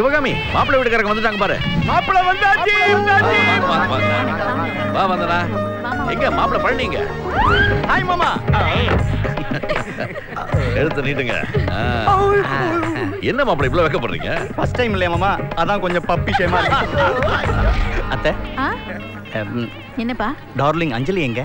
சிவகாமி மாப்பிள்ளை வீட்டுக்காரங்க வந்துட்டாங்க பாரு மாப்பிள வந்தாச்சு வந்தாச்சு வா, வா, வா. வா வந்தடா எங்க மாப்பிள்ளை பழனிங்க ஹாய் மாமா எழுத்து நீட்டுங்க ஆ. என்ன மாப்பிள்ளை இவ்வளவு வைக்கப்படுறீங்க ஃபர்ஸ்ட் டைம் இல்லையா மாமா அதான் கொஞ்சம் பப்பி ஷேமா இருக்கு அத்தை ஆ என்னப்பா டார்லிங் அஞ்சலி எங்க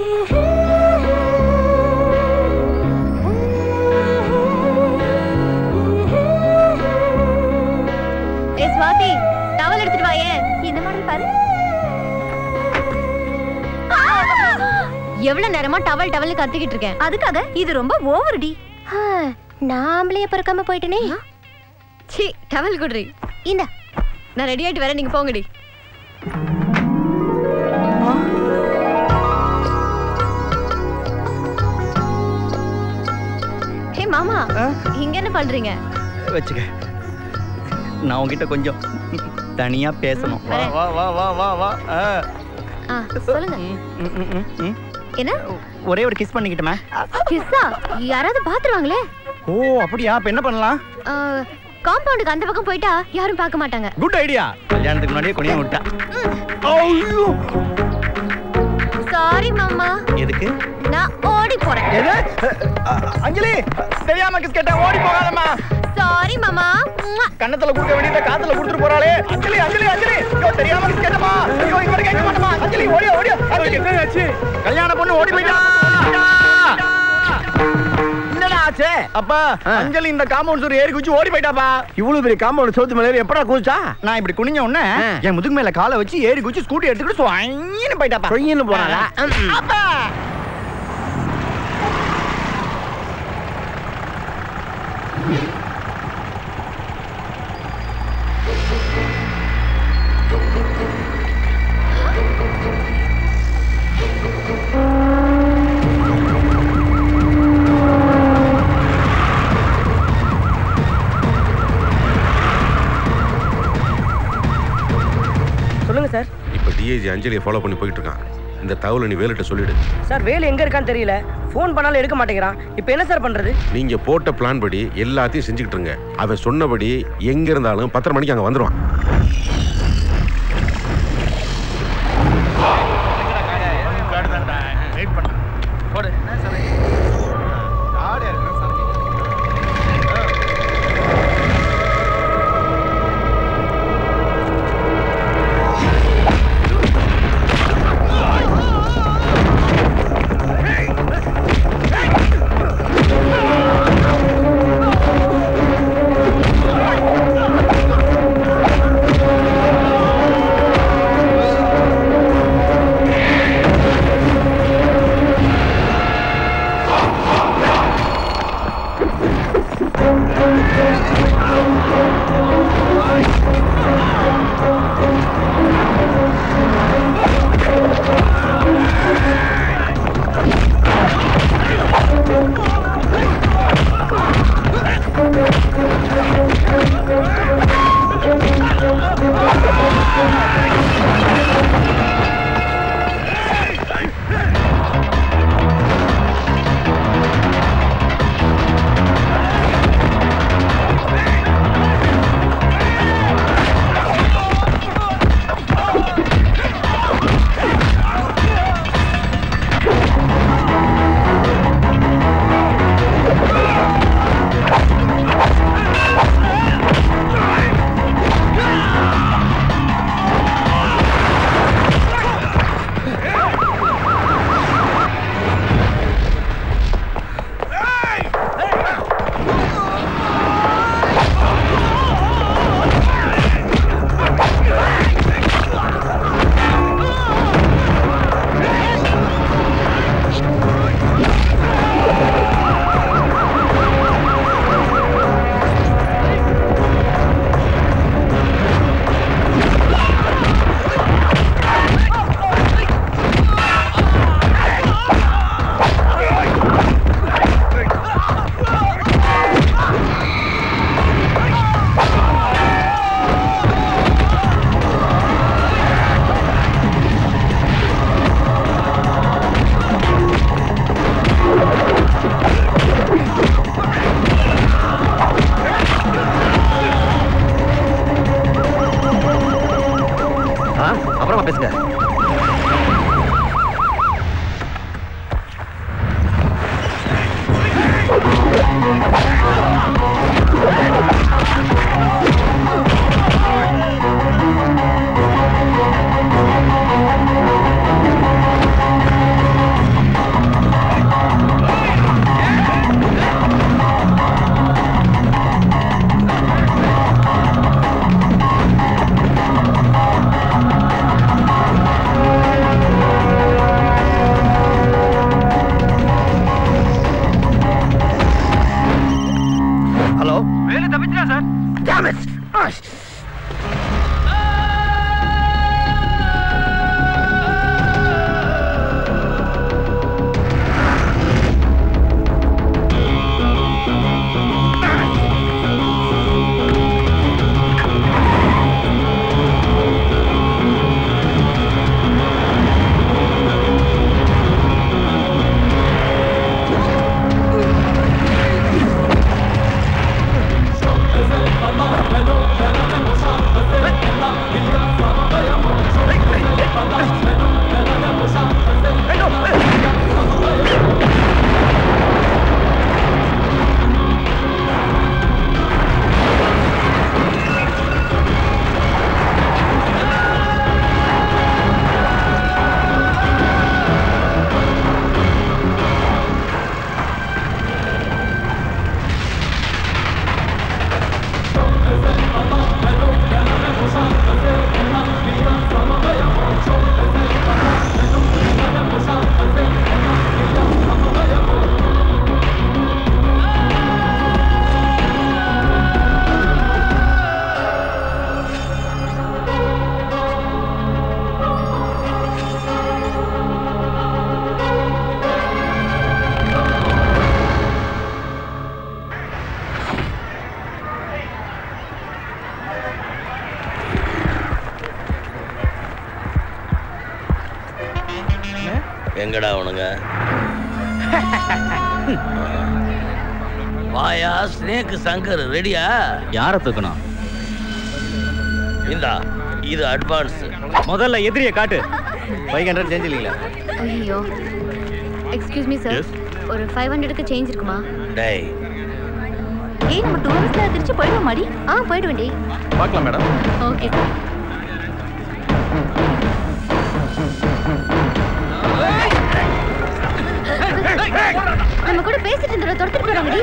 ஏ ஸ்வாதி டவல் எடுத்துட்டு வாயே இந்த மாடல் பாரு எவ்வளவு நேரமா டவல் டவல் கத்திக்கிட்டு இருக்கேன் அதுக்காக இது ரொம்ப ஓவர் டி நாமளே பிறக்காம போயிட்டனே சி டவல் குடுறி இந்த நான் ரெடி ஆயிட்டு வரேன் நீங்க போங்கடி ஹே மாமா இங்க என்ன பண்றீங்க வச்சுக்க நான் உன்கிட்ட கொஞ்சம் தனியா பேசணும் வா வரேன். வா வா வா வா வா ஆ. ஆ சொல்லுங்க ம், ம், ம், ம், ம். என்ன ஒரே ஒரு கிஸ் பண்ணிக்கிட்டுமே கிஸ்ஸா யாராவது பாத்துருவாங்களே ஓ அப்படியா அப்ப என்ன பண்ணலாம் காம்பவுண்டுக்கு அந்த பக்கம் போயிட்டா யாரும் பார்க்க மாட்டாங்க குட் ஐடியா கல்யாணத்துக்கு முன்னாடியே கொடியா விட்டா ஐயோ சாரி மாமா எதுக்கு நான் ஓடி போறேன் எது அ, அ, அஞ்சலி தெரியாம கிஸ் கேட்டா ஓடி போகாதம்மா சாரி மாமா ம்வா. கண்ணத்துல கொடுக்க வேண்டியத காத்துல கொடுத்துட்டு போறாளே அஞ்சலி அஞ்சலி அஞ்சலி ஐயோ தெரியாம கிஸ் கேட்டமா ஐயோ இங்க வர கேட்க மாட்டமா அஞ்சலி ஓடியா ஓடியா அஞ்சலி என்ன ஆச்சு கல்யாண பொண்ணு ஓடி போயிட்டா என்னடா ஆச்சு அப்பா அஞ்சலி இந்த காம்பவுண்ட் சுவர் ஏறி குச்சி ஓடி போயிட்டாப்பா இவ்வளவு பெரிய காம்பவுண்ட் சோத்து மேல ஏறி எப்படா கூச்சா நான் இப்படி குனிஞ்ச உடனே என் முதுகு மேல காலை வச்சு ஏறி குச்சி ஸ்கூட்டி எடுத்துக்கிட்டு சுவாயின்னு போயிட்டாப்பா சொயின்னு போனாளா அப்பா சொல்லுங்க சார் இப்ப டிஐஜி அஞ்சலியை ஃபாலோ பண்ணி போயிட்டு இருக்கான் இந்த தகவலை நீ வேலுட்ட சொல்லிடு சார் வேலு எங்க இருக்கான்னு தெரியல ஃபோன் பண்ணாலும் எடுக்க மாட்டேங்கிறான் இப்போ என்ன சார் பண்றது நீங்க போட்ட பிளான் படி எல்லாத்தையும் செஞ்சுக்கிட்டு இருங்க அவன் சொன்னபடி எங்க இருந்தாலும் பத்தரை மணிக்கு அங்க வந்துருவான் வந்துட்டேன் சார் Damn it! Ah, எங்கடா அவனுங்க வாயா ஸ்னேக் சங்கர் ரெடியா யார தூக்கணும் இந்தா இது அட்வான்ஸ் முதல்ல எதிரிய காட்டு ஃபைவ் ஹண்ட்ரட் சேஞ்ச் இல்லைங்களா ஐயோ எக்ஸ்கியூஸ் மீ சார் ஒரு ஃபைவ் ஹண்ட்ரடுக்கு சேஞ்ச் இருக்குமா டேய் ஏய் நம்ம டூரிஸ்ட்ல திருச்சி போயிடுவோம் மாடி ஆ போயிடுவேண்டி பார்க்கலாம் மேடம் ஓகே சார் நம்ம கூட பேசிட்டு இருந்தோட துரத்துட்டு போறாங்கடி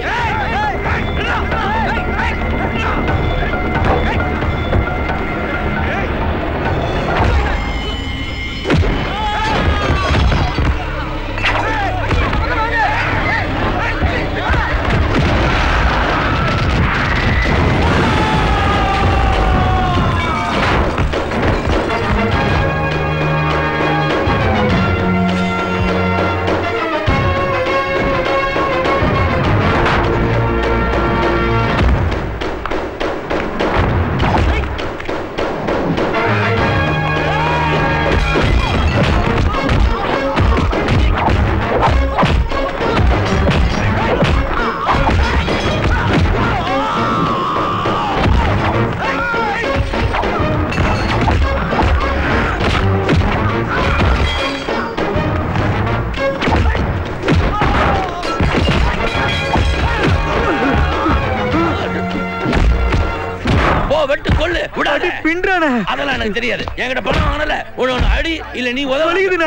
போ வெட்டு கொள்ளு விடாத பின்றானே அதெல்லாம் எனக்கு தெரியாது என்கிட்ட பணம் வாங்கல உன்னை அடி இல்ல நீ உதவ வலிக்குதுண்ணே.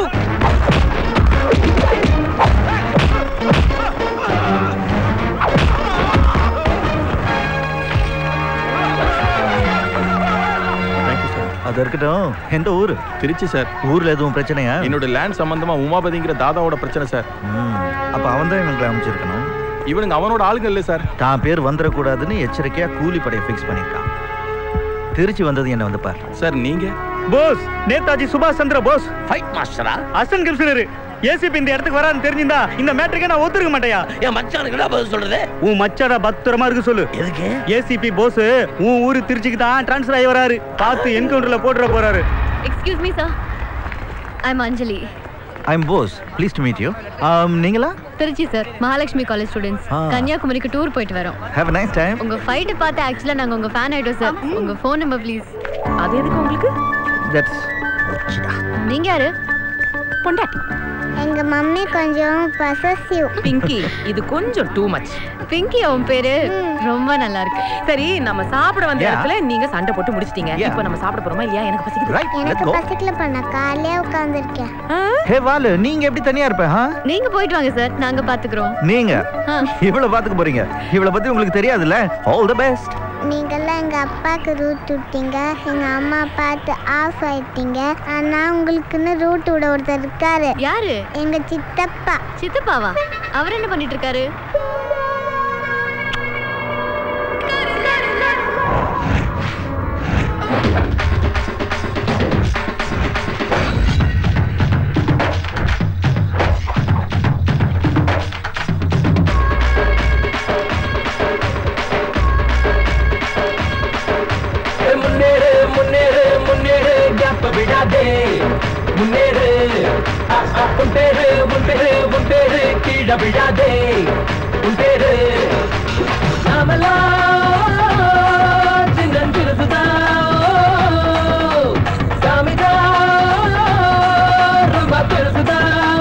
அது இருக்கட்டும் எந்த ஊரு திருச்சி சார் ஊர்ல எதுவும் பிரச்சனையா என்னோட லேண்ட் சம்பந்தமா உமாபதிங்கிற தாதாவோட பிரச்சனை சார் ம், அப்ப அவன் தான் இவங்களை அமைச்சிருக்கணும் இவனுங்க அவனோட ஆளுங்க இல்ல சார் தான் பேர் வந்துடக்கூடாதுன்னு எச்சரிக்கையா கூலி படையை ஃபிக்ஸ் பண்ணிருக்கான் திருச்சி வந்தது என்ன வந்து பார் சார் நீங்க போஸ் நேதாஜி சுபாஷ் சந்திர போஸ் ஃபைட் மாஸ்டரா அசன் கமிஷனர் ஏசிபி இந்த இடத்துக்கு வரான்னு தெரிஞ்சிருந்தா இந்த மேட்ருக்கு நான் ஒத்துருக்க மாட்டேயா என் மச்சானுக்கு என்ன பதில் சொல்றது உன் மச்சாட பத்திரமா இருக்கு சொல்லு எதுக்கு ஏசிபி போஸ் உன் ஊரு திருச்சிக்கு தான் டிரான்ஸ்ஃபர் ஆகி வராரு பார்த்து என்கவுண்டர்ல போட்டுற போறாரு excuse me sir I'm Anjali I'm Bose please to meet you நீங்களா Trichy sir Mahalakshmi college students ஆ. கன்னியாகுமரிக்கு டூர் போயிட்டு வரோம் ஹேவ் a நைஸ் டைம் உங்க ஃபைட் பார்த்து ஆக்சுவலா நாங்க உங்க ஃபேன் ஆயிட்டோம் சார் உங்க ஃபோன் நம்பர் ப்ளீஸ் அது எதுக்கு உங்களுக்கு தட்ஸ் நீங்க யாரு பொண்டாட்டி எங்க மம்மி கொஞ்சம் பொசசிவ் பிங்கி இது கொஞ்சம் டூ மச் பிங்கி உன் பேரு ரொம்ப நல்லா இருக்கு சரி நம்ம சாப்பிட வந்த Yeah. இடத்துல நீங்க சண்டை போட்டு முடிச்சிட்டீங்க Yeah. இப்போ நம்ம சாப்பிட போறோமா இல்லையா எனக்கு பசிக்குது ரைட் லெட்ஸ் எனக்கு கோ பசிக்கல பண்ண காலையே உட்காந்துருக்கேன் ஹே வாலு நீங்க எப்படி தனியா இருப்ப ஹா நீங்க போயிட்டு வாங்க சார் நாங்க பாத்துக்கிறோம் நீங்க ஆ. இவ்வளவு பாத்துக்க போறீங்க இவ்வளவு பத்தி உங்களுக்கு தெரியாதுல்ல ஆல் தி பெஸ்ட் நீங்கெல்லாம் எங்க அப்பாக்கு ரூட் விட்டீங்க எங்க அம்மா பார்த்து ஆஃப் ஆயிட்டீங்க ஆனா உங்களுக்குன்னு ரூட் விட ஒருத்தர் இருக்காரு யாரு எங்க சித்தப்பா சித்தப்பாவா அவர் என்ன பண்ணிட்டு இருக்காரு விடாதே உன் பேரு நாமெல்லாம் சின்னஞ்சிறுசுதான் சாமிதான் ரொம்ப பெருசுதான்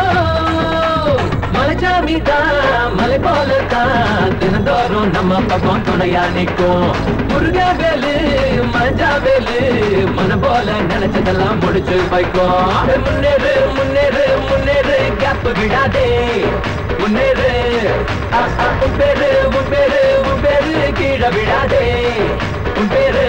மலைச்சாமிதான் மலை போலத்தான் தினந்தோறும் நம்ம பக்கம் துணையா நிற்கும் முருகா வேலு மஞ்சா வேலு மன போல நினைச்சதெல்லாம் முடிச்சு வைக்கும் முன்னேறு முன்னேறு முன்னேறு கேப் விடாதே முன்னேறு ஆ, ஆ, உன் பேரு உன் பேரு உன் பேரு கீழே விடாதே உன் பேரு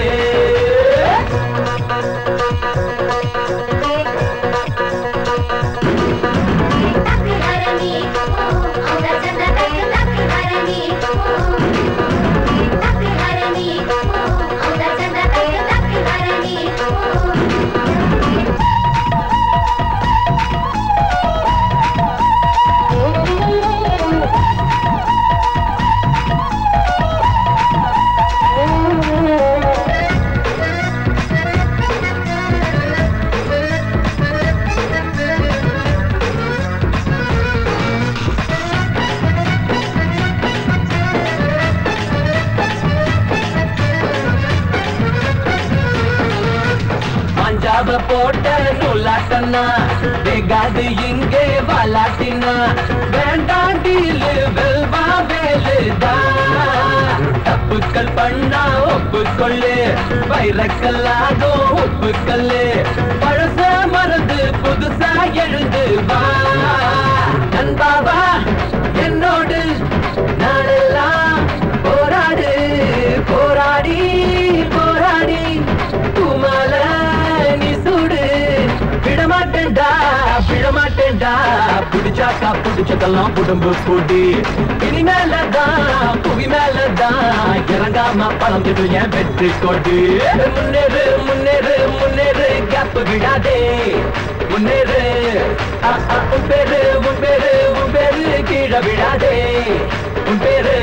பஞ்சாப போட்ட நூலாட்டனா வெகாது இங்கே வாலாட்டினா வேண்டாம் டீலு வெல்வா வேலுதா தப்புக்கள் பண்ணா ஒப்புக்கொள்ளு வைரக்கல்லாகும் உப்புக்கல்லு பழச மறந்து புதுசா எழுந்து வா நண்பாவா என்னோடு நாளெல்லாம் போராடு போராடி போராடி பூமால நீ சூடு விடமாட்டேன்டா விடமாட்டேன்டா பிடிச்சாக்கா பிடிச்சதெல்லாம் உடம்பு கூடி இனி மேலதான் புவி மேலதான் இறங்காம பழந்துடு என் வெற்றி கொடி முன்னேறு முன்னேறு முன்னேறு கேப் விடாதே முன்னேறு ஆ, ஆ, உன் பேரு உன் பேரு உன் பேரு கீழே விடாதே உன் பேரு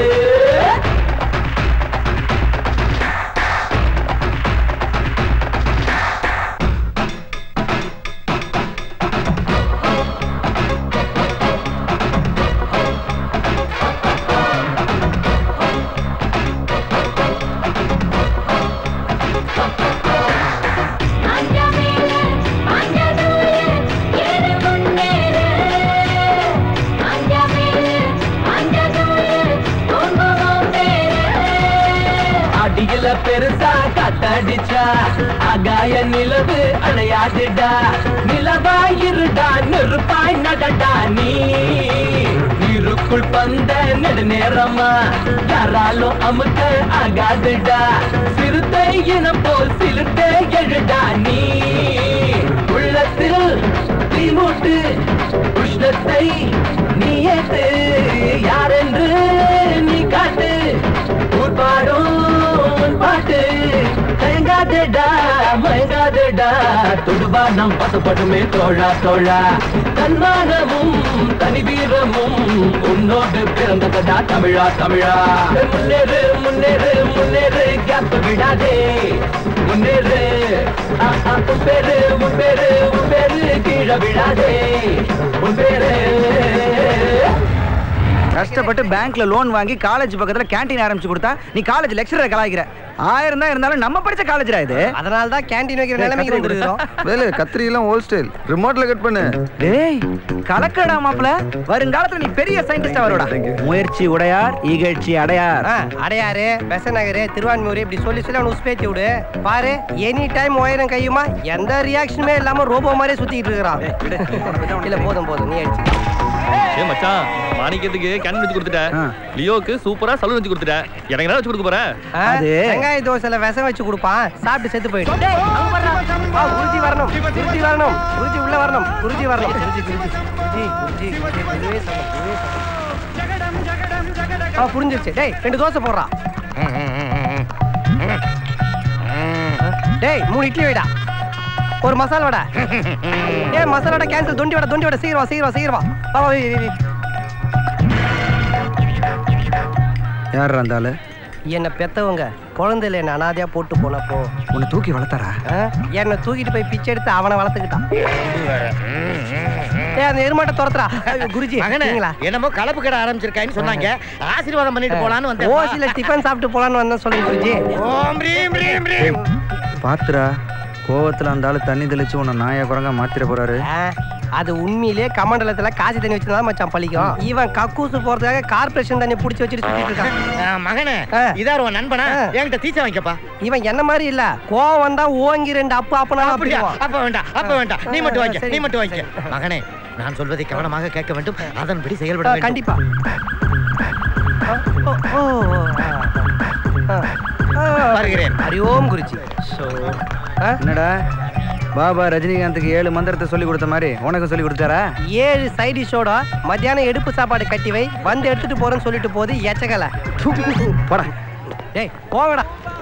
அடியில பெருசா கத்தடிச்சா அகாய நிலவு அணையாதுடா நிலவாயிருடா நெருப்பாய் நடடா நீ நீருக்குள் பந்த நெடுநேரமா யாராலும் அமுக்க ஆகாதுடா சிறுத்தை இனம் போல் சிறுத்தை எழுடா நீ உள்ளத்தில் தீமூட்டு உஷ்ணத்தை நீ ஏத்து யாரென்று நீ காட்டு ஊர் பாடும் உன் பாட்டு தயங்காதடா மயங்காதடா தொடுவா நம் பசப்படுமே தோழா தோழா தன்மானமும் தனி வீரமும் உன்னோடு பிறந்ததடா தமிழா தமிழா முன்னேறு முன்னேறு முன்னேறு கேப் விடாதே முன்னேறு ஆ, ஆ, உன் பேரு உன் பேரு உன் பேரு கீழே விடாதே உன் பேரு கஷ்டப்பட்டு பேங்க்ல லோன் வாங்கி காலேஜ் பக்கத்துல கேண்டீன் ஆரம்பிச்சு கொடுத்தா நீ காலேஜ் லெக்சரர் கலாய்க்கிற ஆயிரம் தான் இருந்தாலும் நம்ம படிச்ச காலேஜ்ரா இது அதனால தான் கேண்டீன் வைக்கிற நிலைமைக்கு வந்துருக்கிறோம் வேலு கத்திரி எல்லாம் ஹோல் ஸ்டைல் ரிமோட்ல கட் பண்ணு டேய் கலக்கடா மாப்ள வருங்காலத்துல நீ பெரிய சயின்டிஸ்டா வருடா முயற்சி உடையார் இகழ்ச்சி அடையார் ஆ, அடையாறு பெசநகர் திருவான்மூர் இப்படி சொல்லி சொல்லி அவனை உஸ்பேத்தி விடு பாரு எனி டைம் உயரம் கையுமா எந்த ரியாக்ஷனுமே இல்லாம ரோபோ மாதிரியே சுத்திட்டு இருக்கிறான் இல்ல போதும் போதும் நீ அடிச்சு ஏ மச்சான் மாணிக்கத்துக்கு கேன் வச்சு கொடுத்துட்டேன் லியோக்கு சூப்பரா சலூன் வச்சு கொடுத்துட்டேன் எனக்கு என்ன வச்சு கொடுக்க போற ஆ, வெங்காய தோசையில விஷம் வச்சு கொடுப்பான் சாப்பிட்டு செத்து போயிடும் டேய், அங்க பாருடா. ஆ, குருஜி வரணும் குருஜி வரணும் குருஜி உள்ள வரணும் குருஜி வரணும் குருஜி குருஜி குருஜி குருஜி குருஜி குருவே சரணம், குருவே சரணம். ஆ புரிஞ்சிருச்சு டேய் ரெண்டு தோசை போடுறா டேய் மூணு இட்லி வைடா ஒரு மசாலா வடை ஏய் மசாலா வடை கேன்சல் தொண்டி வடை தொண்டி வடை சீக்கிரம் வா சீக்கிரம் வா சீக்கிரம் வா வா வா வை, வை, வை. யார் இருந்தாலு என்னை பெத்தவங்க குழந்தையில என்ன அனாதையா போட்டு போனப்போ உன்னை தூக்கி வளர்த்தாரா ஆ, என்னை தூக்கிட்டு போய் பிச்சை எடுத்து அவனை வளர்த்துக்கிட்டான் ஏய் அந்த எருமாட்டை துரத்துறா ஐயோ, குருஜி மகனே நீங்களா என்னமோ கலப்பு கடை ஆரம்பிச்சிருக்கான்னு சொன்னாங்க ஆசீர்வாதம் பண்ணிட்டு போலான்னு வந்தேன் ஓசில டிஃபன் சாப்பிட்டு போலான்னு வந்தேன் சொல்லுங்க குருஜி ஓம் ரீம் ரீம் ரீம் பாத்துரா கோவத்துல அந்த ஆளு தண்ணி தெளிச்சு உன்னை நாயா குரங்கா மாத்திர போறாரு ஆ, அது உண்மையிலேயே கமண்டலத்துல காசி தண்ணி வச்சிருந்தா மச்சான் பழிக்கும் இவன் கக்கூசு போறதுக்காக கார்பரேஷன் தண்ணி புடிச்சு வச்சுட்டு சுத்திட்டு இருக்கான் ஆ, மகனே இதார் உன் நண்பனா என்கிட்ட தீச்ச வாங்கிக்கப்பா இவன் என்ன மாதிரி இல்ல கோவம் வந்தா ஓங்கி ரெண்டு அப்பு அப்பனாலும் அப்படியா அப்படியா அப்ப வேண்டாம் அப்ப வேண்டாம் நீ மட்டும் வாங்க நீ மட்டும் வாங்க மகனே நான் சொல்வதை கவனமாக கேட்க வேண்டும் அதன்படி செயல்பட வேண்டும் கண்டிப்பா ஓ, ஓ, ஆ, ஆ. வருகிறேன் ஹரி ஓம் குருஜி என்னடா பாபா ரஜினிகாந்துக்கு ஏழு மந்திரத்தை சொல்லி கொடுத்த மாதிரி உனக்கு சொல்லி கொடுத்தாரா ஏழு சைட் டிஷ்ஷோட மத்தியானம் எடுப்பு சாப்பாடு கட்டி வை வந்து எடுத்துட்டு போறேன்னு சொல்லிட்டு போகுது எச்சகல போடா டேய் போங்கடா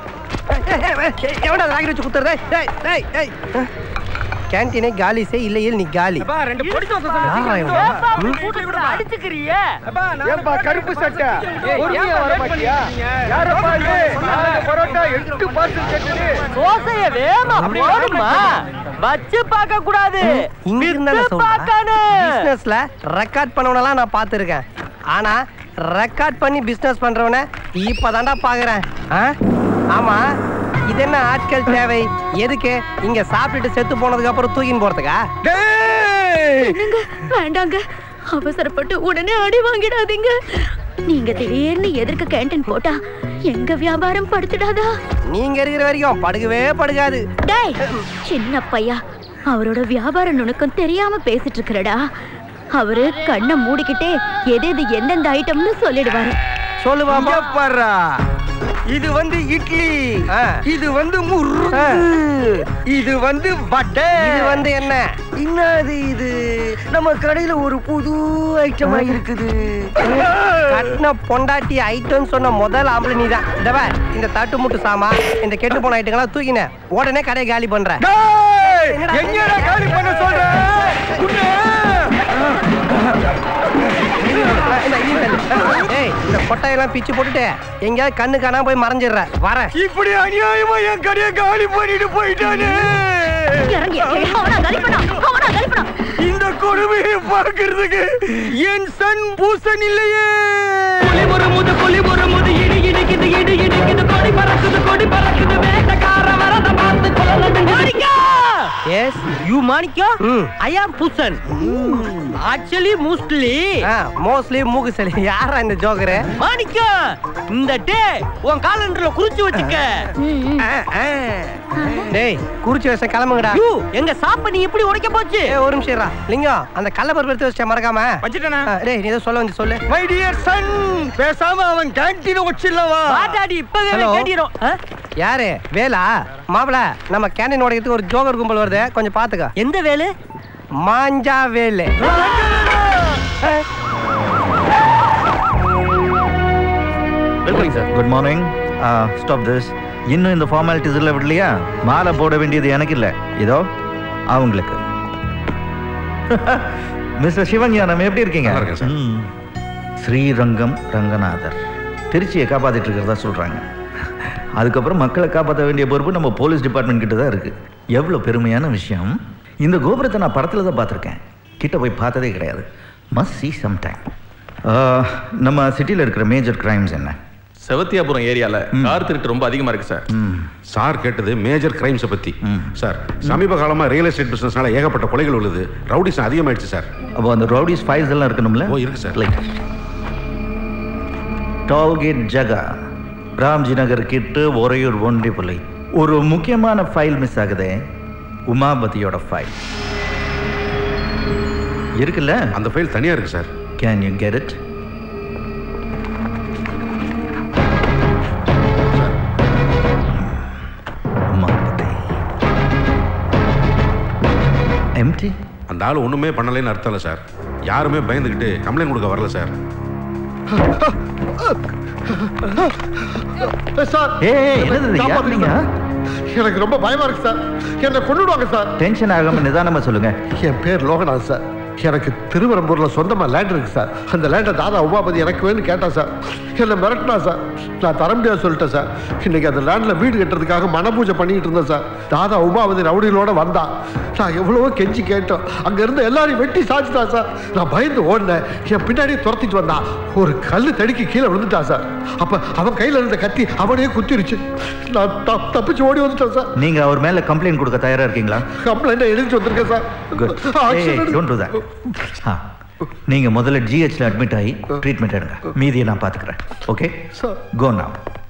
எவடா ராக்கி வச்சு குத்துறதே டேய் டேய் டேய் கேண்டீனே காலி செய் இல்லையில் நீ காலி ரெண்டு பொடி யாரா இவன்? அடிச்சுக்கிறியே ஏப்பா கருப்பு சட்டை பொறுமையா வர மாட்டியா யாரப்பா இது நாலு பரோட்டா எட்டு பார்சல் கேட்டது தோசைய வேமா போடுமா வச்சு பார்க்க கூடாது இங்க இருந்தால பிசினஸ்ல ரெக்கார்ட் பண்ணவனெல்லாம் நான் பார்த்துருக்கேன் ஆனா ரெக்கார்ட் பண்ணி பிசினஸ் பண்றவன இப்பதான்டா பாக்குறேன் ஆ? ஆமா இது என்ன ஆட்கள் தேவை எதுக்கு இங்க சாப்பிட்டுட்டு செத்து போனதுக்கு அப்புறம் தூக்கின்னு போறதுக்கா என்னங்க வேண்டாங்க அவசரப்பட்டு உடனே அடி வாங்கிடாதீங்க நீங்க திடீர்னு எதிர்க்க கேண்டீன் போட்டா எங்க வியாபாரம் படுத்துடாதா நீங்க இருக்கிற வரைக்கும் படுக்கவே படுக்காது டேய் சின்ன பையா அவரோட வியாபார நுணுக்கம் தெரியாம பேசிட்டு இருக்கிறடா அவரு கண்ணை மூடிக்கிட்டே எது எது எந்தெந்த ஐட்டம்னு சொல்லிடுவாரு சொல்லுவாமா பாடுறா இது வந்து இட்லி இது வந்து முறுக்கு இது வந்து வடை இது வந்து என்ன என்னது இது நம்ம கடையில ஒரு புது ஐட்டமா இருக்குது கட்டின பொண்டாட்டி ஐட்டம் சொன்ன முதல் ஆம்பளை நீதான் இந்த பார், இந்த தட்டு முட்டு சாமா இந்த கெட்டு போன ஐட்டங்களாம் தூக்கின உடனே கடையை காலி பண்ற எங்கடா காலி பண்ண சொல்ற இந்த இதையும் தள்ளு. ஏய் இந்த கொட்டையெல்லாம் பிச்சு போட்டுட்டு எங்கேயாவது கண்ணு காணாம போய் மறைஞ்சிடுற வரேன் இப்படி அநியாயமா என் கடையை காலி பண்ணிட்டு போயிட்டானே இறங்கி அவனா காலி பண்ணா அவனா காலி பண்ணா இந்த கொடுமையை பார்க்கிறதுக்கு என் சன் பூசன் இல்லையே புலி ஒரு முது புலி ஒரு முது இடி இடிக்குது இடி இடிக்குது கொடி பறக்குது கொடி பறக்குது வேட்டக்கார வரத பார்த்து கொள்ளலடுங்க எஸ் யூ மாணிக்கம் ஐ ஆம் புசன் ஆக்சுவலி மோஸ்ட்லி மோஸ்ட்லி மூக்கு சளி யாரா இந்த ஜோக்கரு மாணிக்கம் இந்த டே உன் காலண்டர்ல குறிச்சு வச்சுக்க டேய் குறிச்சி வச்ச கிளம்புங்கடா யூ எங்க சாப்ப நீ எப்படி உடைக்க போச்சு ஏய் ஒரு நிமிஷம் இருடா. லிங்கம் அந்த கள்ள பருப்பு எடுத்து வச்ச மறக்காம வச்சிட்டேனா ஆ, டேய் நீ ஏதோ சொல்ல வந்து சொல்லு மை டியர் சன் பேசாம அவன் கேண்டீன் வச்சிடலவா பாட்டாடி இப்பவே Hello? கேட்டிரும் யாரு வேலா மாப்பிள நம்ம கேண்டீன் உடைக்கிறதுக்கு ஒரு ஜோக்கர் கும்பல் வருது கொஞ்சம் பாத்துக்க எந்த வேலு மாஞ்சா Velu welcome sir good morning stop this இன்னும் இந்த ஃபார்மாலிட்டிஸ் எல்லாம் விடலையா மாலை போட வேண்டியது எனக்கு இல்லை இதோ அவங்களுக்கு மிஸ்டர் சிவஞானம் எப்படி இருக்கீங்க ம். ஸ்ரீரங்கம் ரங்கநாதர் திருச்சியை காப்பாத்திட்டு இருக்கிறதா சொல்றாங்க அதுக்கப்புறம் மக்களை காப்பாற்ற வேண்டிய பொறுப்பு நம்ம போலீஸ் டிபார்ட்மெண்ட் கிட்ட தான் இருக்கு எவ்வளோ பெருமையான விஷயம் இந்த கோபுரத்தை நான் படத்தில் தான் பார்த்துருக்கேன் கிட்ட போய் பார்த்ததே கிடையாது மஸ்ட் see சம் டைம் நம்ம சிட்டியில் இருக்கிற மேஜர் கிரைம்ஸ் என்ன செவத்தியாபுரம் ஏரியால கார் திருட்டு ரொம்ப அதிகமா இருக்கு சார் சார் கேட்டது மேஜர் கிரைம்ஸை பத்தி சார் சமீப காலமா ரியல் எஸ்டேட் பிசினஸ்னால ஏகப்பட்ட கொலைகள் உள்ளது ரவுடிஸ் அதிகமாயிடுச்சு சார் அப்போ அந்த ரவுடிஸ் ஃபைல்ஸ் எல்லாம் இருக்கணும்ல ஓ இருக்கு சார் லைக் டோல்கேட் ஜகா ராம்ஜி நகர் கிட்டு ஒரையூர் ஒண்டிப்புலை ஒரு முக்கியமான ஃபைல் மிஸ் ஆகுதே உமாபதியோட ஃபைல் இருக்குல்ல அந்த ஃபைல் தனியா இருக்கு sir can you get it Umapathi MD அந்த ஆள் ஒண்ணுமே பண்ணலைன்னு அர்த்தம் இல்லை சார் யாருமே பயந்துக்கிட்டு கம்ப்ளைண்ட் கொடுக்க வரல சார் சார் ஏய், என்னது இது? காப்பாத்துங்க யாருங்க? சார். எனக்கு ரொம்ப பயமா இருக்கு சார் என்னை கொண்டுடுவாங்க சார் டென்ஷன் ஆகாம நிதானமா சொல்லுங்க என் பேர் லோகநாத் சார் எனக்கு திருவரம்பூர்ல சொந்தமா லேண்ட் இருக்கு சார் அந்த லேண்டை தாதா உமாபதி எனக்கு வேணும்னு கேட்டா சார் என்னை மிரட்டினா சார் நான் தர முடியாது சொல்லிட்டேன் சார் இன்னைக்கு அந்த லேண்ட்ல வீடு கட்டுறதுக்காக மனபூஜை பண்ணிக்கிட்டு இருந்தேன் சார் தாதா உமாபதி ரவுடிகளோட வந்தா நான் எவ்வளவோ கெஞ்சி கேட்டோம் அங்க இருந்த எல்லாரையும் வெட்டி சாச்சிட்டா சார் நான் பயந்து ஓடினேன் என் பின்னாடியே துரத்திட்டு வந்தான் ஒரு கல்லு தடுக்கி கீழே விழுந்துட்டா சார் அப்ப அவன் கையில இருந்த கத்தி அவனையே குத்திருச்சு நான் தப்- தப்பிச்சு ஓடி வந்துட்டேன் சார் நீங்க அவர் மேல கம்ப்ளைண்ட் கொடுக்க தயாரா இருக்கீங்களா கம்ப்ளைண்ட் எழுதிட்டு வந்திருக்கேன் சார் Good. Action Hey, எடு. don't do that. ஆ, நீங்க முதல்ல ஜிஹெச்ல அட்மிட் ஆகி ட்ரீட்மெண்ட் எடுங்க மீதியை நான் பாத்துக்கிறேன் ஓகே கோ now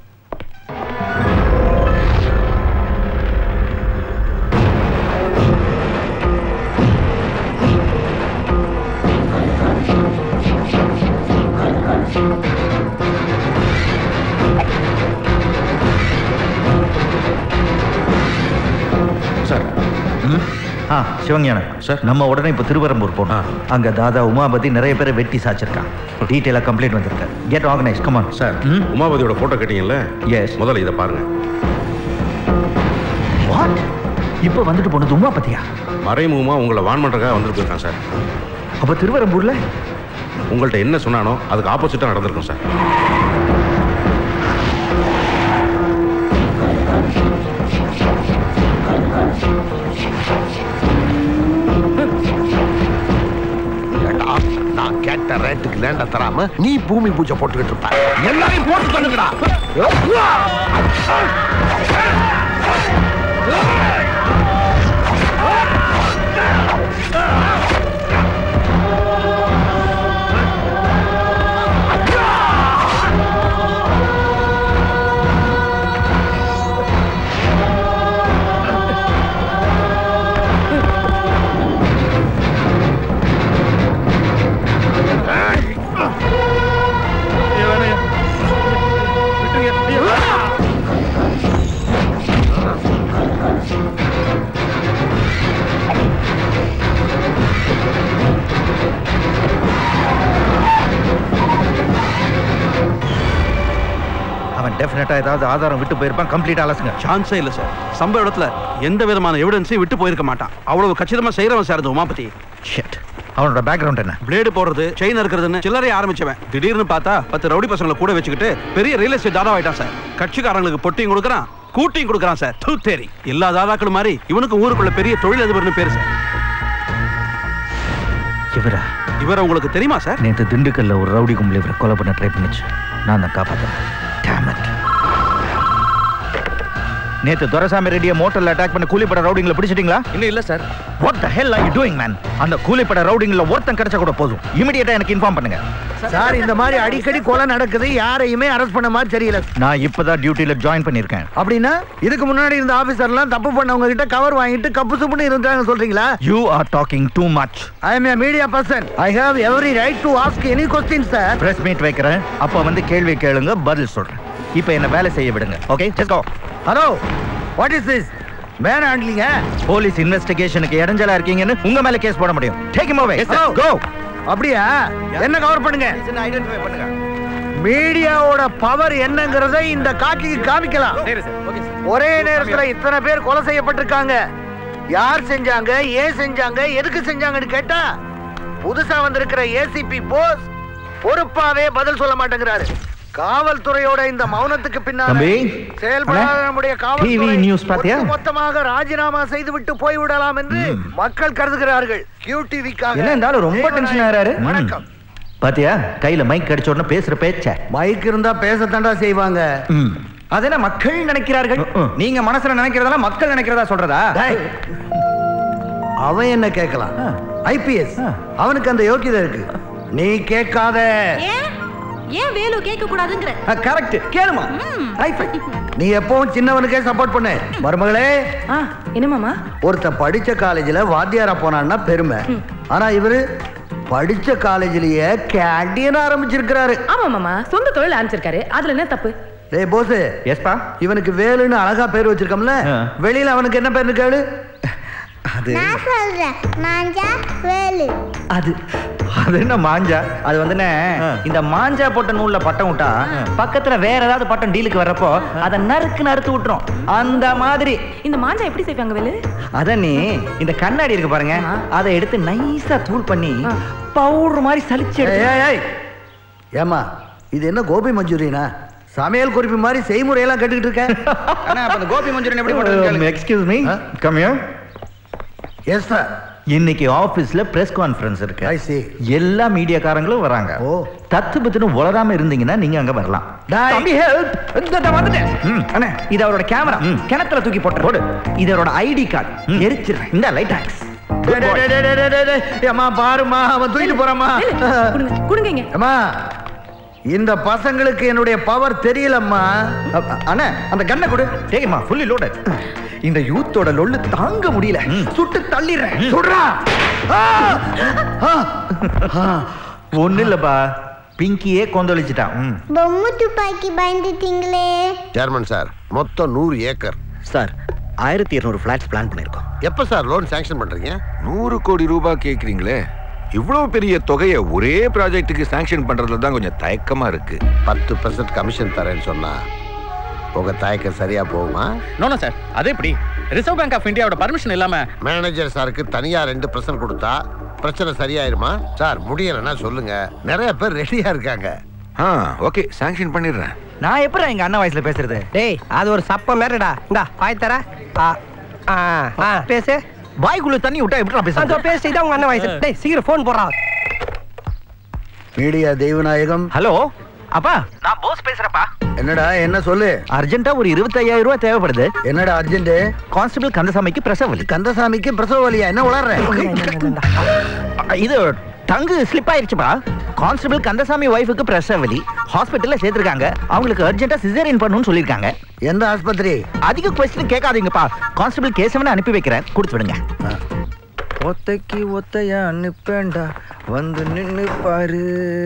சார் ஆ சிவஞானம் சார் நம்ம உடனே இப்போ திருவரம்பூர் போனோம் அங்க தாதா உமாபதி நிறைய பேரை வெட்டி சாச்சிருக்கான் டீட்டெயிலாக கம்ப்ளைண்ட் வந்திருக்கு கெட் ஆர்கனைஸ் கமான் சார் உமாபதியோட போட்டோ கேட்டீங்கல்ல எஸ் முதல்ல இதை பாருங்க வாட் இப்போ வந்துட்டு போனது உமாபதியா மறைமுகமா உங்களை வான் பண்றதுக்காக வந்துட்டு போயிருக்கான் சார் அப்போ திருவரம்பூர்ல உங்கள்ட்ட என்ன சொன்னானோ அதுக்கு ஆப்போசிட்டா நடந்திருக்கும் சார் ஏண்டா, நான் கேட்ட ரேட்டுக்கு லேண்ட தராம நீ பூமி பூஜை போட்டுக்கிட்டு இருப்ப எல்லாரையும் போட்டு தள்ளுங்கடா அவன் டெஃபினட்டா ஏதாவது ஆதாரம் விட்டு போயிருப்பான் கம்ப்ளீட் அலசுங்க சான்ஸே இல்லை சார் சம்பவ இடத்துல எந்த விதமான எவிடன்ஸையும் விட்டு போயிருக்க மாட்டான் அவ்வளவு கச்சிதமா செய்யறவன் சார் அந்த உமாபதி ஷிட் அவனோட பேக்ரவுண்ட் என்ன பிளேடு போடுறது செயின் இருக்கிறதுன்னு சில்லறை ஆரம்பிச்சவன் திடீர்னு பார்த்தா பத்து ரவுடி பசங்களை கூட வச்சுக்கிட்டு பெரிய ரியல் எஸ்டேட் தாதா ஆயிட்டான் சார் கட்சிக்காரங்களுக்கு பொட்டியும் கொடுக்குறான் கூட்டியும் கொடுக்குறான் சார் தூ தேரி எல்லா தாதாக்களும் மாதிரி இவனுக்கு ஊருக்குள்ள பெரிய தொழிலதிபர்னு பேரு சார் இவரா இவர் உங்களுக்கு தெரியுமா சார் நேற்று திண்டுக்கல்ல ஒரு ரவுடி கும்பல் இவரை கொலை பண்ண ட்ரை பண்ணுச்சு நான் தான் காப்பாத்தேன் Damn it. நேத்து துரைசாமி ரெட்டியை மோட்டர்ல அட்டாக் பண்ண கூலிப்பட ரவுடிங்களை பிடிச்சிட்டீங்களா இன்னும் இல்ல sir what the hell are you doing man அந்த கூலிப்பட ரவுடிங்கள ஒருத்தன் கிடைச்சா கூட போதும் இமிடியேட்டா எனக்கு இன்ஃபார்ம் பண்ணுங்க சார் இந்த மாதிரி அடிக்கடி கொலை நடக்குது யாரையுமே அரெஸ்ட் பண்ண மாதிரி தெரியல நான் இப்பதான் டியூட்டில ஜாயின் பண்ணிருக்கேன் அப்படின்னா இதுக்கு முன்னாடி இருந்த ஆபீசர்லாம் தப்பு பண்ணவங்க கிட்ட கவர் வாங்கிட்டு கப்பு சுப்புன்னு இருந்தாங்க சொல்றீங்களா you are talking too much I am a media person I have every right to ask any question sir press meet வைக்கிறேன் அப்ப வந்து கேள்வி கேளுங்க பதில் சொல்றேன் இப்போ என்ன வேலை செய்ய விடுங்க okay just go hello what is this man handling police இன்வெஸ்டிகேஷனுக்கு இடைஞ்சலா இருக்கீங்கன்னு உங்க மேல கேஸ் போட முடியும் take him away Hello. Go அப்படியா என்ன கவர் பண்ணுங்க ஐடென்டிஃபை பண்ணுங்க மீடியாவோட பவர் என்னங்கறதை இந்த காட்சிக்கு காமிக்கலாம் ஒரே நேரத்துல இத்தனை பேர் கொலை செய்யப்பட்டிருக்காங்க யார் செஞ்சாங்க ஏன் செஞ்சாங்க எதுக்கு செஞ்சாங்கன்னு கேட்டா புதுசா வந்திருக்கிற ஏசிபி போஸ் பொறுப்பாவே பதில் சொல்ல மாட்டேங்கிறாரு காவல்துறையோட இந்த மௌனத்துக்கு பின்னால தம்பி. செயல்படாத அண்ணே. நம்முடைய TV காவல்துறை நியூஸ் பாத்தியா? மொத்தமாக ராஜினாமா செய்து விட்டு போய்விடலாம் என்று மக்கள் கருதுகிறார்கள் கியூ டிவிக்காக என்ன இருந்தாலும் ரொம்ப டென்ஷன் ஆறாரு பாத்தியா கையில மைக் கிடைச்ச உடனே பேசுற பேச்ச மைக் இருந்தா பேசத்தாண்டா செய்வாங்க அதென்ன மக்கள் நினைக்கிறார்கள் நீங்க மனசுல நினைக்கிறதெல்லாம் மக்கள் நினைக்கிறதா சொல்றதா அவன் என்ன கேட்கலாம் ஐபிஎஸ் அவனுக்கு அந்த யோக்கியதை இருக்கு நீ கேட்காத ஏன் ஏன் வேலு கேட்க கூடாதுங்கிற கரெக்ட் கேளுமா நீ எப்பவும் சின்னவனுக்கே சப்போர்ட் பண்ணு மருமகளே என்ன மாமா ஒருத்தன் படிச்ச காலேஜ்ல வாத்தியாரா போனான்னா பெருமை ஆனா இவரு படிச்ச காலேஜ்லயே கேண்டீன் ஆரம்பிச்சிருக்கிறாரு ஆமா மாமா சொந்த தொழில் ஆரம்பிச்சிருக்காரு அதுல என்ன தப்பு டேய் போஸ் எஸ்பா இவனுக்கு வேலுன்னு அழகா பேர் வச்சிருக்கோம்ல வெளியில அவனுக்கு என்ன பேர்னு கேளு அது நான் சொல்றேன் மாஞ்சா வேலு அது அது என்ன மாஞ்சா அது வந்துண்ணே இந்த மாஞ்சா போட்ட நூல்ல பட்டம் விட்டா பக்கத்துல வேற ஏதாவது பட்டம் டீலுக்கு வர்றப்போ அதை நறுக்கு நறுத்து விட்டுரும் அந்த மாதிரி இந்த மாஞ்சா எப்படி செய்வாங்க வேலு அத நீ இந்த கண்ணாடி இருக்கு பாருங்க அதை எடுத்து நைஸா தூள் பண்ணி பவுடர் மாதிரி சலிச்சு எடுத்து- ஏய், ஏய், ஏம்மா இது என்ன கோபி மஞ்சூரியனா சமையல் குறிப்பு மாதிரி செய்முறையெல்லாம் கேட்டுக்கிட்டு இருக்கேன் அண்ணா அப்ப அந்த கோபி மஞ்சூரியன் எப்படி பண்றது excuse me come here yes sir இன்னைக்கு ஆபீஸ்ல பிரஸ் கான்ஃபரன்ஸ் இருக்கு எல்லா மீடியாக்காரங்களும் வராங்க தத்து பத்துன்னு உளராம இருந்தீங்கன்னா நீங்க அங்க வரலாம் தம்பி ஹெல்ப் இந்த வந்துட்டேன் ம், அண்ணா இது அவரோட கேமரா கிணத்துல தூக்கி போட்டு போடு இது அவரோட ஐடி கார்டு எரிச்சிடுறேன் இந்த லைட் ஆக்ஸ் டேய், டேய், டேய், டேய், டேய், டேய், டேய். அம்மா பாருமா அவன் தூக்கிட்டு போறாமா கொடுங்க அம்மா இந்த பசங்களுக்கு என்னுடைய பவர் தெரியலம்மா அண்ணா அந்த கண்ணை கொடு டேக்மா ஃபுல்லி லோடட் இந்த யூத்தோட லொல்லு தாங்க முடியல சுட்டு தள்ளிடுறேன் சுடுறா ஒண்ணு இல்லப்பா பிங்கியே கொந்தளிச்சிட்டான் ம். பொம்மை துப்பாக்கி பயந்துட்டீங்களே சேர்மன் சார் மொத்தம் நூறு ஏக்கர் சார் ஆயிரத்தி இருநூறு ஃபிளாட்ஸ் பிளான் பண்ணியிருக்கோம் எப்போ சார் லோன் சாங்ஷன் பண்றீங்க நூறு கோடி ரூபாய் கேக்குறீங்களே இவ்வளவு பெரிய தொகையை ஒரே ப்ராஜெக்ட்டுக்கு சாங்ஷன் பண்றதுல தான் கொஞ்சம் தயக்கமா இருக்கு பத்து பர்சன்ட் கமிஷன் தரேன்னு சொன்னா உங்க தயக்கம் சரியா போகுமா நோனோ சார் அது எப்படி ரிசர்வ் பேங்க் ஆஃப் இந்தியாவோட பர்மிஷன் இல்லாம மேனேஜர் சாருக்கு தனியா ரெண்டு பர்சன்ட் கொடுத்தா பிரச்சனை சரியாயிருமா சார் முடியலைன்னா சொல்லுங்க நிறைய பேர் ரெடியா இருக்காங்க ஆ ஓகே சாங்ஷன் பண்ணிடுறேன் நான் எப்படி எங்க அண்ணன் வயசுல பேசுறது டேய் அது ஒரு சப்ப மேரடா இந்தா பாய் தர ஆ ஆ ஆ பேசு வாய்க்குள்ள தண்ணி விட்டா எப்படி அதோ பேசுறது பேசு இதான் உங்க அண்ணன் வயசு டேய் சீக்கிரம் ஃபோன் போடுறா மீடியா தெய்வநாயகம் ஹலோ அப்பா நான் போஸ் பேசுறப்பா என்னடா என்ன சொல்லு அர்ஜென்ட்டா ஒரு இருபத்தையாயிரம் ரூபாய் தேவைப்படுது என்னடா அர்ஜென்ட் கான்ஸ்டபிள் கந்தசாமிக்கு பிரசவ வலி கந்தசாமிக்கு பிரசவ வலியா என்ன உளர்ற இது டங்கு ஸ்லிப் ஆயிருச்சுப்பா கான்ஸ்டபிள் கந்தசாமி ஒய்ஃபுக்கு பிரசவ வலி ஹாஸ்பிட்டல்ல சேர்த்திருக்காங்க அவங்களுக்கு அர்ஜென்ட்டா சிசேரியன் பண்ணணும்னு சொல்லிருக்காங்க எந்த ஆஸ்பத்திரி அதிக கொஸ்டின் கேட்காதீங்கப்பா கான்ஸ்டபிள் கேசவனை அனுப்பி வைக்கிறேன் கொடுத்து விடுங்க ஒத்தைக்கு ஒத்தையா அனுப்பேண்டா வந்து நின்னு பாரு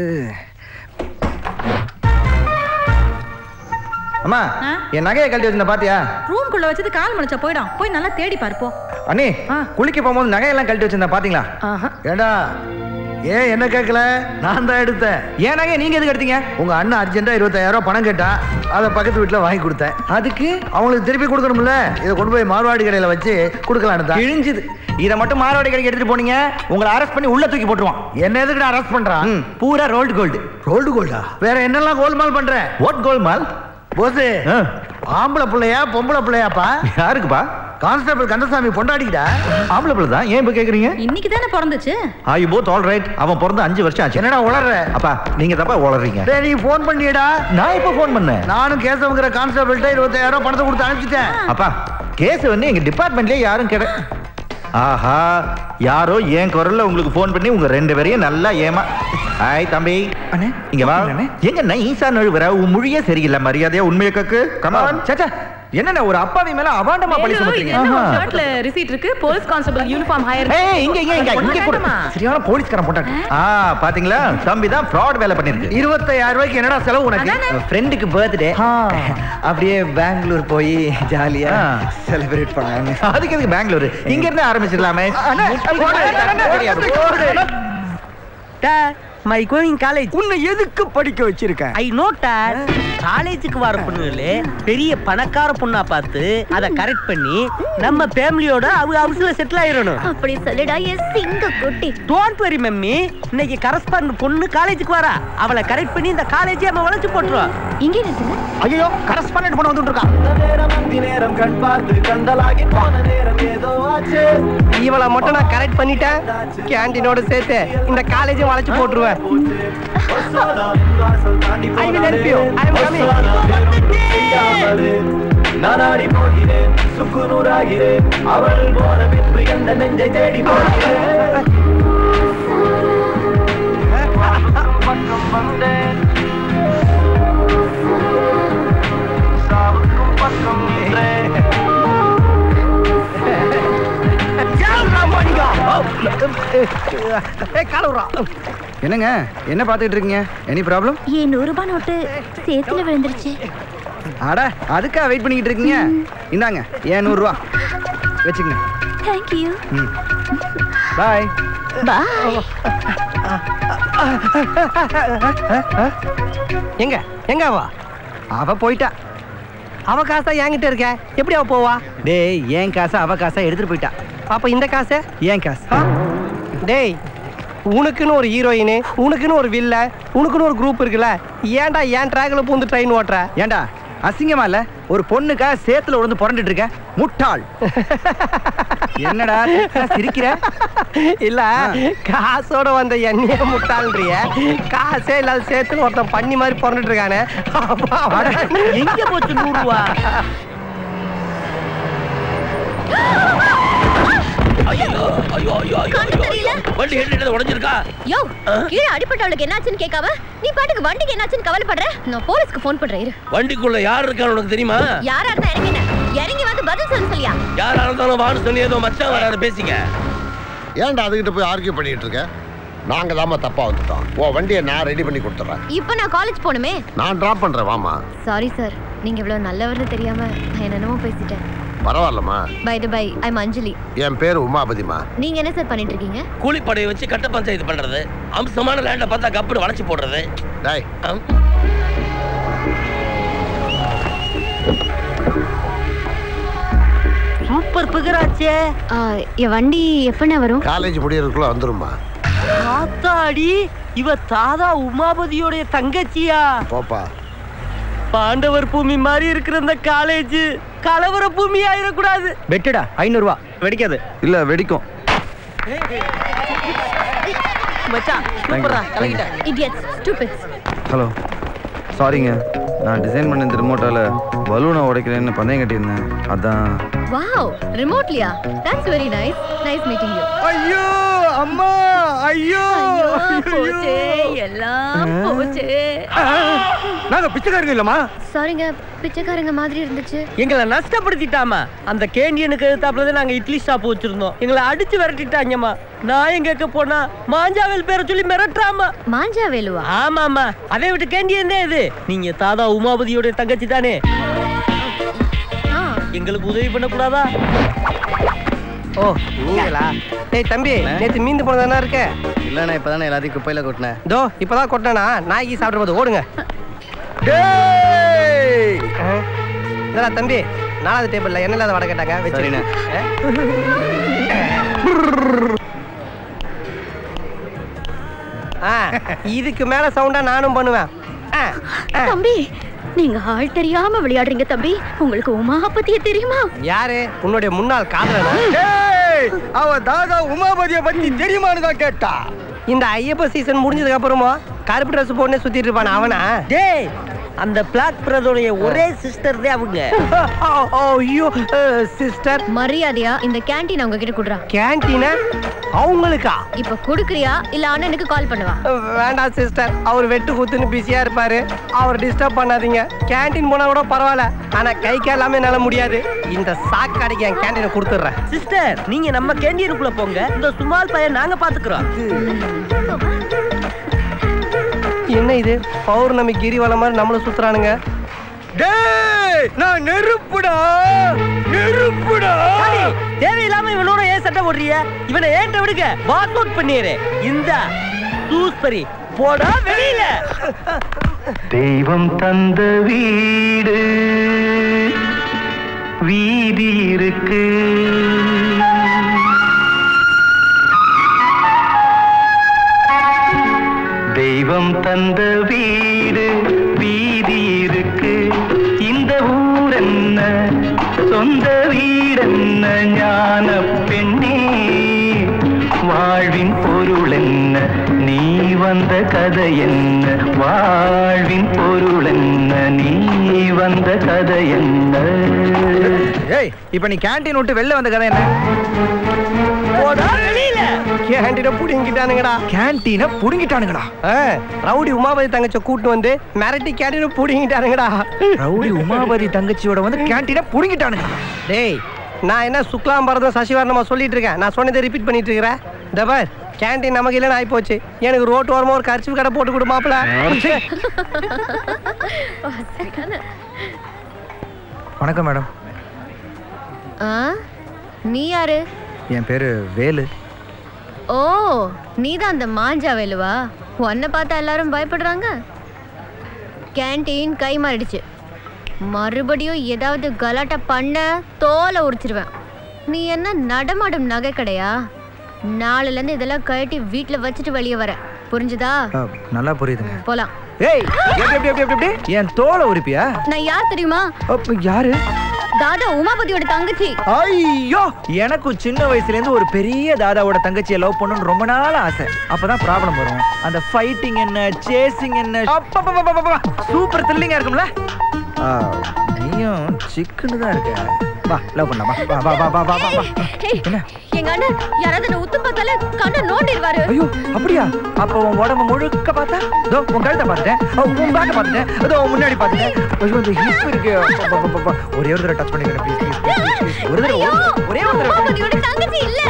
அம்மா என் நகையை கழட்டி வச்சிருந்த பாத்தியா ரூம் குள்ள வச்சது கால் முளைச்சா போயிடும் போய் நல்லா தேடி பாருப்போ அண்ணி குளிக்க போகும்போது நகையெல்லாம் கழட்டி வச்சிருந்தேன் பாத்தீங்களா ஏடா ஏன் என்ன கேட்கல நான் தான் எடுத்தேன் ஏன் நகையை நீங்க எதுக்கு எடுத்தீங்க உங்க அண்ணன் அர்ஜென்ட்டா இருபத்தாயிரம் ரூபாய் பணம் கேட்டா அதை பக்கத்து வீட்டுல வாங்கி கொடுத்தேன் அதுக்கு அவங்களுக்கு திருப்பி கொடுக்கணும்ல இதை கொண்டு போய் மார்வாடி கடையில வச்சு கொடுக்கலான்னு தான் கிழிஞ்சுது இதை மட்டும் மாரவாடி கடைக்கு எடுத்துட்டு போனீங்க உங்களை அரெஸ்ட் பண்ணி உள்ள தூக்கி போட்டுருவான் என்ன எதுக்கு அரெஸ்ட் பண்றான் பூரா ரோல்டு கோல்டு ரோல்டு கோல்டா வேற என்னெல்லாம் கோல்மால் பண்ற வாட் கோல்மால் போஸ் ஆம்பளை பிள்ளையா பொம்பளை பிள்ளையாப்பா யாருக்குப்பா கான்ஸ்டபிள் கந்தசாமி பொண்டாடிக்கிட்டா ஆம்பளை பிள்ளை தான் ஏன் இப்ப கேக்குறீங்க இன்னைக்கு தானே பிறந்துச்சு ah you both all right அவன் பிறந்து அஞ்சு வருஷம் ஆச்சு என்னடா உளர்ற அப்பா நீங்க தப்பா உளறீங்க டேய் நீ ஃபோன் பண்ணியடா நான் எப்ப ஃபோன் பண்ணேன் நானும் கேசவங்கிற கான்ஸ்டபிள்கிட்ட இருபத்தாயிரம் ரூபாய் பணத்தை கொடுத்து அனுப்பிச்சிட்டேன் அப்பா கேஸ் வந்து எங்க டிபார்ட்மெண்ட்லயே யாரும் கிடை ஆஹா யாரோ என் குரல்ல உங்களுக்கு ஃபோன் பண்ணி உங்க ரெண்டு பேரையும் நல்லா ஏமா ஹாய் தம்பி அண்ணே இங்க வா எங்க நைசா நழுவுற உன் மொழியே சரியில்லை மரியாதையா உண்மையை கக்கு கமான் சேச்சா என்னண்ணே ஒரு அப்பாவி மேல அபாண்டமா பழி சுமத்துறீங்க ஷர்ட்ல ரிசீட் இருக்கு போலீஸ் கான்ஸ்டபிள் யூனிஃபார்ம் ஹையர் ஏய் இங்க இங்க இங்க இங்க கொடு சரியான போலீஸ்காரன் போட்டாங்க ஆ பாத்தீங்களா தம்பி தான் ஃப்ராட் வேலை பண்ணிருக்கு இருபத்தாயிரம் ரூபாய்க்கு என்னடா செலவு உனக்கு ஃப்ரெண்டுக்கு பர்த்டே அப்படியே பெங்களூர் போய் ஜாலியா செலிப்ரேட் பண்ணாங்க அதுக்கு எதுக்கு பெங்களூர் இங்க இருந்து ஆரம்பிச்சிடலாமே மை கோயிங் காலேஜ் உன்னை எதுக்கு படிக்க வச்சிருக்கேன் ஐ நோட்டார் காலேஜுக்கு வர பொண்ணுகளே பெரிய பணக்கார பொண்ணா பார்த்து அதை கரெக்ட் பண்ணி நம்ம ஃபேமிலியோட அவங்க ஹவுஸ்ல செட்டில் ஆயிரணும் அப்படி சொல்லுடா என் சிங்க குட்டி டோன்ட் வரி மம்மி இன்னைக்கு கரஸ்பாண்ட் பொண்ணு காலேஜுக்கு வரா அவளை கரெக்ட் பண்ணி இந்த காலேஜே நம்ம வளைச்சு போட்டுருவோம் இங்கே நிறுத்துங்க ஐயோ கரஸ்பாண்ட் பண்ண வந்துட்டு இருக்கான் நேரம் கண் பார்த்து கண்டலாகி போன நேரம் ஏதோ ஆச்சு இவளை மட்டும் நான் கரெக்ட் பண்ணிட்டேன் கேண்டீனோட சேர்த்து இந்த காலேஜும் வளைச்சு போட்டுருவேன் I will help you. I am coming. நானாடி போகிறேன் சுக்குநூறாகிறேன் அவள் போன பின்பு எந்த நெஞ்சை தேடி போகிறேன் பக்கம் வந்தேன் சாவுக்கும் பக்கம் நின்றேன் என்னங்க என்ன பார்த்துட்டு இருக்கீங்க எனி ப்ராப்ளம் என் நூறு ரூபாய் நோட்டு சேத்துல விழுந்துருச்சு அட அதுக்கா வெயிட் பண்ணிக்கிட்டு இருக்கீங்க இந்தாங்க ஏன் நூறுரூவா வச்சுக்கங்க தேங்க் யூ பாய் பாய் எங்க எங்க அவ அவ போயிட்டா அவ காசா என்கிட்ட இருக்க எப்படி அவ போவா டேய் ஏன் காசை அவ காசை எடுத்துட்டு போயிட்டா அப்ப இந்த காசு ஏன் காசு டேய் உனக்குன்னு ஒரு ஹீரோயின் உனக்குன்னு ஒரு வில்ல உனக்குன்னு ஒரு குரூப் இருக்குல்ல ஏன்டா ஏன் ட்ராக்ல பூந்து ட்ரெயின் ஓட்டுற ஏன்டா அசிங்கமா இல்ல ஒரு பொண்ணுக்கா சேத்துல உடந்து புரண்டுட்டு இருக்க முட்டாள் என்னடா திட்டா சிரிக்கிற இல்ல காசோட வந்த எண்ணெய முட்டாள்ன்றிய காசே இல்லாத சேர்த்து ஒருத்தன் பண்ணி மாதிரி பிறந்துட்டு இருக்கானே எங்க போச்சு நூறு ரூபா ஐயோ ஐயோ ஐயோ ஐயோ ஐயோ வண்டி ஹெட் உடைஞ்சிருக்கா யோ கீழே அடிப்பட்டவளுக்கு என்னாச்சுன்னு கேட்காம நீ பாட்டுக்கு வண்டிக்கு என்னாச்சுன்னு கவலைப்படுற நான் போலீஸ்க்கு ஃபோன் பண்றேன் இரு வண்டிக்குள்ள யார் இருக்கான்னு உனக்கு தெரியுமா யாரா இருந்தா இறங்கி என்ன? இறங்கி வந்து பதில் சொல்ல சொல்லியா யாரா இருந்தாலும் வான்னு சொல்லி ஏதோ மச்சான் வராரு பேசிக்க ஏன்டா அதுகிட்ட போய் ஆர்கியூ பண்ணிட்டு இருக்க நாங்க தாம்மா தப்பா வந்துட்டோம் ஓ வண்டியை நான் ரெடி பண்ணி கொடுத்துட்றேன் இப்போ நான் காலேஜ் போகணுமே நான் டிராப் பண்றேன் வாமா சாரி சார் நீங்க இவ்வளவு நல்லவர்னு தெரியாம நான் என்னென்னமோ பேசிட்டேன் பரவாயில்லம்மா by the by I'm Anjali என் பேர் உமாபதிமா நீங்க என்ன சார் பண்ணிட்டு இருக்கீங்க கூலிப்படையை வச்சு கட்ட பஞ்சாயத்து பண்றது அம்சமான லேண்ட பார்த்தா கப்புனு வளைச்சு போடுறது டேய் அம். சூப்பர் பிகராச்சே என் வண்டி எப்பண்ணே வரும் காலேஜ் முடியறதுக்குள்ள வந்துருமா ஆத்தாடி இவ தாதா உமாபதியோடைய தங்கச்சியா போப்பா பாண்டவர் பூமி மாதிரி இருக்கிற இந்த காலேஜ் கலவர பூமி ஆயிடக்கூடாது பெட்டுடா ஐநூறு ரூபா வெடிக்காது இல்ல வெடிக்கும் மச்சான் சூப்பரா கலக்கிட்ட இடியட்ஸ் ஸ்டூபிட்ஸ் ஹலோ சாரிங்க நான் டிசைன் பண்ண இந்த ரிமோட்டால பலூனை உடைக்கிறேன்னு பந்தயம் கட்டியிருந்தேன் அதான் வாவ் ரிமோட்லியா that's very nice nice meeting you ஐயோ அம்மா ஐயோ போச்சே எல்லாம் போச்சே நாங்க பிச்சைக்காரங்க இல்லம்மா சாரிங்க பிச்சைக்காரங்க மாதிரி இருந்துச்சு எங்களை நஷ்டப்படுத்திட்டாமா அந்த கேண்டியனுக்கு எழுத்தாப்புல நாங்க இட்லி ஷாப் வச்சிருந்தோம் எங்களை அடிச்சு விரட்டிட்டாங்கம்மா நான் எங்க போனா மாஞ்சாவேல் பேரை சொல்லி மிரட்டுறாமா மாஞ்சாவேலுவா ஆமாமா அதை விட்டு கேண்டியன் தான் இது நீங்க தாதா உமாபதியோட தங்கச்சி தானே எங்களுக்கு உதவி பண்ண கூடாதா ஓ நீங்களா டேய் தம்பி நேத்து மீந்து போனதானே இருக்க இல்லண்ணா இப்பதானே எல்லாத்தையும் குப்பையில கொட்டினேன் தோ இப்பதான் கொட்டினா நாய்க்கு சாப்பிட போது ஓடுங்க இதா தம்பி நாலாவது டேபிள்ல என்ன இல்லாத வடை கேட்டாங்க வச்சிருங்க ஆ இதுக்கு மேல சவுண்டா நானும் பண்ணுவேன் ஆ, ஆ. தம்பி நீங்க ஆள் தெரியாம விளையாடுறீங்க தம்பி உங்களுக்கு உமா பத்திய தெரியுமா யாரு உன்னுடைய முன்னாள் காதலனா அவ தாதா உமாபதிய பத்தி தெரியுமான்னு தான் கேட்டா இந்த ஐயப்ப சீசன் முடிஞ்சதுக்கு அப்புறமா கருப்பு ட்ரெஸ் போட்டு சுத்திட்டு இருப்பான அவனா டேய் அந்த பிளாக் பிரதோடைய ஒரே சிஸ்டர் தான் அவங்க ஐயோ சிஸ்டர் மரியாதையா இந்த கேண்டீன் அவங்க கிட்ட குடுறா கேண்டீனா அவங்களுக்கா இப்ப குடுக்குறியா இல்ல அண்ணனுக்கு கால் பண்ணுவா வேண்டாம் சிஸ்டர் அவர் வெட்டு குத்துன்னு பிஸியா இருப்பாரு அவர் டிஸ்டர்ப் பண்ணாதீங்க கேண்டீன் போனா கூட பரவாயில்ல ஆனா கை காலாமே என்னால முடியாது இந்த சாக்காடைக்கு என் கேண்டீனை கொடுத்துட்றேன் சிஸ்டர் நீங்க நம்ம கேண்டீனுக்குள்ள போங்க இந்த சுமால் பையன் நாங்க பாத்துக்கிறோம் என்ன இது பௌர்ணமி கிரிவலம் மாதிரி நம்மள சுத்துறானுங்க டேய் நான் நெருப்புடா நெருப்புடா தேவையில்லாம இவனோட ஏன் சட்டை போடுறிய இவனை ஏன்ட்ட விடுங்க வாக் அவுட் பண்ணிடுறே இந்த சூஸ்பரி போடா வெளியில தெய்வம் தந்த வீடு வீதி இருக்கு தெய்வம் தந்த வீடு வீதி இருக்கு இந்த ஊர் என்ன சொந்த வீடென்ன ஞான பெண்ணே வாழ்வின் பொருள் என்ன நீ வந்த கதை என்ன வாழ்வின் பொருள் என்ன நீ வந்த கதை என்ன ஏய் இப்ப நீ கேண்டீன் விட்டு வெளில வந்த கதை என்ன போடா வெளியில கேண்டீனை புடிங்கிட்டானுங்கடா கேண்டீனை புடுங்கிட்டானுங்கடா ஆ, ரவுடி உமாபதி தங்கச்ச கூட்டு வந்து மிரட்டி கேண்டீனை புடிங்கிட்டானுங்கடா ரவுடி உமாபதி தங்கச்சியோட வந்து கேண்டீனை புடுங்கிட்டானுங்க டேய் நான் என்ன சுக்லாம் பரதம் சசிவர்ணமா சொல்லிட்டு இருக்கேன் நான் சொன்னதை ரிப்பீட் பண்ணிட்டு இருக்கிறேன் டபர் கேண்டீன் நமக்கு இல்லைன்னு ஆகி போச்சு எனக்கு ரோட்டு ஓரமா ஒரு கரிச்சு கடை போட்டு கொடு மாப்பிள வணக்கம் மேடம் ஆ? நீ யாரு என் பேரு வேலு ஓ நீதான் அந்த மாஞ்சா வேலுவா உன்னை பார்த்தா எல்லாரும் பயப்படுறாங்க கேண்டீன் கை மாறிடுச்சு மறுபடியும் ஏதாவது கலாட்டா பண்ண தோலை உரிச்சிருவேன் நீ என்ன நடமாடும் நகை கடையா நாளைல இருந்து இதெல்லாம் கழட்டி வீட்ல வச்சுட்டு வெளியே வர புரிஞ்சுதா ஆ, நல்லா புரியுதுங்க போலாம் ஏய் எப்படி எப்படி எப்படி எப்படி எப்படி என் தோலை உரிப்பியா நான் யார் தெரியுமா அப்ப யாரு தாதா உமாபதியோட தங்கச்சி ஐயோ எனக்கும் சின்ன வயசுல இருந்து ஒரு பெரிய தாதாவோட தங்கச்சியை லவ் பண்ணணும்னு ரொம்ப நாள் ஆசை அப்பதான் ப்ராப்ளம் வரும் அந்த ஃபைட்டிங் என்ன சேசிங் என்ன சூப்பர் த்ரில்லிங்கா இருக்கும்ல ஆ, நீயும் சிக்குன்னு தான் இருக்க வா லவ் பண்ணலாம் வா வா வா வா வா வா வா ஏய், எங்க அண்ணன் யாராவது என்ன உத்து பார்த்தாலே கண்ணை நோண்டிடுவாரு ஐயோ அப்படியா அப்ப உன் உடம்பு முழுக்க பார்த்தா இதோ உன் கழுத்தை பார்த்துட்டேன் அ, உன் பேக்க பார்த்துட்டேன் இதோ உன் முன்னாடி பார்த்துட்டேன் ஐயோ இந்த ஹிப் இருக்கு அப்ப, அப்ப, அப்ப, அப்ப. ஒரே ஒரு தடவை டச் பண்ணிக்கிறேன் ப்ளீஸ் ப்ளீஸ் ப்ளீஸ் ஒரு தடவை ஒரு தடவை, ஒரே ஒரு தடவை உமாபதியோட தங்கச்சி இல்ல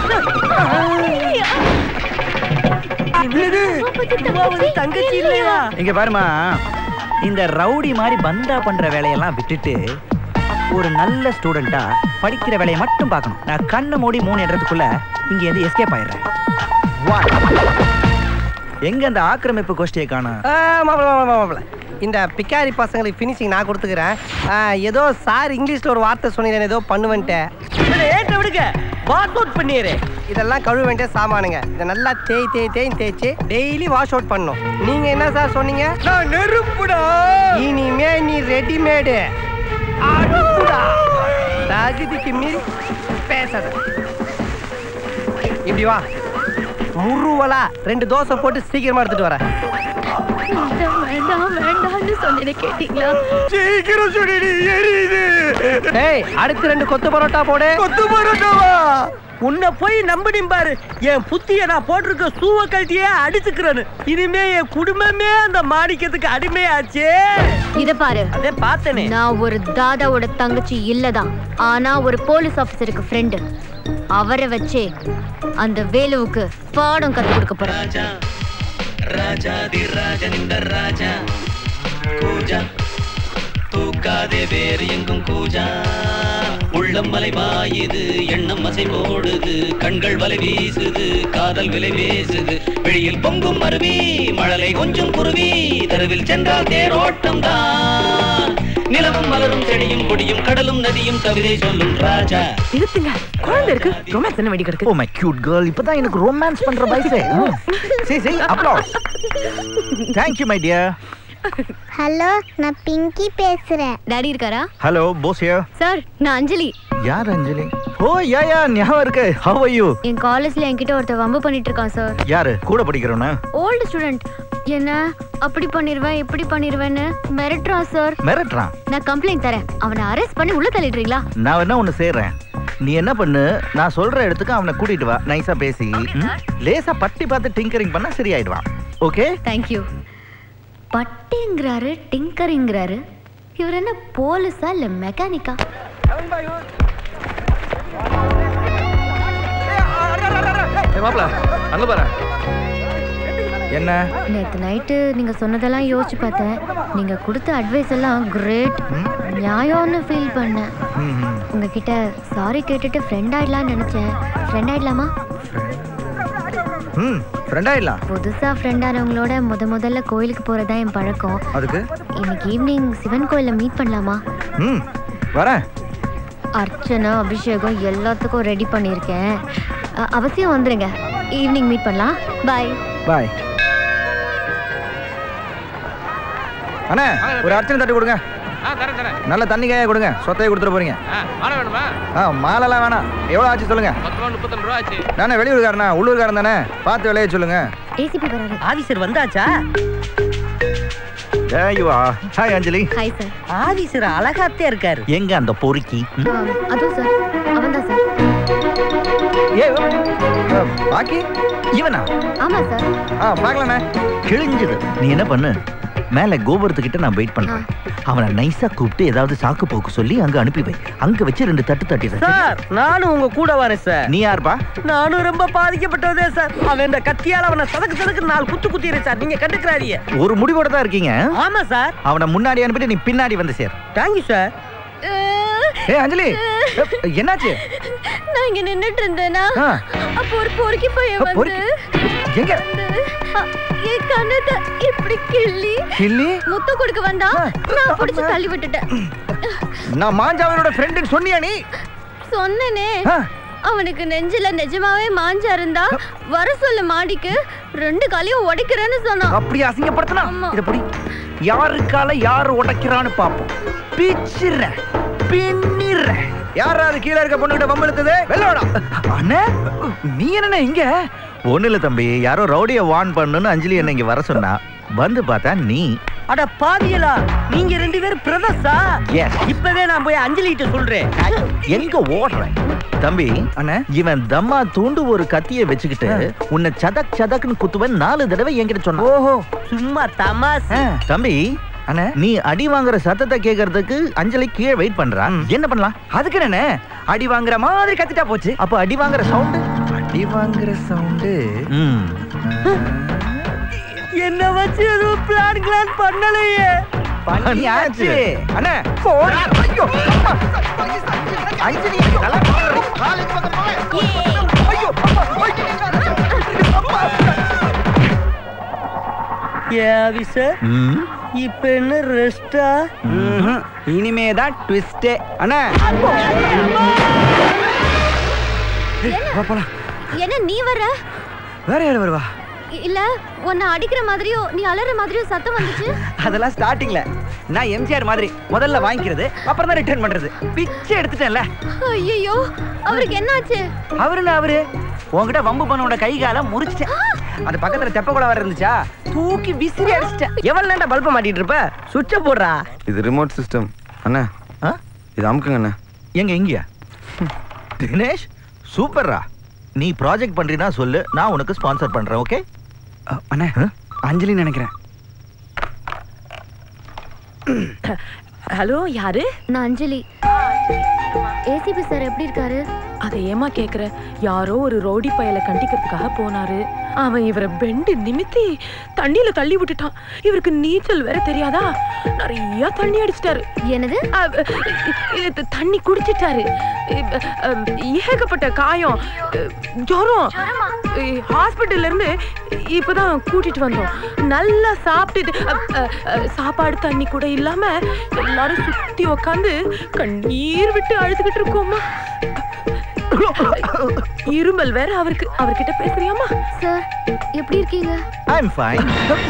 தங்கச்சி இல்லையா இங்க பாருமா இந்த ரவுடி மாதிரி பந்தா பண்ற வேலையெல்லாம் விட்டுட்டு ஒரு நல்ல ஸ்டூடெண்டா படிக்கிற வேலையை மட்டும் பார்க்கணும் நான் கண்ணை மூடி மூணு இடத்துக்குள்ள இங்க இருந்து எஸ்கேப் ஆயிடுறேன் One. எங்க அந்த ஆக்கிரமிப்பு கோஷ்டியை காணும் ஆ, மாப்பிள, மாப்பிள, மாப்பிள. இந்த பிக்காரி பசங்களுக்கு ஃபினிஷிங் நான் கொடுத்துக்கிறேன் ஆ, ஏதோ சார் இங்கிலீஷ்ல ஒரு வார்த்தை சொன்னீங்க ஏதோ பண்ணுவேன்ட்டேன் இவனை ஏற்ற விடுங்க வாஷ் அவுட் பண்ணிடுறேன் இதெல்லாம் கழுவ வேண்டிய சாமானுங்க இதை நல்லா தேய் தேய் தேய் தேய்ச்சி டெய்லி வாஷ் அவுட் பண்ணும் நீங்க என்ன சார் சொன்னீங்க நான் நெருப்புடா இனிமே நீ ரெடிமேடு அடுப்புடா தகுதிக்கு மீறி பேசாத இப்படி வா முருவலா ரெண்டு தோசை போட்டு சீக்கிரமா எடுத்துட்டு வரேன் வேண்டாம் வேண்டாம்னு சொன்னதை கேட்டீங்களா சீக்கிரம் சுடிடி எரியுது ஏய் அடுத்து ரெண்டு கொத்து பரோட்டா போடு கொத்து பரோட்டாவா உன்னை போய் நம்பினி பாரு என் புத்திய நான் போட்டிருக்க சூவ கழட்டியே அடிச்சுக்கிறேன்னு இனிமே என் குடும்பமே அந்த மாணிக்கத்துக்கு அடிமையாச்சே இத பாரு அதே பார்த்தனே நான் ஒரு தாதாவோட தங்கச்சி இல்லதான் ஆனா ஒரு போலீஸ் ஆபீசருக்கு ஃப்ரெண்டு அவரை வச்சே அந்த வேலுவுக்கு பாடம் கத்து கொடுக்க போறேன் ராஜாதி ராஜன் இந்த ராஜா கூஜா தூக்காதே வேறு எங்கும் கூஜா உள்ளம் மலை பாயுது எண்ணம் அசை போடுது கண்கள் வலை வீசுது காதல் விலை பேசுது வெளியில் பொங்கும் அருவி மழலை கொஞ்சம் குருவி தெருவில் சென்றால் தேரோட்டம் தான் நிலவும் மலரும் செடியும் கொடியும் கடலும் நதியும் கவிதை சொல்லும் ராஜா நிறுத்துங்க குழந்தை இருக்கு ரொமான்ஸ் என்ன வேண்டி கிடக்கு ஓ மை கியூட் கேர்ள் இப்பதான் எனக்கு ரொமான்ஸ் பண்ற வயசு சரி சரி applause thank you my dear hello நான் பிங்கி பேசுறேன் டாடி இருக்காரா ஹலோ போஸ் ஹியர் சார் நான் அஞ்சலி யார் அஞ்சலி ஓ யா யா ஞாபகம் இருக்கு ஹவ் ஆர் யூ என் காலேஜ்ல என்கிட்ட ஒருத்தர் வம்பு பண்ணிட்டு இருக்கான் சார் யாரு கூட படிக்கிறவனா ஓல்டு ஸ்டூடெண்ட் என்ன அப்படி பண்ணிருவேன் இப்படி பண்ணிருவேன்னு மிரட்டுறான் சார் மிரட்டுறான் நான் கம்ப்ளைண்ட் தரேன் அவனை அரெஸ்ட் பண்ணி உள்ள தள்ளிடுறீங்களா நான் வேணா ஒண்ணு செய்றேன் நீ என்ன பண்ணு நான் சொல்ற இடத்துக்கு அவனை கூட்டிட்டு வா நைஸா பேசி ம்? லேசா பட்டி பார்த்து டிங்கரிங் பண்ணா சரியாயிடுவான் ஓகே தேங்க்யூ பட்டிங்கிறாரு டிங்கரிங்கிறாரு இவர் என்ன போலீஸா இல்ல மெக்கானிக்கா மாப்பிள அங்க பாரு என்ன நேத்து நைட்டு நீங்க சொன்னதெல்லாம் யோசிச்சு பார்த்தேன் நீங்க கொடுத்த அட்வைஸ் எல்லாம் கிரேட் நியாயம்னு ஃபீல் பண்ணேன் உங்ககிட்ட சாரி கேட்டுட்டு ஃப்ரெண்ட் ஆயிடலாம்னு நினைச்சேன் ஃப்ரெண்ட் ஆயிடலாமா ம் ஃப்ரெண்ட் ஆயிடலாம் புதுசா ஃப்ரெண்ட் ஆனவங்களோட முத முதல்ல கோயிலுக்கு போறதா என் பழக்கம் அதுக்கு இன்னைக்கு ஈவினிங் சிவன் கோயில்ல மீட் பண்ணலாமா ம் வரேன் அர்ச்சனை அபிஷேகம் எல்லாத்துக்கும் ரெடி பண்ணியிருக்கேன் அ- அவசியம் வந்துருங்க ஈவினிங் மீட் பண்ணலாம் பாய் பாய் அண்ணே ஒரு அர்ச்சனை தட்டு கொடுங்க ஆ தரேன் தரேன் நல்ல தண்ணி காய கொடுங்க சொத்தையை கொடுத்துட்டு போறீங்க ஆ மாலை வேணுமா ஆ மாலைலாம் வேணாம் எவ்வளோ ஆச்சு சொல்லுங்க பத்து ரூபா முப்பத்தி ரூபா ஆச்சு நானே வெளியூர்காரனா உள்ளூர்காரன் தானே பார்த்து விலைய சொல்லுங்க ஏசிபி வராரு ஆபீசர் வந்தாச்சா ஐயோ hi Anjali hi sir officer அழகாத்தே இருக்காரு எங்க அந்த பொறுக்கி அதுவும் சார் அவன் தான் சார் ஏ ஆ, பாக்கி இவனா ஆமா சார் ஆ பார்க்கலாண்ணே கிழிஞ்சது நீ என்ன பண்ணு மேல கோபுரத்துக்கிட்ட நான் வெயிட் பண்றேன் அவனை நைஸா கூப்பிட்டு ஏதாவது சாக்கு போக்கு சொல்லி அங்க அனுப்பி வை அங்க வச்சு ரெண்டு தட்டு தட்டிடுறேன் சார் நானும் உங்க கூட வரேன் சார் நீ யாருப்பா நானும் ரொம்ப பாதிக்கப்பட்டதே சார் அவன் இந்த கத்தியால அவனை சதக்கு சதக்கு நாலு குத்து குத்திடுறேன் சார் நீங்க கண்டுக்கிறாரியே ஒரு முடிவோட தான் இருக்கீங்க ஆமா சார் அவனை முன்னாடி அனுப்பிட்டு நீ பின்னாடி வந்து சேர் தேங்க்யூ சார் ஏ அஞ்சலி ஏ, என்னாச்சு நான் இங்க நின்னுட்டு இருந்தேனா ஆ. அப்போ ஒரு பொறுக்கி பையன் அ, வந்து பொறுக்கி? எங்க? அ, என் கண்ணத்தை இப்படி கிள்ளி கிள்ளி? முத்தம் கொடுக்க வந்தா நான் பிடிச்சு தள்ளி விட்டுட்டேன் நான் மாஞ்சாவனோட ஃப்ரெண்டுன்னு சொன்னியா நீ சொன்னனே அவனுக்கு நெஞ்சில நிஜமாவே மாஞ்சா இருந்தா வர சொல்லு மாடிக்கு ரெண்டு காலையும் உடைக்கிறேன்னு சொன்னான் அப்படி அசிங்கப்படுத்தினா இத புடி யாருக்கால யார் உடைக்கிறான்னு பாப்போம் பிச்சிடுறேன் பின்னிடுறேன் யாராவது கீழே இருக்க பொண்ணுகிட்ட வம்பிழுத்தது வெள்ளோடா அண்ணே நீ என்ன இங்க ஒண்ணு இல்ல தம்பி யாரோ ரவுடிய வார்ன் பண்ணுன்னு அஞ்சலி என்ன இங்க வர சொன்னா வந்து பார்த்தா நீ அட பாவியலா நீங்க ரெண்டு பேரும் பிரதர்ஸா Yes. இப்பவே நான் போய் அஞ்சலி கிட்ட சொல்றேன் எங்க ஓடுற தம்பி இவன் தம்மா தூண்டு ஒரு கத்திய வச்சுக்கிட்டு உன்னை சதக் சதக்னு குத்துவன் நாலு தடவை என்கிட்ட சொன்னான் ஓஹோ சும்மா தமாஸ் தம்பி நீ அடி வாங்குற சத்தத்தை கேக்குறதுக்கு அஞ்சலி கீழே வெயிட் பண்றான் என்ன பண்ணலாம் அதுக்கு என்ன அடி வாங்குற மாதிரி கத்திட்டா போச்சு அப்ப அடி வாங்குற சவுண்ட் அடி வாங்குற சவுண்டு என்ன வச்சு எதுவும் பிளான் கிளான் பண்ணலையே பண்ணியாச்சு அண்ணே போடா. ஐயோ அம்மா. அஞ்சலி நல்லா ஐயோ ஏ ஆபீசர் இப்ப என்ன ரெஸ்டா இனிமே தான் ட்விஸ்டே அண்ணா வா போலாம் என்ன நீ வர வேற யாரு வருவா இல்ல உன்னை அடிக்கிற மாதிரியோ நீ அலற மாதிரியோ சத்தம் வந்துச்சு அதெல்லாம் ஸ்டார்டிங்ல நான் எம்ஜிஆர் மாதிரி முதல்ல வாங்கிக்கிறது அப்புறம் தான் ரிட்டர்ன் பண்றது பிச்சை எடுத்துட்டேன்ல ஐயோ அவருக்கு என்னாச்சு அவருன்னு அவரு உன்கிட்ட வம்பு பண்ணோட கை கால முறிச்சிட்டேன் அது பக்கத்துல தெப்ப குளம் வேற இருந்துச்சா தூக்கி விசிறி அடிச்சிட்டேன் எவ்வளவு நேண்டா பல்ப மாட்டிட்டு இருப்ப சுவிட்ச போடுறா இது ரிமோட் சிஸ்டம் அண்ணா இது அமுக்குங்க அண்ணா எங்க இங்கயா தினேஷ் சூப்பர்ரா நீ ப்ராஜெக்ட் பண்றீனா சொல்லு நான் உனக்கு ஸ்பான்சர் பண்றேன் ஓகே அண்ணே அஞ்சலி நினைக்கிறேன் ஹலோ யாரு நான் அஞ்சலி ஏசிபி சார் எப்படி இருக்காரு அதை ஏமா கேக்குற யாரோ ஒரு ரோடி பயல கண்டிக்கிறதுக்காக போனாரு அவன் இவரை பெண்டு நிமித்தி தண்ணியில தள்ளி விட்டுட்டான் இவருக்கு நீச்சல் வேற தெரியாதா நிறைய தண்ணி அடிச்சிட்டாரு என்னது இது தண்ணி குடிச்சிட்டாரு இப்ப, அம், ஏகப்பட்ட காயம் அஹ், ஜுரம் ஹாஸ்பிட்டல்ல இருந்து இப்பதான் கூட்டிட்டு வந்தோம் நல்லா சாப்பிட்டுட்டு அஹ், அஹ், அஹ், சாப்பாடு தண்ணி கூட இல்லாம எல்லாரும் சுத்தி உக்காந்து கண்ணீர் விட்டு அழுதுகிட்டு இருக்கோமா இருமல் வேற அவருக்கு அவர்கிட்ட பேசுறியாமா சார் எப்படி இருக்கீங்க ஐம் ஃபைன்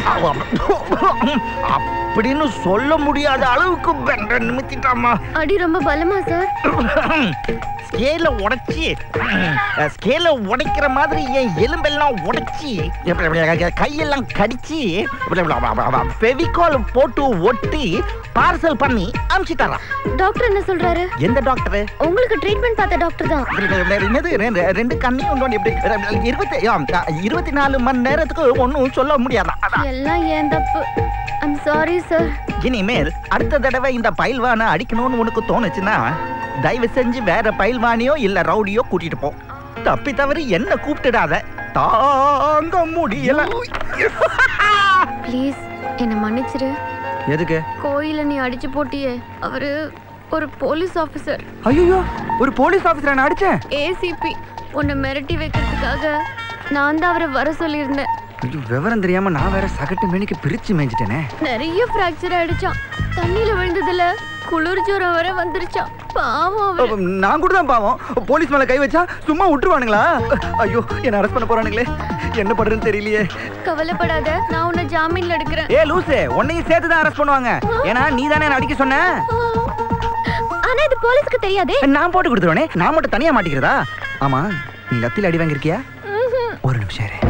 அப்படின்னு சொல்ல முடியாத அளவுக்கு பெண்ட நிமித்திட்டாமா அடி ரொம்ப பலமா சார் ஸ்கேல உடைச்சி ஸ்கேல உடைக்கிற மாதிரி என் எலும்பெல்லாம் உடைச்சி கையெல்லாம் கடிச்சு ஃபெவிகால் போட்டு ஒட்டி பார்சல் பண்ணி அனுப்பிச்சிட்டாரா டாக்டர் என்ன சொல்றாரு எந்த டாக்டர் உங்களுக்கு ட்ரீட்மெண்ட் பார்த்த டாக்டர் தான் என்னது ரெண்டு- ரெண்டு கண்ணையும் ஒண்ணு எப்படி இருபத்தி ஆம், இருபத்தி நாலு மணி நேரத்துக்கு ஒன்றும் சொல்ல முடியாதா எல்லாம் ஏன் தப்பு ஐம் சாரி சார் இனிமேல் அடுத்த தடவை இந்த பயில்வானை அடிக்கணும்னு உனக்கு தோணுச்சுன்னா தயவு செஞ்சு வேற பயில்வானியோ இல்ல ரவுடியோ கூட்டிட்டு போ தப்பி தவறி என்ன கூப்பிட்டுடாத தாங்க முடியல ப்ளீஸ் என்னை மன்னிச்சிரு எதுக்கு கோயில நீ அடிச்சு போட்டியே அவரு ஒரு போலீஸ் ஆபீசர் ஐயோ ஒரு போலீஸ் ஆபீசர் நான் அடிச்சேன் ஏசிபி உன்னை மிரட்டி வைக்கிறதுக்காக நான் தான் அவரை வர சொல்லியிருந்தேன் ஐயோ, விவரம் தெரியாம நான் வேற சகட்டு மேனிக்கு பிரிச்சு மேய்ஞ்சிட்டேனே நிறைய ஃப்ராக்சர் ஆயிடுச்சான் தண்ணியில விழுந்ததுல குளிர் ஜுரம் வர வந்துருச்சான் பாவம் அவரு நான் கூட தான் பாவம் போலீஸ் மேல கை வச்சா சும்மா விட்டுருவானுங்களா ஐயோ என்ன அரெஸ்ட் பண்ண போறானுங்களே என்ன பண்றதுன்னு தெரியலையே கவலைப்படாத நான் உன்னை ஜாமீன்ல எடுக்கிறேன் ஏ லூசு உன்னையும் சேர்த்து தான் அரெஸ்ட் பண்ணுவாங்க ஏன்னா நீ தானே என்ன அடிக்க சொன்ன ஆனா இது போலீஸ்க்கு தெரியாதே நான் போட்டு கொடுத்துருவானே நான் மட்டும் தனியா மாட்டிக்கிறதா ஆமா நீ லத்தில அடி வாங்கிருக்கியா ஒரு நிமிஷம் இரு.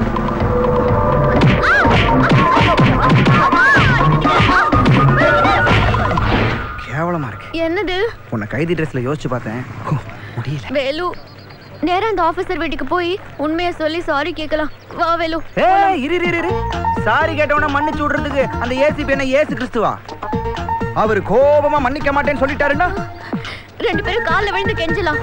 கேவலமா இருக்கு என்னது உன்னை கைதி ட்ரெஸ்ல யோசிச்சு பார்த்தேன் ஹோ, முடியல வேலு நேரா அந்த ஆபீசர் வீட்டுக்கு போய் உண்மையை சொல்லி சாரி கேட்கலாம் வா வேலு ஏய் இரு இரு, இரு இரு சாரி கேட்டவன மன்னிச்சு விடுறதுக்கு அந்த ஏசிபி என்ன ஏசு கிறிஸ்துவா அவர் கோபமா மன்னிக்க மாட்டேன்னு சொல்லிட்டாருன்னா ரெண்டு பேரும் கால்ல விழுந்து கெஞ்சலாம்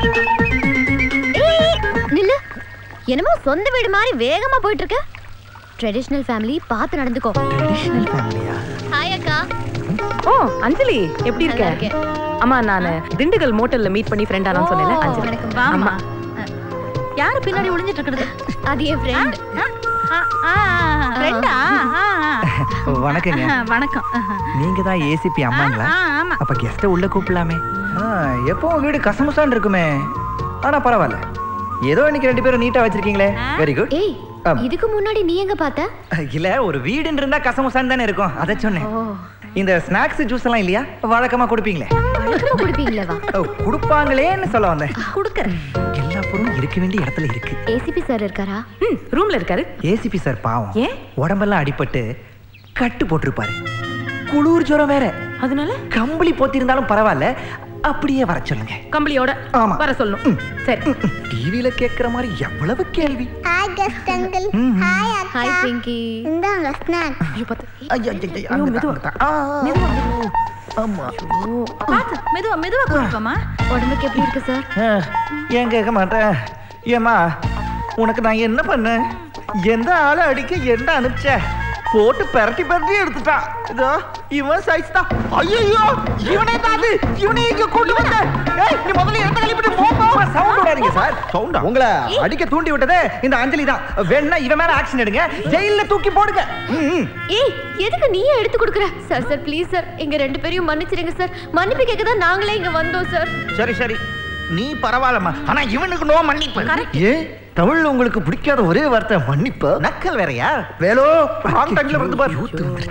ஏய், நில்லு என்னமோ சொந்த வீடு மாதிரி வேகமா போயிட்டு இருக்க ட்ரெடிஷனல் ஃபேமிலி பார்த்து நடந்துக்கோ ட்ரெடிஷனல் ஃபேமிலியா ஹாய் அக்கா ஓ அஞ்சலி எப்படி இருக்க நல்லா இருக்கேன். அம்மா நான் திண்டுக்கல் மோட்டல்ல மீட் பண்ணி ஃப்ரெண்ட் ஆனா சொன்னேன்ல அஞ்சலி வாம்மா. யாரு பின்னாடி ஒளிஞ்சிட்டு இருக்கிறது அது என் ஃப்ரெண்ட் ஃப்ரெண்டா வணக்கங்க வணக்கம் நீங்க தான் ஏசிபி அம்மாங்களா ஆ, ஆமா. அப்ப கெஸ்ட உள்ள கூப்பிடலாமே ஆ, எப்பவும் வீடு கசமுசான் இருக்குமே ஆனா பரவாயில்ல ஏதோ இன்னைக்கு ரெண்டு பேரும் நீட்டா வச்சிருக்கீங்களே வெரி குட் ஏய் இதுக்கு முன்னாடி நீ எங்க பார்த்த இல்ல ஒரு வீடுன்னு இருந்தா கசமுசான் தானே இருக்கும் அதை சொன்னேன் இந்த ஸ்நாக்ஸ் ஜூஸ் எல்லாம் இல்லையா வழக்கமா கொடுப்பீங்களே வழக்கமா குடிப்பீங்களே வா ஓ, கொடுப்பாங்களேன்னு சொல்ல வந்தேன் குடுக்கறேன் எல்லா பொருளும் இருக்க வேண்டிய இடத்துல இருக்கு ஏசிபி சார் இருக்காரா ரூம்ல இருக்காரு ஏசிபி சார் பாவம் உடம்பெல்லாம் அடிபட்டு கட்டு போட்டிருப்பாரு குளிர் ஜுரம் வேற அதனால கம்பளி போத்திருந்தாலும் பரவாயில்ல அப்படியே வர சொல்லுங்க கம்பளியோட ஆமா. வர சொல்லணும் சரி டிவில கேக்குற மாதிரி எவ்வளவு கேள்வி ஹாய் கெஸ்ட் அங்கிள் ஹாய் அக்கா ஹாய் பிங்கி இந்தாங்க ஸ்நாக்ஸ் ஐயோ பாத்து ஐயோ, ஐயோ, ஐயோ, அங்கதான், அங்கதான். ஆ, ஆமா பாத்து மெதுவா மெதுவா குடிப்போமா உடம்புக்கு எப்படி இருக்கு சார் ஆ, ஏன் கேட்க மாட்டேன் ஏமா உனக்கு நான் என்ன பண்ணேன் எந்த ஆளை அடிக்க என்ன அனுப்பிச்ச போட்டு பெரட்டி பெரட்டி எடுத்துட்டான் இதோ இவன் சைஸ் தான் ஐயோ இவனே தான் அது இவனே இங்க கொண்டு வந்த ஏய் நீ முதல்ல எந்த கழிப்பிட்டு போ போ சவுண்ட் விடாதீங்க சார் சவுண்டா உங்களை அடிக்க தூண்டி விட்டதே இந்த அஞ்சலி தான் வேணா இவன் மேல ஆக்ஷன் எடுங்க ஜெயில்ல தூக்கி போடுங்க ம், ம். ஏய் எதுக்கு நீயே எடுத்து கொடுக்குற சார் சார் ப்ளீஸ் சார் எங்க ரெண்டு பேரையும் மன்னிச்சிடுங்க சார் மன்னிப்பு கேட்க தான் நாங்களே இங்க வந்தோம் சார் சரி சரி நீ பரவாயில்லம்மா ஆனா இவனுக்கு நோ மன்னிப்பு ஏ தமிழ்ல உங்களுக்கு பிடிக்காத ஒரே வார்த்தை மன்னிப்பு நக்கல் வேறயா வேலோ ராங் டைம்ல வந்து பாரு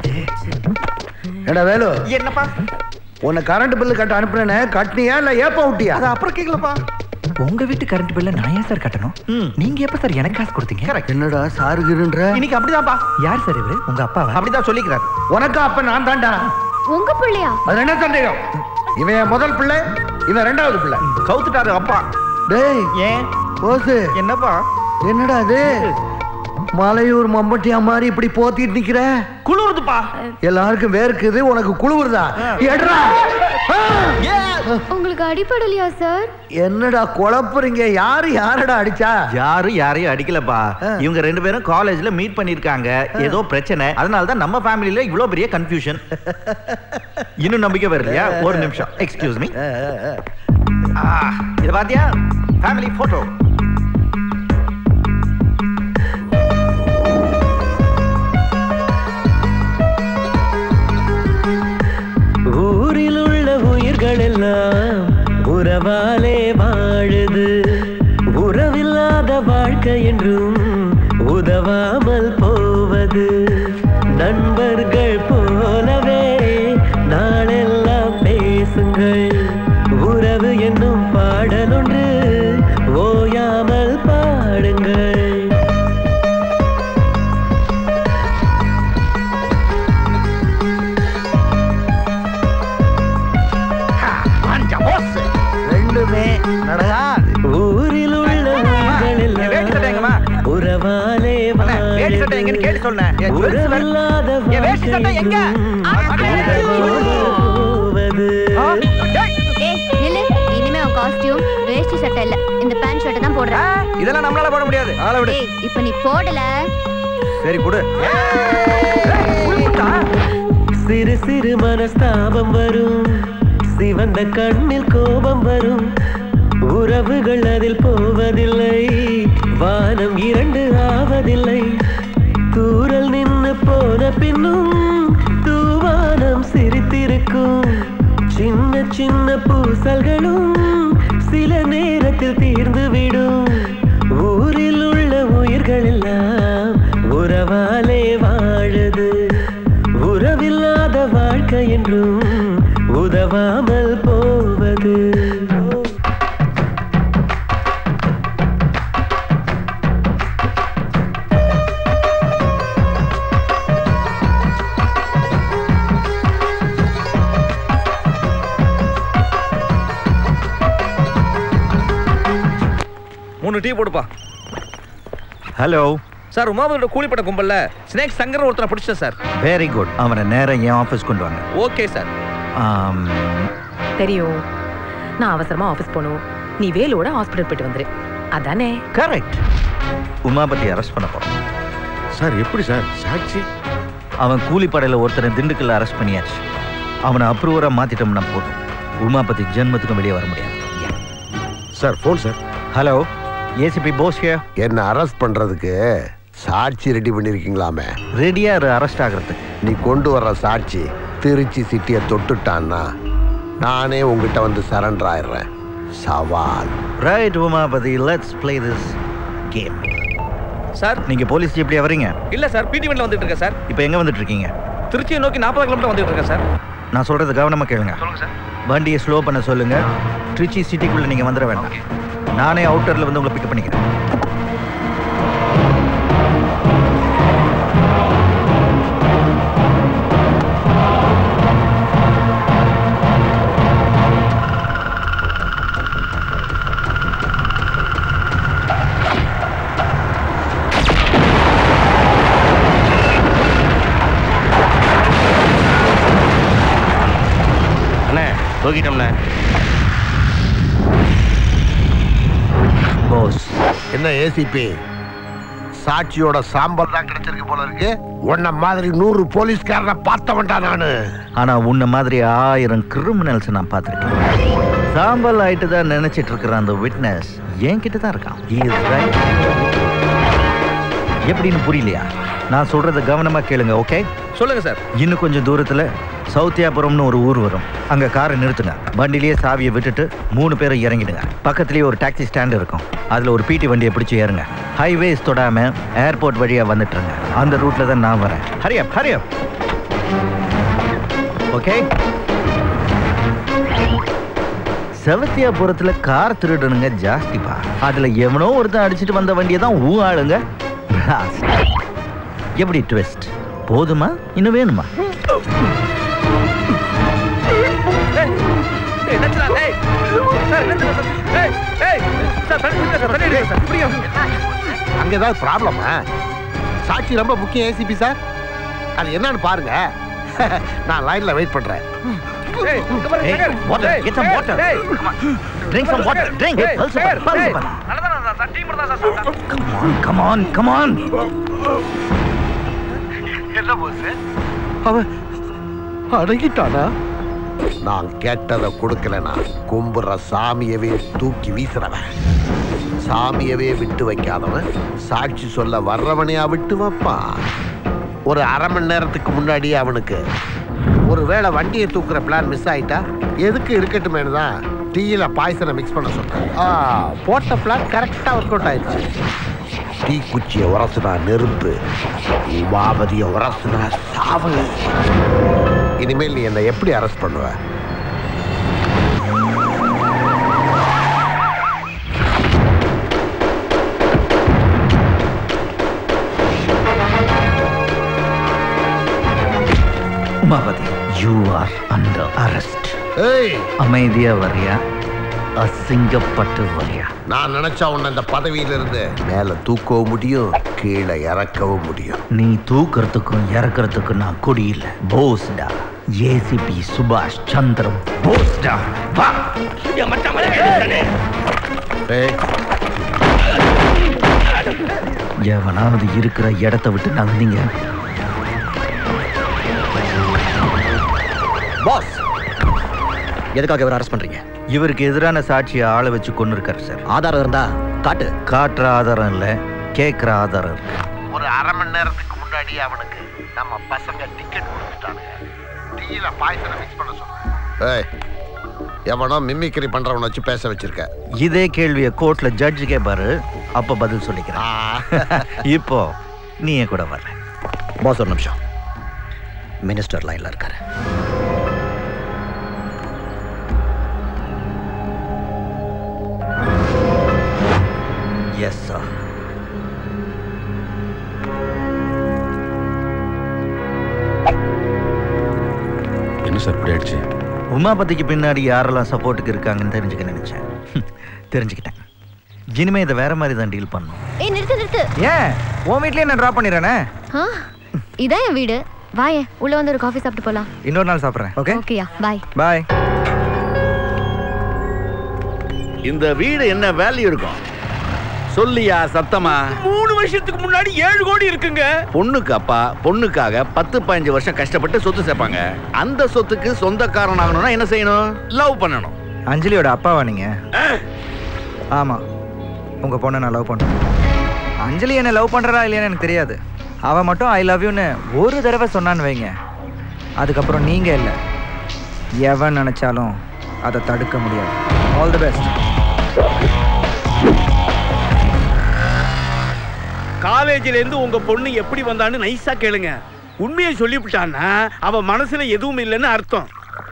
ஏடா வேலு என்னப்பா உன்னை கரண்ட் பில்லு கட்ட அனுப்புனேனே கட்டினியா இல்ல ஏப்ப விட்டியா அது அப்புறம் கேக்கலப்பா உங்க வீட்டு கரண்ட் பில்ல நான் ஏன் சார் கட்டணும் நீங்க எப்ப சார் எனக்கு காசு கொடுத்தீங்க என்னடா சாருகிருன்ற இன்னைக்கு அப்படிதான்ப்பா யார் சார் இவரு உங்க அப்பா அப்படிதான் சொல்லிக்கிறார் உனக்கு அப்ப நான் தான்டா உங்க பிள்ளையா அது என்ன சந்தேகம் இவன் என் முதல் பிள்ளை இவன் ரெண்டாவது பிள்ளை கவுத்துட்டாரு அப்பா டேய் ஏன் ஓசு என்னப்பா என்னடா அது மலையூர் மம்பட்டியா மாதிரி இப்படி போத்திட்டு நிக்கிற குளிருதுப்பா எல்லாருக்கும் வேர்க்குது உனக்கு குளிருதா எடுறா உங்களுக்கு அடிப்படலையா சார் என்னடா குழப்புறீங்க யாரு யாரடா அடிச்சா யாரும் யாரையும் அடிக்கலப்பா இவங்க ரெண்டு பேரும் காலேஜ்ல மீட் பண்ணிருக்காங்க ஏதோ பிரச்சனை அதனால தான் நம்ம ஃபேமிலில இவ்ளோ பெரிய கன்ஃபியூஷன் இன்னும் நம்பிக்கை வரலையா ஒரு நிமிஷம் எக்ஸ்கியூஸ் மீ இது பாத்தியா ஃபேமிலி போட்டோ ஊரில் உள்ள உயிர்கள் எல்லாம் உறவாலே வாழுது உறவில்லாத வாழ்க்கை என்றும் உதவாமல் போவது நண்பர்கள் போலவே நாளெல்லாம் பேசுங்கள் உறவு என்னும் பாடலொன்று ஓயாமல் பாடுங்கள் ரெண்டுமே நடக்காது ஊரில் உள்ள உயிர்கள் வேட்டி சட்டை எங்கம்மா? எல்லாம் உறவாலே வேட்டி சட்டை எங்கன்னு கேட்டு சொன்னேன் என் jewels வேற- உறவில்லாத என் வேட்டி சட்டை எங்க போவது ஏய் நில்லு இனிமே உன் காஸ்டியூம் வேஷ்டி சட்டை இல்ல இந்த பேண்ட் ஷர்ட் தான் போடுறேன் இதெல்லாம் நம்மளால போட முடியாது ஆள விடு ஏய் இப்போ நீ போடல சரி கொடு சிறு சிறு மனஸ்தாபம் வரும் சிவந்த கண்ணில் கோபம் வரும் உறவுகள் அதில் போவதில்லை வானம் இரண்டு ஆவதில்லை தூரல் நின்னு போன பின்னும் தூவானம் சிரித்திருக்கும் சின்ன சின்ன பூசல்களும் சில நேரத்தில் தீர்ந்துவிடும் ஊரில் உள்ள உயிர்கள் எல்லாம் உறவாலே வாழுது உறவில்லாத வாழ்க்கை என்றும் உதவாமல் போவது மூணு டீ போடுப்பா ஹலோ சார் உமாவோட கூலிப்பட்ட கும்பல்ல ஸ்னேக் சங்கர் ஒருத்தனை பிடிச்சேன் சார் வெரி குட் அவனை நேரம் என் ஆஃபீஸ் கொண்டு வாங்க ஓகே சார் ஆம், தெரியும் நான் அவசரமா ஆபீஸ் போகணும் நீ வேலோட ஹாஸ்பிடல் போயிட்டு வந்துரு அதானே கரெக்ட் உமாபதி அரெஸ்ட் பண்ண போறோம் சார் எப்படி சார் சாட்சி அவன் கூலிப்படையில் ஒருத்தனை திண்டுக்கல்ல அரெஸ்ட் பண்ணியாச்சு அவனை அப்ரூவராக மாத்திட்டோம்னா போதும் உமாபதி ஜென்மத்துக்கும் வெளியே வர முடியாது sir phone sir hello ACP Bose என்ன அரெஸ்ட் பண்றதுக்கு சாட்சி ரெடி பண்ணிருக்கீங்களாமே ரெடியா அரெஸ்ட் ஆகிறதுக்கு நீ கொண்டு வர்ற சாட்சி திருச்சி சிட்டியை தொட்டுட்டான்னா நானே உங்ககிட்ட வந்து சரண்டர் ஆயிடுறேன் சவால் right Umapathi let's play this game sir நீங்க போலீஸ் ஜீப்லயே வரீங்க இல்ல சார் பிடி வண்டில வந்துட்டு இருக்கேன் சார் இப்போ எங்க வந்துட்டு இருக்கீங்க திருச்சியை நோக்கி நாற்பது கிலோமீட்டர் வந்துட்டு இருக்கேன் சார் நான் சொல்றது கவனமா கேளுங்க சொல்லுங்க சார் வண்டியை ஸ்லோ பண்ண சொல்லுங்க திருச்சி சிட்டிக்குள்ள நீங்க வந்துட வேண்டாம் நானே அவுட்டர்ல வந்து உங்களை பிக் பண்ணிக்கிறேன் அண்ணே தூக்கிட்டோம்ண்ணே போஸ் என்ன ஏசிபி சாட்சியோட சாம்பல் தான் கிடைச்சிருக்கு போல இருக்கு உன்ன மாதிரி நூறு போலீஸ்காரனை பார்த்தவன்டா நானு ஆனா உன்ன மாதிரி ஆயிரம் கிரிமினல்ஸ் நான் பார்த்துருக்கேன் சாம்பல் ஆயிட்டு தான் நினைச்சிட்டு இருக்கிற அந்த விட்னஸ் என்கிட்ட தான் இருக்கான் He is right. எப்படின்னு புரியலையா நான் சொல்றத கவனமா கேளுங்க ஓகே சொல்லுங்க சார் இன்னும் கொஞ்சம் தூரத்துல சௌத்தியாபுரம்னு ஒரு ஊர் வரும் அங்க காரை நிறுத்துங்க வண்டிலேயே சாவியை விட்டுட்டு மூணு பேரும் இறங்கிடுங்க பக்கத்துலயே ஒரு டாக்ஸி ஸ்டாண்ட் இருக்கும் அதுல ஒரு பிடி வண்டியை பிடிச்சு ஏறுங்க ஹைவேஸ் தொடாம ஏர்போர்ட் வழியா வந்துட்டுருங்க அந்த ரூட்ல தான் நான் வரேன் ஹரியப் ஹரியப் ஓகே செவத்தியாபுரத்துல கார் திருடனுங்க ஜாஸ்திப்பா அதுல எவனோ ஒருத்தன் அடிச்சிட்டு வந்த வண்டியை தான் ஊ ஆளுங்க blast. எப்படி ட்விஸ்ட் போதுமா இன்னும் வேணுமா அங்க ஏதாவது ப்ராப்ளமா சாட்சி ரொம்ப முக்கியம் ஏசிபி சார் அது என்னன்னு பாருங்க நான் லைன்ல வெயிட் பண்றேன் Hey, water, get some water. Drink some water. Drink. Pulse up, pulse up. Come on, come on, come on. என்ன போஸ் அவன் அடங்கிட்டானா நான் கேட்டதை கொடுக்கலனா கும்புற சாமியவே தூக்கி வீசுறவன் சாமியவே விட்டு வைக்காதவன் சாட்சி சொல்ல வர்றவனையா விட்டு வைப்பான் ஒரு அரை மணி நேரத்துக்கு முன்னாடியே அவனுக்கு ஒருவேளை வண்டியை தூக்குற பிளான் மிஸ் ஆயிட்டா எதுக்கு இருக்கட்டுமேனு தான் டீயில பாய்சனை மிக்ஸ் பண்ண சொன்னேன் ஆ, போட்ட பிளான் கரெக்டா ஒர்க் அவுட் ஆயிடுச்சு டீ குச்சியை உரசுனா நெருப்பு உமாபதியை உரசுனா சாவு இனிமேல் நீ என்னை எப்படி அரெஸ்ட் பண்ணுவ Umapathi you are under arrest ஏய் அமைதியா வரியா அசிங்கப்பட்டு வரியா நான் நினைச்சா உன்னை இந்த பதவியில இருந்து மேல தூக்கவும் முடியும் கீழே இறக்கவும் முடியும் நீ தூக்கறதுக்கும் இறக்கறதுக்கும் நான் கொடி இல்ல போஸ்டா ஏசிபி சுபாஷ் சந்திரம் போஸ்டா வா என் மச்சான் மேல கேட்டுட்டானே. ஏய் எவனாவது இருக்கிற இடத்த விட்டு நகர்ந்தீங்க பாஸ் எதுக்காக இவர் அரெஸ்ட் பண்றீங்க இவருக்கு எதிரான சாட்சியை ஆளை வச்சு கொண்டு இருக்காரு சார் ஆதாரம் இருந்தா காட்டு காட்டுற ஆதாரம் இல்ல கேட்கிற ஆதாரம் இருக்கு ஒரு அரை மணி நேரத்துக்கு முன்னாடி அவனுக்கு நம்ம பசங்க டிக்கெட் கொடுத்துட்டானுங்க டீயில பாய்சனை மிக்ஸ் பண்ண சொன்னேன் ஏய் எவனோ மிமிக்ரி பண்றவனை வச்சு பேச வச்சிருக்க இதே கேள்வியை கோர்ட்ல ஜட்ஜு கேட்பாரு அப்ப பதில் சொல்லிக்கிறேன் இப்போ நீ என் கூட வர்ற பாஸ் ஒரு நிமிஷம் மினிஸ்டர் லைன்ல இருக்காரு எஸ் சார் என்ன சார் இப்படி ஆயிடுச்சு உமாபதிக்கு பின்னாடி யாரெல்லாம் சப்போர்ட்டுக்கு இருக்காங்கன்னு தெரிஞ்சுக்க நினைச்சேன் தெரிஞ்சுக்கிட்டேன் இனிமே இதை வேற மாதிரி தான் டீல் பண்ணும் ஏய் நிறுத்து நிறுத்து ஏன் உன் வீட்லயே நான் ட்ராப் பண்ணிடுறேனே ஆ இதான் என் வீடு வாயே உள்ள வந்து ஒரு காஃபி சாப்பிட்டு போலாம் இன்னொரு நாள் சாப்பிட்றேன் ஓகே ஓகேயா பாய் பாய் இந்த வீடு என்ன வேல்யூ இருக்கும் சொல்லியா சத்தமா மூணு வருஷத்துக்கு முன்னாடி ஏழு கோடி இருக்குங்க பொண்ணுக்கு அப்பா பொண்ணுக்காக பத்து பதினஞ்சு வருஷம் கஷ்டப்பட்டு சொத்து சேர்ப்பாங்க அந்த சொத்துக்கு சொந்தக்காரன் ஆகணும்னா என்ன செய்யணும் லவ் பண்ணணும் அஞ்சலியோட அப்பாவா நீங்க ஆமா உங்க பொண்ணை நான் லவ் பண்றேன் அஞ்சலி என்ன லவ் பண்றா இல்லையான்னு எனக்கு தெரியாது அவ மட்டும் ஐ லவ் யூன்னு ஒரு தடவை சொன்னான்னு வைங்க அதுக்கப்புறம் நீங்க இல்லை எவன் நினைச்சாலும் அதை தடுக்க முடியாது ஆல் தி பெஸ்ட் காலேஜ்ல இருந்து உங்க பொண்ணு எப்படி வந்தான்னு நைஸா கேளுங்க உண்மையை சொல்லிவிட்டான்னா அவ மனசுல எதுவும் இல்லைன்னு அர்த்தம்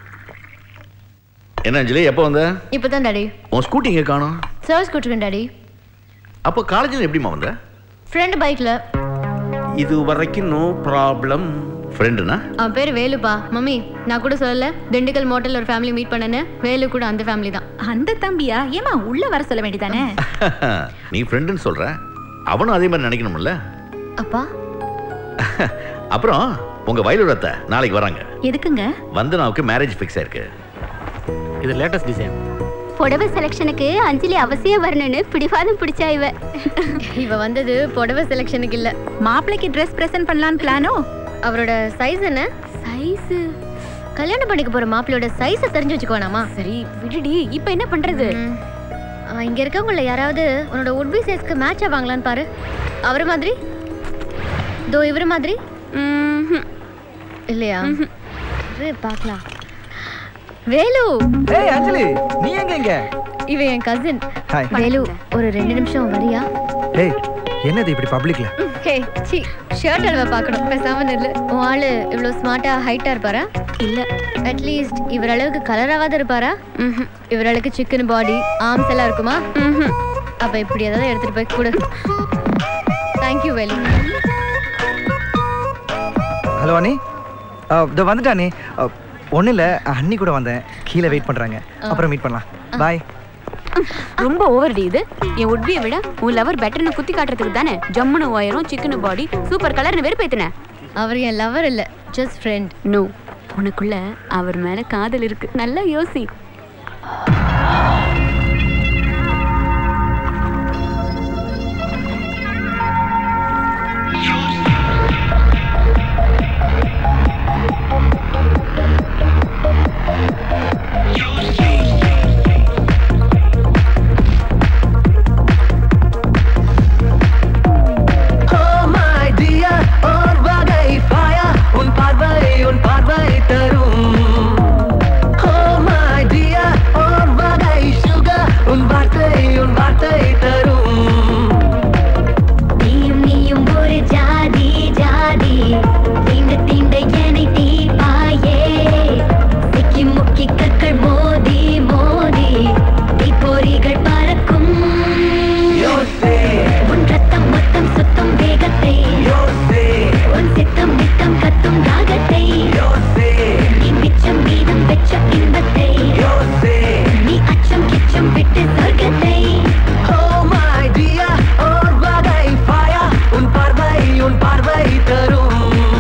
என்ன அஞ்சலி எப்போ வந்த இப்பதான் டாடி உன் ஸ்கூட்டி எங்க காணும் சர்வீஸ் கூட்டிருக்கேன் டாடி அப்போ காலேஜில் எப்படிமா வந்த ஃப்ரெண்ட் பைக்ல இது வரைக்கும் நோ ப்ராப்ளம் ஃப்ரெண்டுனா அவன் பேர் வேலுப்பா மம்மி நான் கூட சொல்லல திண்டுக்கல் மோட்டல் ஒரு ஃபேமிலி மீட் பண்ணேன்னு வேலு கூட அந்த ஃபேமிலி தான் அந்த தம்பியா ஏமா உள்ள வர சொல்ல வேண்டியதானே நீ ஃப்ரெண்டுன்னு சொல்ற அவனும் அதே மாதிரி நினைக்கணும்ல அப்பா அப்புறம் உங்க வயலுரத்தை நாளைக்கு வராங்க எதுக்குங்க வந்தனாவுக்கு மேரேஜ் ஃபிக்ஸ் ஆயிருக்கு இது லேட்டஸ்ட் டிசைன் புடவை செலெக்ஷனுக்கு அஞ்சலி அவசியம் வரணும்னு பிடிவாதம் பிடிச்சா இவ இவ வந்தது புடவை செலெக்ஷனுக்கு இல்ல மாப்பிள்ளைக்கு ட்ரெஸ் பிரசன்ட் பண்ணலான்னு பிளானோ அவரோட சைஸ் என்ன சைஸ் கல்யாணம் பண்ணிக்க போற மாப்பிள்ளையோட சைஸை தெரிஞ்சு வச்சுக்கோனாமா சரி விடுடி இப்போ என்ன பண்றது இங்க இருக்கவங்கள யாராவது உன்னோட உட்பி சைஸ்க்கு மேட்ச் ஆவாங்களான்னு பாரு அவர் மாதிரி தோ இவர் மாதிரி இல்லையா இரு, பார்க்கலாம் வேலு ஏய் அஞ்சலி நீ எங்க இங்க இவன் என் கசின் ஹாய் வேலு ஒரு ரெண்டு நிமிஷம் வரியா ஏய் என்னது இப்படி பப்ளிக்ல ஹே சி ஷர்ட் அளவை பார்க்கணும் பேசாம நில்லு உன் ஆளு இவ்வளோ ஸ்மார்ட்டா ஹைட்டா இருப்பாரா இல்ல அட்லீஸ்ட் இவர் அளவுக்கு கலராவாத இருப்பாரா இவர் அளவுக்கு சிக்கன் பாடி ஆர்ம்ஸ் எல்லாம் இருக்குமா அப்ப இப்படி ஏதாவது எடுத்துட்டு போய் கொடு தேங்க்யூ வேலு ஹலோ அண்ணி இதோ வந்துட்டா அண்ணி ஒன்றும் இல்லை அண்ணி கூட வந்தேன் கீழே வெயிட் பண்ணுறாங்க அப்புறம் மீட் பண்ணலாம் பாய் ரொம்ப ஓவர்டி இது என் உட்பியை விட உன் லவர் பெட்டர்னு குத்தி காட்டுறதுக்கு தானே ஜம்முனு ஒயரும் சிக்கனு பாடி சூப்பர் கலர்னு வெறுப்பேத்தின அவர் என் லவர் இல்ல ஜஸ்ட் ஃப்ரெண்ட் நோ உனக்குள்ள அவர் மேல காதல் இருக்கு நல்லா யோசி Oh my dear, ஓர் வகை fire, உன் பார்வை உன் பார்வை தரும் Oh my dear, ஓர் வகை sugar, உன் வார்த்தை உன் வார்த்தை தரும் நீயும் நீயும் ஒரு ஜாதி ஜாதி தீண்ட தீண்ட என்னை தீர்ப்பாயே சிக்கி முக்கி கற்கள் மோதி மோதி தீப்பொறிகள் பறக்கும் உன் ரத்தம் மொத்தம் சுத்தம் வேகத்தை உன் சித்தம் நித்தம் கத்தும் ராகத்தை நீ மிச்சம் மீதம் வெச்ச இன்பத்தை நீ அச்சம் கிச்சம் விட்டு சொர்க்கத்தை Oh my dear, ஓர் வகை fire, உன் பார்வை உன் பார்வை தரும்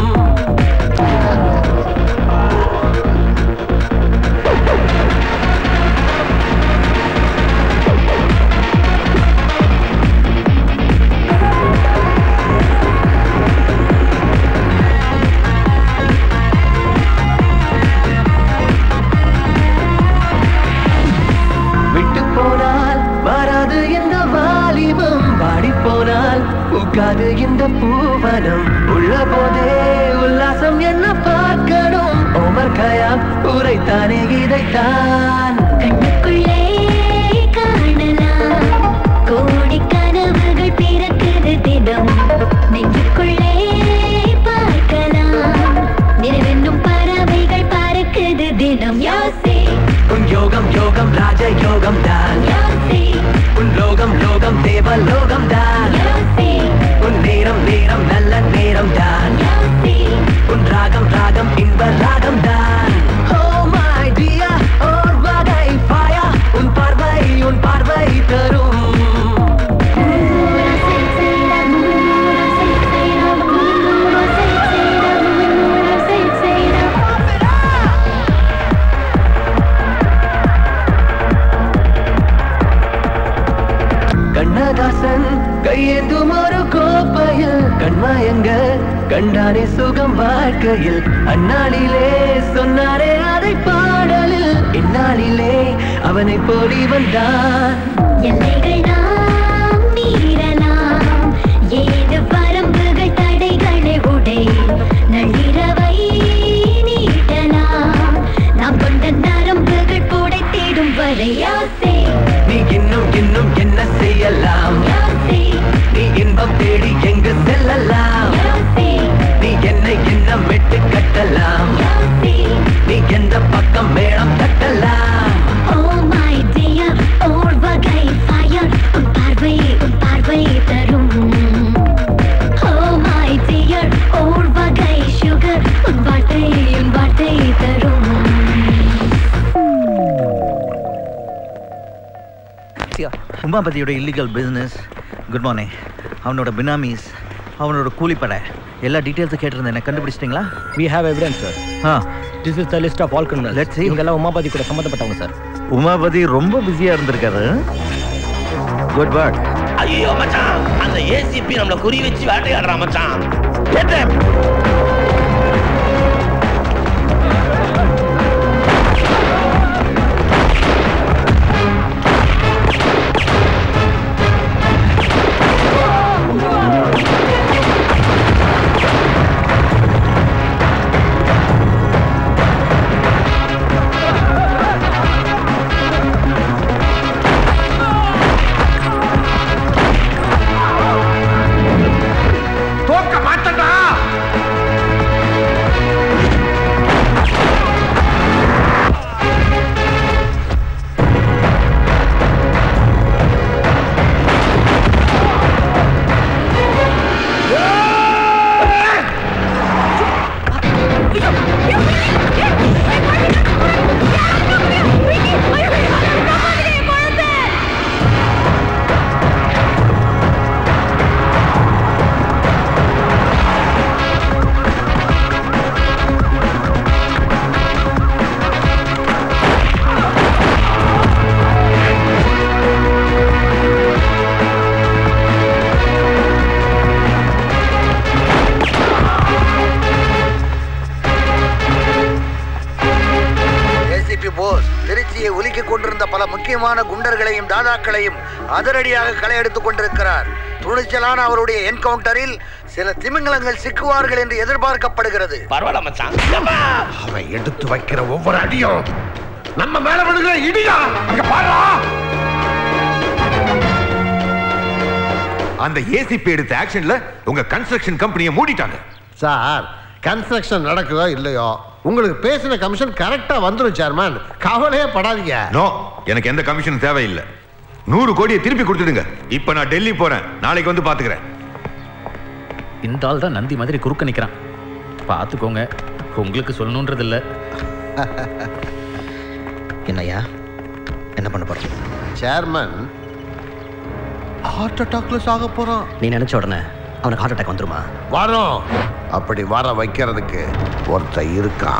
விட்டு போனால் வராது இந்த வாலிபம் வாடி போனால் பூக்காது இந்த பூவனம் உள்ள போதே உல்லாசம் என்ன பார்க்கணும் ஓமர் கயாம் உரைத்தானே இதைத்தான் கண்ணுக்குள்ளே காணலாம் கோடி கனவுகள் பிறக்குது தினம் நெஞ்சுக்குள்ளே பார்க்கலாம் நிறவென்னும் பறவைகள் பறக்குது தினம் யோசி உன் யோகம் யோகம் ராஜ யோகம் தான் யோசி உன் லோகம் லோகம் தேவ லோகம் தான் யோசி உன் நேரம் நேரம் நல்ல நேரம் தான் யோசி உன் ராகம் ராகம் இன்ப ராகம் தான் Oh my dear, ஓர் வகை இதுதானே சுகம் வாழ்க்கையில் அந்நாளிலே சொன்னாரே அதை பாடலில் இந்நாளிலே அவனை போலி வந்தான் எல்லைகள் நாம் மீறலாம் ஏது வரம்புகள் தடைகளை உடை நள்ளிரவை நீட்டலாம் நாம் கொண்ட நரம்புகள் புடை தேடும் வரை யாசே நீ இன்னும் இன்னும் என்ன செய்யலாம் நீ இன்பம் தேடி எங்கு செல்லலாம் நீ என்னை என்ன மெட்டு கட்டலாம் நீ எந்த பக்கம் மேளம் தட்டலாம் Oh my dear, ஓர் வகை fire உன் பார்வை உன் பார்வை தரும் Oh my dear, ஓர் வகை sugar உன் வார்த்தை உன் வார்த்தை தரும் உமாபதியோட இல்லீகல் பிஸ்னஸ் குட் மார்னிங் அவனோட பினாமீஸ் அவனோட கூலிப்படை எல்லா டீட்டெயில்ஸும் கேட்டிருந்தேன் என்ன கண்டுபிடிச்சிட்டிங்களா we have evidence sir ah this is the list of all criminal Let's see. இவங்க எல்லாம் உமாபதி கூட சம்மந்தப்பட்டவங்க சார் உமாபதி ரொம்ப பிஸியா இருந்திருக்காரு குட் ஒர்க் ஐயோ மச்சான் அந்த ஏசிபி நம்மள குறி வச்சு வேட்டையாடுறான் மச்சான் Get them! தோக்க மாட்டடா ஏசிபி போஸ் திருச்சியை உலுக்கி கொண்டிருந்த பல முக்கியமான குண்டர்களையும் தாதாக்களையும் அதிரடியாக களையெடுத்துக் கொண்டிருக்கிறார் துணிச்சலான அவருடைய என்கவுண்டரில் சில திமிங்கலங்கள் சிக்குவார்கள் என்று எதிர்பார்க்கப்படுகிறது பரவாயில்ல மச்சான் அவன் எடுத்து வைக்கிற ஒவ்வொரு அடியும் நம்ம மேல விழுகிற இடியா அங்க பாருடா அந்த ஏசிபி எடுத்த ஆக்ஷன்ல உங்க கன்ஸ்ட்ரக்ஷன் கம்பெனியை மூடிட்டாங்க சார் கன்ஸ்ட்ரக்ஷன் நடக்குதோ இல்லையோ உங்களுக்கு பேசின கமிஷன் கரெக்டா வந்துடும் சேர்மேன் கவலையே படாதீங்க நோ எனக்கு எந்த கமிஷன் தேவையில்லை நூறு கோடியை திருப்பி கொடுத்துடுங்க இப்ப நான் டெல்லி போறேன் நாளைக்கு வந்து பாத்துக்கிறேன் இந்த ஆள் தான் நந்தி மாதிரி குறுக்க நிக்கிறான் பார்த்துக்கோங்க உங்களுக்கு சொல்லணுன்றது இல்ல என்னய்யா என்ன பண்ண போறோம் சேர்மன் ஹார்ட் அட்டாக்ல சாக போறான் நீ நினைச்ச உடனே அவனுக்கு ஹார்ட் அட்டாக் வந்துருமா வரும் அப்படி வர வைக்கிறதுக்கு ஒருத்தன் இருக்கான்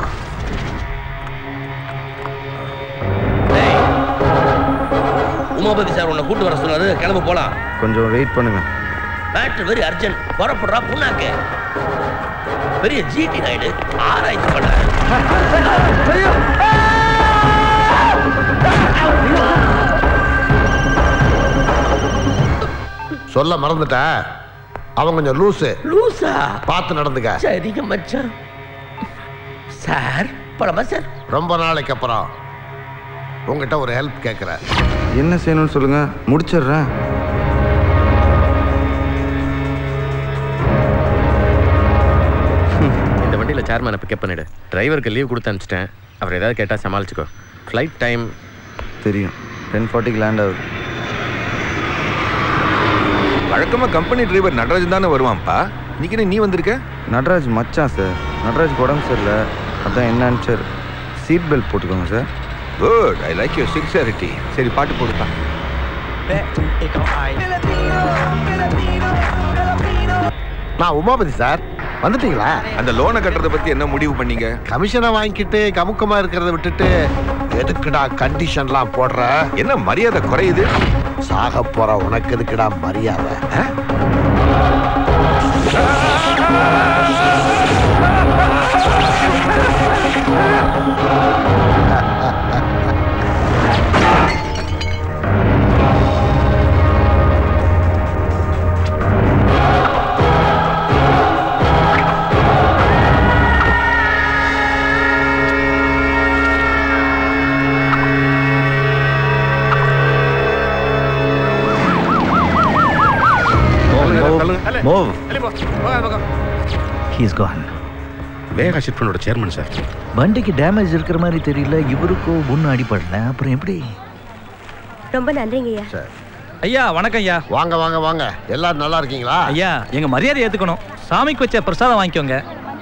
உமாபதி சார் உன்னை கூட்டு வர சொன்னாரு கிளம்ப போலாம் கொஞ்சம் வெயிட் பண்ணுங்க மேட்ரு வெரி அர்ஜென்ட் புறப்படுறா புண்ணாக்கு பெரிய ஜிடி நாயுடு ஆராய்ச்சி பண்றாரு சொல்ல மறந்துட்ட அவன் கொஞ்சம் லூசு லூசா பார்த்து நடந்துக்க சரிங்க மச்சான் சார் போலாமா சார் ரொம்ப நாளைக்கு அப்புறம் உங்ககிட்ட ஒரு ஹெல்ப் கேட்குறேன் என்ன செய்யணும்னு சொல்லுங்க முடிச்சிடுறேன் இந்த வண்டியில சேர்மனை பிக்கப் பண்ணிடு டிரைவருக்கு லீவ் கொடுத்து அனுப்பிச்சிட்டேன் அவர் ஏதாவது கேட்டா சமாளிச்சுக்கோ ஃப்ளைட் டைம் தெரியும் டென் ஃபார்ட்டிக்கு லேண்ட் ஆகுது வழக்கமா கம்பெனி டிரைவர் நடராஜன் தானே வருவான்ப்பா இன்னைக்கு என்ன நீ வந்திருக்க நடராஜ் மச்சான் சார் நடராஜ் உடம்பு சரியில்லை அதான் என்னன்னு சார் சீட் பெல்ட் போட்டுக்கோங்க sir good I like your sincerity சரி பாட்டு போடுப்பா நான் உமாபதி சார் வந்துட்டீங்களா அந்த லோனை கட்டுறதை பத்தி என்ன முடிவு பண்ணீங்க கமிஷனை வாங்கிக்கிட்டு கமுக்கமா இருக்கிறத விட்டுட்டு எதுக்குடா கண்டிஷன்லாம் போடுற என்ன மரியாதை குறையுது சாக போற உனக்கு எதுக்குடா மரியாதை மூவ் வெளிய போ போகாத பக்கம் ஹீஸ் கான் வேகா சிட்ஃபண்டோட சேர்மன் சார் வண்டிக்கு டேமேஜ் இருக்கிற மாதிரி தெரியல இவருக்கும் ஒன்றும் அடிபடல அப்புறம் எப்படி ரொம்ப நன்றிங்க ஐயா ஐயா வணக்கம் ஐயா வாங்க வாங்க வாங்க எல்லாரும் நல்லா இருக்கீங்களா ஐயா எங்க மரியாதை ஏத்துக்கணும் சாமிக்கு வச்ச பிரசாதம் வாங்கிக்கோங்க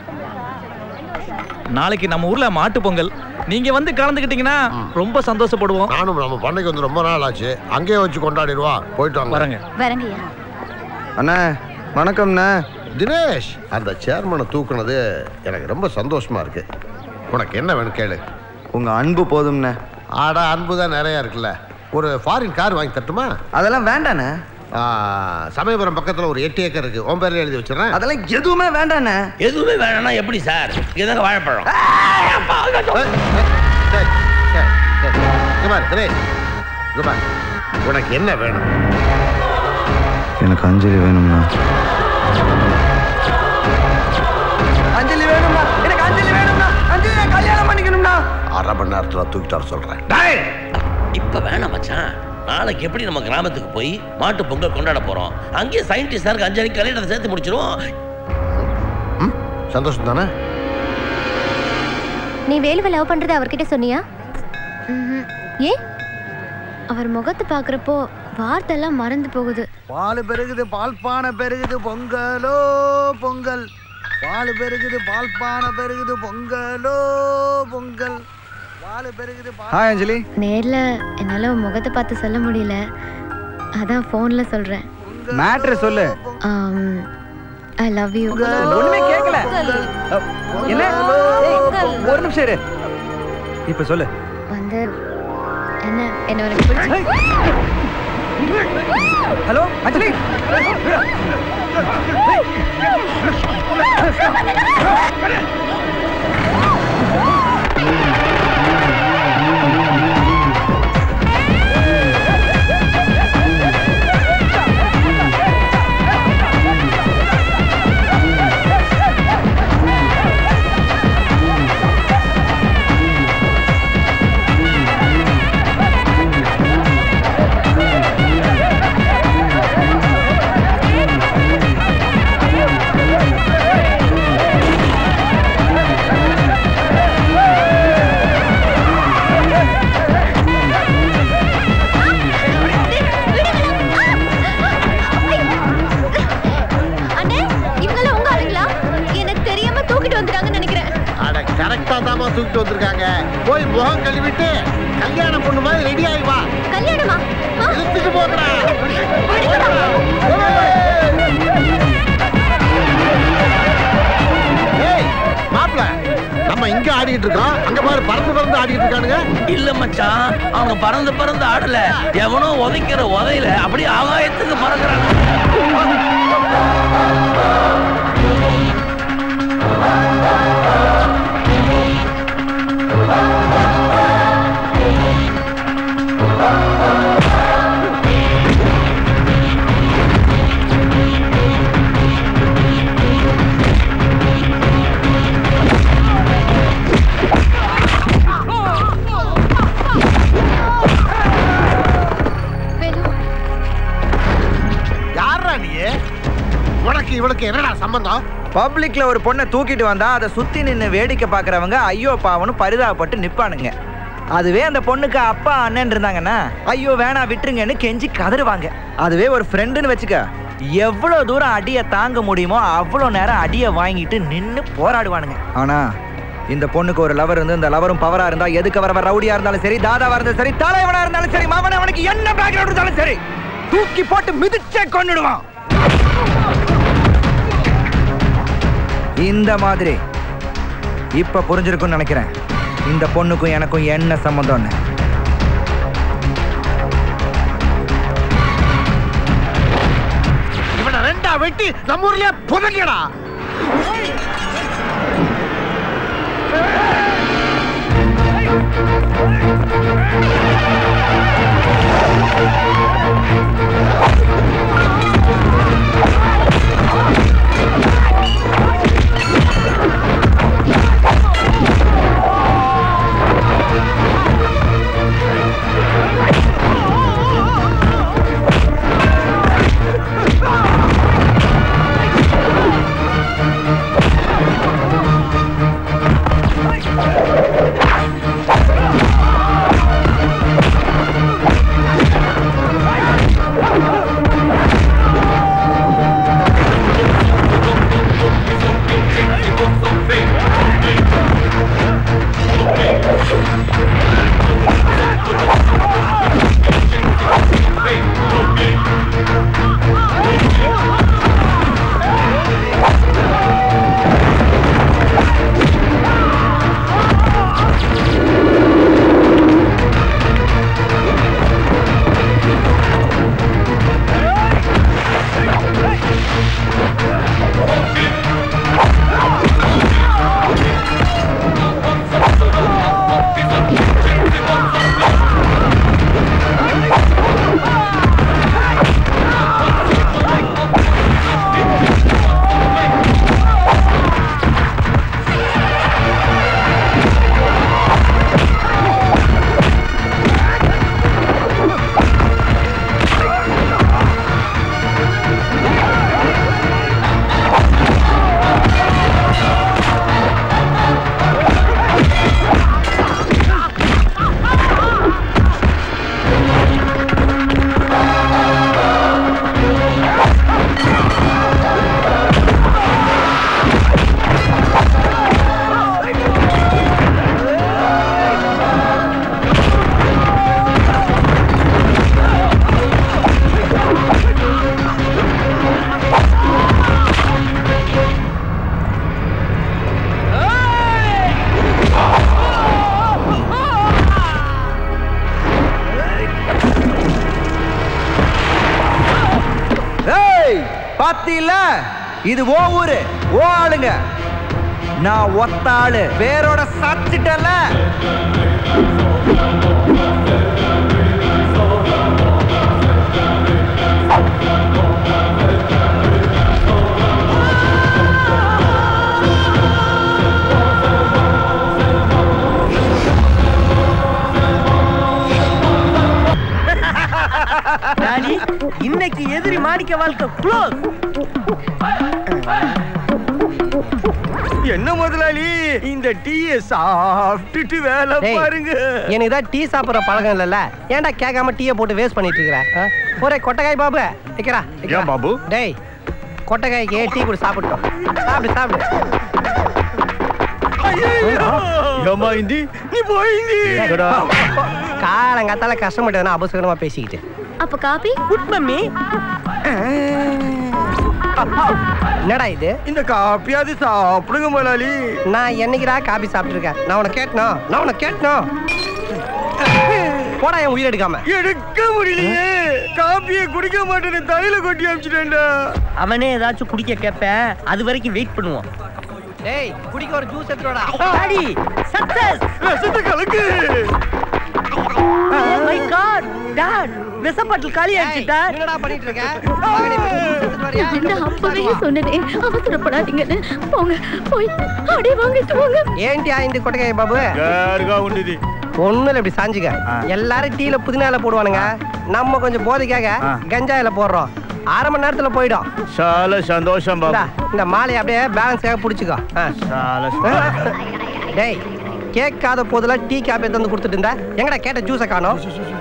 நாளைக்கு நம்ம ஊர்ல மாட்டு பொங்கல் நீங்க வந்து கலந்துக்கிட்டீங்கன்னா ரொம்ப சந்தோஷப்படுவோம் நானும் நம்ம பண்ணைக்கு வந்து ரொம்ப நாள் ஆச்சு அங்கேயே வச்சு கொண்டாடிடுவோம் போயிட்டு வாங்க வரேங்க வரங்கய்யா அண்ணா வணக்கம்ண்ணா தினேஷ் அந்த சேர்மனை தூக்குனது எனக்கு ரொம்ப சந்தோஷமா இருக்கு உனக்கு என்ன வேணும் கேளு உங்க அன்பு போதும்ண்ணே ஆடா அன்பு தான் நிறைய இருக்குல்ல ஒரு ஃபாரின் கார் வாங்கி தட்டுமா அதெல்லாம் வேண்டாண்ணே ஆ, சமயபுரம் பக்கத்துல ஒரு எட்டு ஏக்கர் இருக்கு உன் பேர்ல எழுதி வச்சிடறேன் அதெல்லாம் எதுவுமே வேண்டாண்ணே எதுவுமே வேணாம்னா எப்படி சார் இதாங்க வாழைப்பழம் சரி, சரி, சரி. இங்க பாரு, தினேஷ் இங்க பாரு. உனக்கு என்ன வேணும் எனக்கு அஞ்சலி வேணும்ண்ணா அஞ்சலி வேணும்னா எனக்கு அஞ்சலி வேணும்னா அஞ்சலி நான் கல்யாணம் பண்ணிக்கணும்னா அரை மணி நேரத்துல தூக்கிட்டு வர சொல்றேன் டேய் இப்ப வேணாம் மச்சான் நாளைக்கு எப்படி நம்ம கிராமத்துக்கு போய் மாட்டு பொங்கல் கொண்டாட போறோம் அங்கேயே சயின்டிஸ்டாருக்கு அஞ்சலி கல்யாணத்தை சேர்த்து முடிச்சிருவோம் சந்தோஷம் தானே நீ வேலுவை லவ் பண்றது அவர்கிட்ட சொன்னியா ம்ஹும். ஏன் அவர் முகத்தை பார்க்குறப்போ வார்த்தைலாம் மறந்து போகுது பால் பெருகுது பால் பானை பெருகுது பொங்கலோ பொங்கல் பால் பெருகுது பால் பானை பெருகுது பொங்கலோ பொங்கல் பால் பெருகுது ஹாய் அஞ்சலி நேர்ல என்னால உன் முகத்தை பார்த்து சொல்ல முடியல அதான் ஃபோன்ல சொல்றேன் மேட்ரு சொல்லு ஐ லவ் யூ ஒண்ணுமே கேட்கல என்ன ஏய், ஒரு நிமிஷம் இரு இப்ப சொல்லு வந்து என்ன என்ன உனக்கு பிடிச்சி ஹலோ அஞ்சலி அண்ணே இவங்கெல்லாம் உங்க ஆளுங்களா எனக்கு தெரியாம தூக்கிட்டு வந்துட்டாங்கன்னு நினைக்கிறேன் அட கரெக்டா தாமா தூக்கிட்டு வந்திருக்காங்க போய் முகம் கழுவிட்டு கல்யாண பொண்ணு மாதிரி ரெடி ஆகி வா கல்யாணமா இழுத்துட்டு போகிறா ஏய் மாப்பிள நம்ம இங்க ஆடிட்டு இருக்கோம் அங்க பாரு பறந்து பறந்து ஆடிட்டு இருக்கானுங்க இல்ல மச்சான் அவங்க பறந்து பறந்து ஆடல எவனோ உதைக்கிற உதையில அப்படியே ஆகாயத்துக்கு பறக்குறாங்க யாரா நீ உனக்கு இவளுக்கு என்னடா சம்பந்தம் பப்ளிக்ல ஒரு பொண்ணை தூக்கிட்டு வந்தா அதை சுத்தி நின்னு வேடிக்கை பார்க்கறவங்க ஐயோ பாவனு பரிதாபப்பட்டு நிப்பானுங்க அதுவே அந்த பொண்ணுக்கு அப்பா அண்ணன் இருந்தாங்கன்னா ஐயோ வேணா விட்டுருங்கன்னு கெஞ்சி கதறுவாங்க அதுவே ஒரு ஃப்ரெண்டுன்னு வச்சுக்க எவ்வளவு தூரம் அடியை தாங்க முடியுமோ அவ்வளோ நேரம் அடியை வாங்கிட்டு நின்னு போராடுவானுங்க ஆனா இந்த பொண்ணுக்கு ஒரு லவர் இருந்து இந்த லவரும் பவரா இருந்தா எதுக்கு வரவ ரவுடியா இருந்தாலும் சரி தாதாவா இருந்தாலும் சரி தலைவனா இருந்தாலும் சரி மாமன் அவனுக்கு என்ன பேக்ரவுண்ட் இருந்தாலும் சரி தூக்கி போட்டு மிதிச்சே கொன்னுடுவான் இந்த மாதிரி இப்ப புரிஞ்சிருக்கும்னு நினைக்கிறேன் இந்த பொண்ணுக்கும் எனக்கும் என்ன சம்மந்தம்னு இவனை ரெண்டா வெட்டி நம்ம ஊர்லயே புதைக்கடா Ah! இல்ல இது ஓ ஊரு ஓ ஆளுங்க நான் ஒத்த ஆளு வேரோட சாச்சிட்டல ராணி இன்னைக்கு எதிரி மாணிக்க வாழ்க்கை க்ளோஸ் என்ன முதலாளி இந்த டீயை சாப்பிட்டுட்டு வேலை டேய், பாருங்க எனக்கு தான் டீ சாப்பிடுற பழக்கம் இல்லைல்ல ஏன்டா கேட்காம டீயை போட்டு வேஸ்ட் பண்ணிட்டு இருக்கிற ஆ? ஒரே கொட்டைக்காய் பாபு வைக்கிறா வைக்கிறா. ஏன் பாபு? டேய் கொட்டைக்காய்க்கு டீ கூட சாப்பிட்டோம் சாப்பிடு சாப்பிடு ஏமா இந்தி நீ போயிந்தி காலங்காத்தால கஷ்டப்பட்டதுன்னா அபசகரமா பேசிக்கிட்டு அப்ப காபி குட் மம்மி என்னடா இது இந்த காப்பியாவது சாப்பிடுங்க முதலாளி நான் என்னைக்குடா காபி சாப்பிட்டுருக்கேன் நான் உனக்கு கேட்டணும் நான் உனக்கு கேட்டணும் போடா என் உயிர் எடுக்காம எடுக்க முடியலையே காப்பியை குடிக்க மாட்டேன்னு தலையில கொட்டி அமிச்சிட்டேன்டா அவனே ஏதாச்சும் குடிக்க கேட்பேன் அது வரைக்கும் வெயிட் பண்ணுவோம் டேய் குடிக்க ஒரு ஜூஸ் எடுத்துடா அடி சக்சஸ் ரசத்தை கலக்கு ஓ மை காட் டாட் விஷப்பாட்டில் காலி ஆயிடுச்சுடா என்னடா பண்ணிட்டு இருக்க நான் அப்பவே சொன்னதே அவசரப்படாதீங்கன்னு போங்க போய் அடி வாங்கிட்டு போங்க ఏంటి இந்த கொட்டைக்காய் பாபு யாருக்கா உண்டுது ஒண்ணுல இப்படி சாஞ்சுக்க எல்லாரும் டீல புதினால போடுவானுங்க நம்ம கொஞ்சம் போதைக்காக கஞ்சாயில போடுறோம் அரை மணி நேரத்துல போயிடும் చాలా సంతోషం இந்தா, இந்த மாலையை அப்படியே பேலன்ஸாக பிடிச்சிக்கோ ஆ. டேய் கேட்காத போதெல்லாம் டீ காப்பி தந்து கொடுத்துட்டு இருந்தா எங்கடா கேட்ட ஜூஸை காணோம்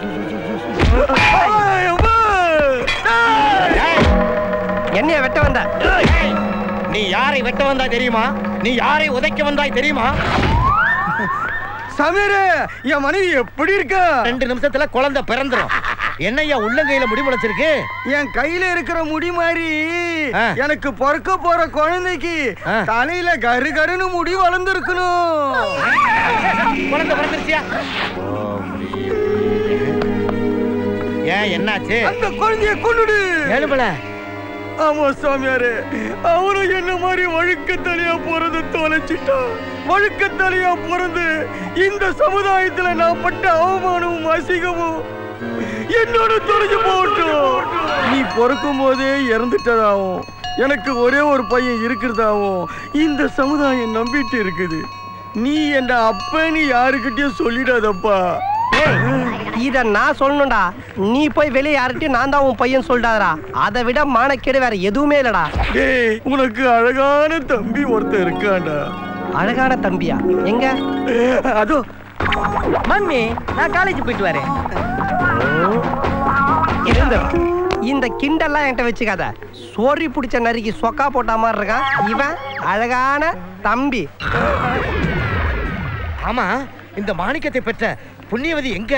என்னைய வெட்ட வந்த நீ யாரை வெட்ட வந்தா தெரியுமா நீ யாரை உதைக்க வந்தாய் தெரியுமா சமீர் என் மனைவி எப்படி இருக்கா ரெண்டு நிமிஷத்துல குழந்தை பிறந்துரும் என்னய்யா உள்ளங்கையில முடி முளைச்சிருக்கு என் கையில இருக்கிற முடி மாதிரி எனக்கு பிறக்க போற குழந்தைக்கு தலையில கரு கருன்னு முடி வளர்ந்துருக்கணும் குழந்தை பிறந்துருச்சியா ஏன் என்னாச்சு அந்த குழந்தைய கொண்டுடு எழுபல ஆமா சாமியாரு அவரும் என்ன மாதிரி வழுக்கத்தலையா பிறந்து தொலைச்சிட்டான் வழுக்கத்தலையா பிறந்து இந்த சமுதாயத்துல நான் பட்ட அவமானமும் அசிங்கமும் என்னோட தொலைஞ்சு போகட்டும் நீ பிறக்கும் போதே இறந்துட்டதாவும் எனக்கு ஒரே ஒரு பையன் இருக்கிறதாவும் இந்த சமுதாயம் நம்பிட்டு இருக்குது நீ என்ன அப்பன்னு யாருக்கிட்டயும் சொல்லிடாதப்பா இத நான் சொல்லணும்டா நீ போய் வெளியே யார்கிட்டயும் நான் தான் உன் பையன் சொல்லிட்டாதடா அதை விட மானக்கேடு வேற எதுவுமே இல்லடா டேய் உனக்கு அழகான தம்பி ஒருத்தன் இருக்கான்டா அழகான தம்பியா எங்க அதோ மம்மி நான் காலேஜ் போயிட்டு வரேன் இருந்து இந்த கிண்டெல்லாம் என்கிட்ட வச்சுக்காத சோரி பிடிச்ச நறுக்கி சொக்கா போட்ட மாதிரி இருக்கான் இவன் அழகான தம்பி ஆமா இந்த மாணிக்கத்தை பெற்ற புண்ணியவதி எங்க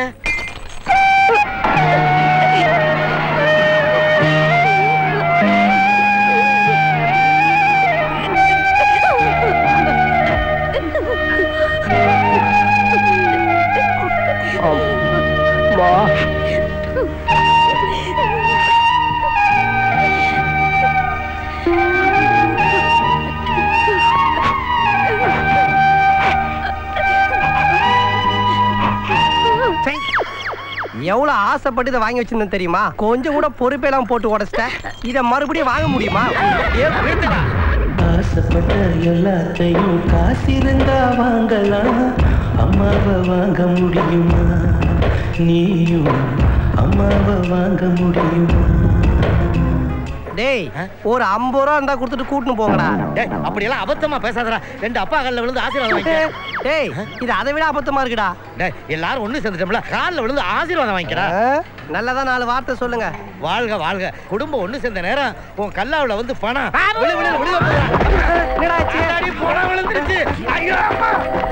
எவ்வளவு ஆசைப்பட்டு இதை வாங்கி வச்சிருந்தேன் தெரியுமா கொஞ்சம் கூட பொறுப்பெல்லாம் போட்டு உடச்சிட்டேன் இதை மறுபடியும் வாங்க முடியுமா ஏ, நிறுத்துடா. ஆசைப்பட்ட எல்லாத்தையும் காசிருந்தா வாங்கலாம் அம்மாவை வாங்க முடியுமா நீயும் அம்மாவை வாங்க முடியுமா டேய் ஒரு ஐம்பது ரூபா இருந்தா கொடுத்துட்டு கூட்டின்னு போங்கடா டேய் அப்படியெல்லாம் அபத்தமா பேசாதடா ரெண்டு அப்பா காலில் விழுந்து ஆசீர்வாதம் வாங்கிக்க டேய் இது அதை விட அபத்தமா இருக்குடா டேய் எல்லாரும் ஒண்ணு சேர்ந்துட்டோம்ல காலில் விழுந்து ஆசீர்வாதம் வாங்கிக்கிறா நல்லதா நாலு வார்த்தை சொல்லுங்க வாழ்க வாழ்க குடும்பம் ஒண்ணு சேர்ந்த நேரம் உன் கல்லாவுல வந்து பணம் விழு விழு விழுக போகுதா? என்னடா ஆச்சு? அடாடி, பணம் விழுந்துருச்சு ஐயோ அம்மா.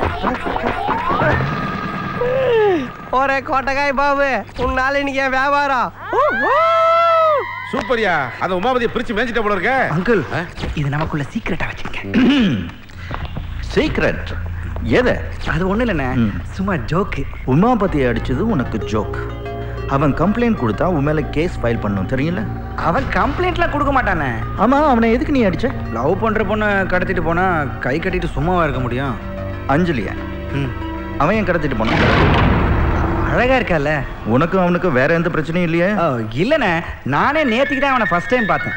ஒரே கோட்டக்காய் பாபு உன்னால இன்னைக்கு என் வியாபாரம் சூப்பர்யா அந்த உமாபதியை பிரிச்சு மேய்ச்சிட்ட போல இருக்க அங்கிள் இது நமக்குள்ள சீக்கிரட்டா வச்சுக்க சீக்ரெட் எது அது ஒண்ணு இல்லைண்ணே சும்மா ஜோக்கு உமாபதியை அடிச்சது உனக்கு ஜோக் அவன் கம்ப்ளைண்ட் கொடுத்தா உன் மேல கேஸ் ஃபைல் பண்ணும் தெரியல அவன் கம்ப்ளைண்ட்லாம் கொடுக்க மாட்டானே ஆமா அவனை எதுக்கு நீ அடிச்ச லவ் பண்ற பொண்ணை கடத்திட்டு போனா கை கட்டிட்டு சும்மாவா இருக்க முடியும் அஞ்சலியா அவன் ஏன் கடத்திட்டு போனான் அழகா இருக்கல்ல உனக்கும் அவனுக்கும் வேற எந்த பிரச்சனையும் இல்லையே இல்லண்ணே நானே நேத்துக்கு தான் அவனை ஃபர்ஸ்ட் டைம் பார்த்தேன்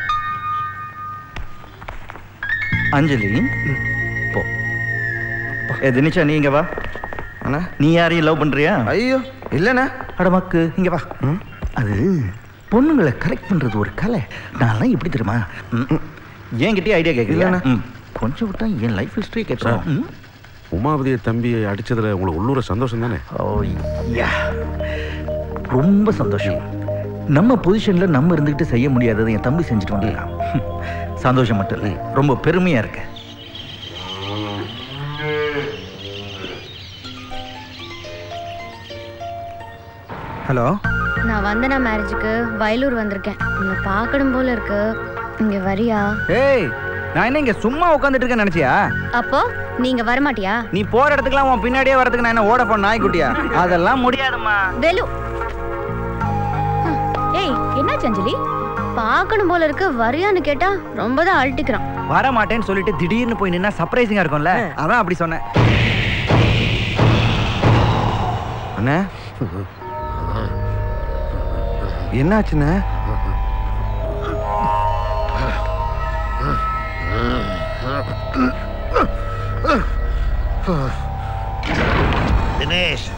அஞ்சலி போ ஏ தினிஷா நீ இங்க வா அண்ணா நீ யாரையும் லவ் பண்றியா ஐயோ இல்லண்ணா அட மக்கு இங்க வா அது பொண்ணுங்களை கரெக்ட் பண்றது ஒரு கலை நான்லாம் எப்படி தெரியுமா என்கிட்டயே ஐடியா கேட்கல கொஞ்சம் விட்டா என் லைஃப் ஹிஸ்டரி கேட்கலாம் உமாவதிய தம்பி அடிச்சதுல உங்களுக்கு உள்ளூர சந்தோஷம் தானே ஓ யா ரொம்ப சந்தோஷம் நம்ம பொசிஷன்ல நம்ம இருந்துகிட்டு செய்ய முடியாததை என் தம்பி செஞ்சுட்டு வந்துடலாம் சந்தோஷம் மட்டும் இல்லை ரொம்ப பெருமையா இருக்கு ஹலோ நான் வந்தனா மேரேஜுக்கு வயலூர் வந்திருக்கேன் உன்னை பார்க்கணும் போல இருக்கு இங்க வரியா ஏய் நான் என்ன இங்க சும்மா உட்காந்துட்டு இருக்கேன்னு நினைச்சியா அப்போ நீங்க வரமாட்டியா நீ போற இடத்துக்குலாம் உன் பின்னாடியே வரதுக்கு நான் என்ன ஓட போன நாய்க்குட்டியா அதெல்லாம் முடியாதும்மா வெலு ஏய் என்னாச்சு அஞ்சலி பார்க்கணும் போல இருக்கு வரியான்னு கேட்டா ரொம்ப தான் அழட்டிக்கிறான் வர மாட்டேன்னு சொல்லிட்டு திடீர்னு போய் நின்னா சர்ப்ரைசிங்கா இருக்கும்ல அதான் அப்படி சொன்னேன் அண்ணே என்னாச்சுண்ணே தினேஷ்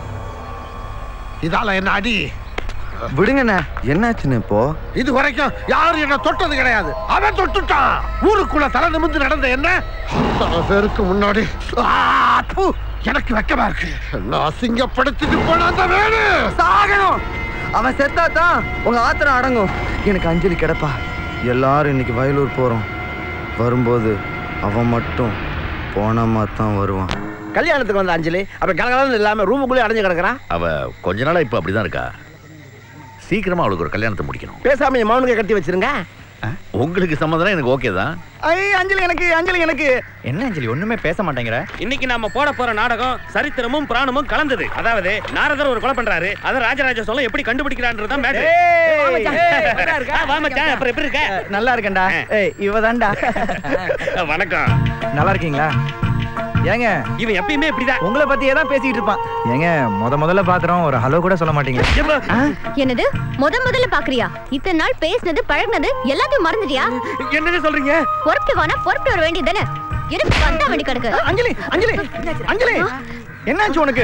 இதால என்ன அடி விடுங்கண்ணே என்னாச்சுண்ணே இப்போ இது வரைக்கும் யாரும் என்ன தொட்டது கிடையாது அவன் தொட்டுட்டான் ஊருக்குள்ள தலை நிமிந்து நடந்த என்ன அத்தனை பேருக்கு முன்னாடி ஆ, ப்பு, எனக்கு வெக்கமா இருக்கு என்ன அசிங்கப்படுத்திட்டு போன அந்த வேணு சாகணும் அவன் செத்தா தான் உங்க ஆத்திரம் அடங்கும் எனக்கு அஞ்சலி கிடப்பா எல்லாரும் இன்னைக்கு வயலூர் போறோம் வரும்போது அவன் மட்டும் போனமா தான் வருவான் கல்யாணத்துக்கு வந்த அஞ்சலி அப்ப கலகலன்னு இல்லாம ரூமுக்குள்ளே அடைஞ்சு கிடக்குறான் அவ கொஞ்ச நாளா இப்ப அப்படிதான் இருக்கா சீக்கிரமா அவளுக்கு ஒரு கல்யாணத்தை முடிக்கணும் பேசாம என் மௌனுக்கு கட்டி வச்சிருங்க உங்களுக்கு சம்மதம் எனக்கு ஓகே தான் ஐ அஞ்சலி எனக்கு அஞ்சலி எனக்கு என்ன அஞ்சலி ஒண்ணுமே பேச மாட்டேங்கிற இன்னைக்கு நாம போட போற நாடகம் சரித்திரமும் பிராணமும் கலந்தது அதாவது நாரதர் ஒரு கொலை பண்றாரு அதை ராஜராஜ சோழன் எப்படி கண்டுபிடிக்கிறான்றது தான் மேட்டர். ஆ, வா மச்சான் அப்புறம் எப்படி இருக்க நல்லா இருக்கேன்டா ஏய் இவதான்டா வணக்கம் நல்லா இருக்கீங்களா ஏங்க இவன் எப்பயுமே இப்படிதான் உங்களை பத்தியே தான் பேசிட்டு இருப்பான் ஏங்க முத முதல்ல பாக்குறோம் ஒரு ஹலோ கூட சொல்ல மாட்டீங்க என்னது முத முதல்ல பாக்குறியா இத்தனை நாள் பேசினது பழகுனது எல்லாத்தையும் மறந்துட்டியா என்னங்க சொல்றீங்க பொறுப்பு வானா பொறுப்பு வர வேண்டியது தானே எனக்கு வந்தா வேண்டி கிடக்கு அஞ்சலி அஞ்சலி அஞ்சலி என்னாச்சு உனக்கு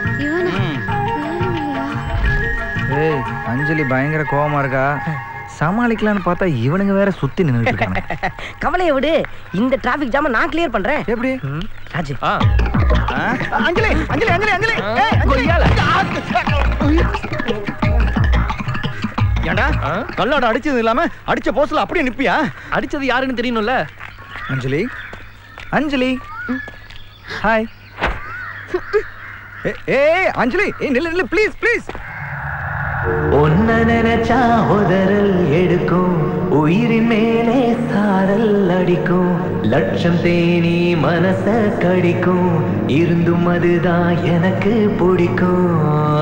ஏய் அஞ்சலி பயங்கர கோவமா இருக்கா சமாளிக்கலாம்னு பார்த்தா இவனுங்க வேற சுத்தி நின்னுட்டு இருக்காங்க கவலையை விடு இந்த டிராபிக் ஜாம நான் கிளியர் பண்றேன் எப்படி ராஜு அஞ்சலி அஞ்சலி அஞ்சலி அஞ்சலி ஏய், அஞ்சலி ஏண்டா கல்லாட அடிச்சது இல்லாம அடிச்ச போஸ்ல அப்படியே நிப்பியா அடிச்சது யாருன்னு தெரியணும்ல அஞ்சலி அஞ்சலி ஹாய் ஏய் அஞ்சலி ஏய் நில்லு நில்லு ப்ளீஸ் ப்ளீஸ் ஒன்ன நினைச்சா உதறல் எடுக்கும் உயிரின் மேலே சாரல் அடிக்கும் லட்சம் தேனி மனச கடிக்கும் இருந்தும் அதுதான் எனக்கு பிடிக்கும்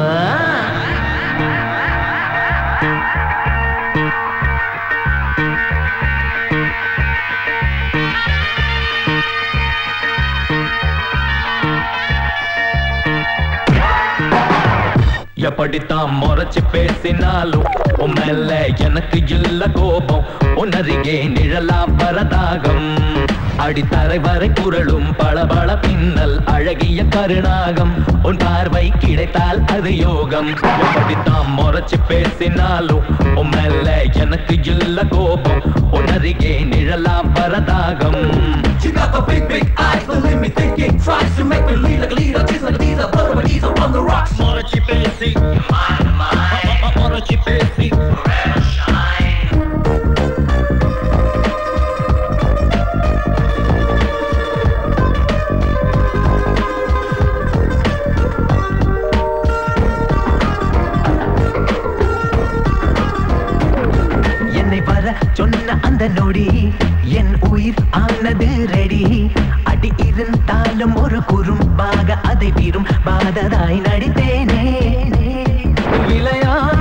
எப்படித்தான் முறைச்சு பேசினாலும் உன் மேல எனக்கு இல்ல கோபம் உன்னருகே நிழலா வரதாகம் அடித்தரை வரை குரலும் பளபள பின்னல் அழகிய கருணாகம் உன் பார்வை கிடைத்தால் அது யோகம் எப்படித்தான் முறைச்சு பேசினாலும் உன் மேல எனக்கு இல்ல கோபம் உன்னருகே நிழலா வரதாகம் You got the big, big eyes, but let me thinking Tries to make me lead like a leader Just like a leader, but when he's on the rocks Morachi Pesi Morachi Pesi Forever shine என்னை வர சொன்ன அந்த நொடி என் உயிர் ஆனது ready அடி இருந்தாலும் ஒரு குறும்பாக அதை விரும் பாததாய் நடித்தேனே விளையாட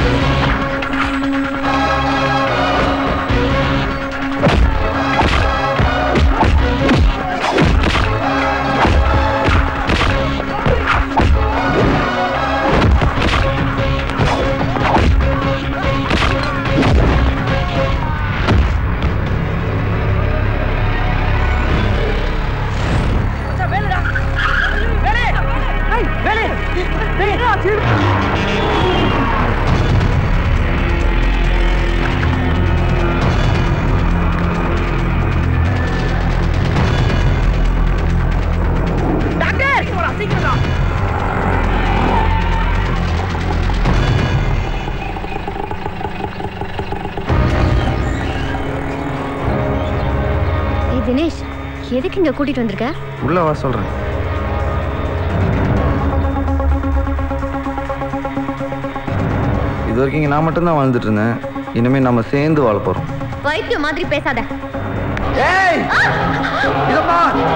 ஏய் தினேஷ் எதுக்கு இங்க கூட்டிட்டு வந்திருக்க உள்ள வா சொல்றேன் இது வரைக்கும் இங்க நான் மட்டும்தான் வாழ்ந்துட்டு இருந்தேன் இனிமே நம்ம சேர்ந்து வாழ போறோம் வைத்தியம் மாதிரி பேசாத ஏய் இதப்பா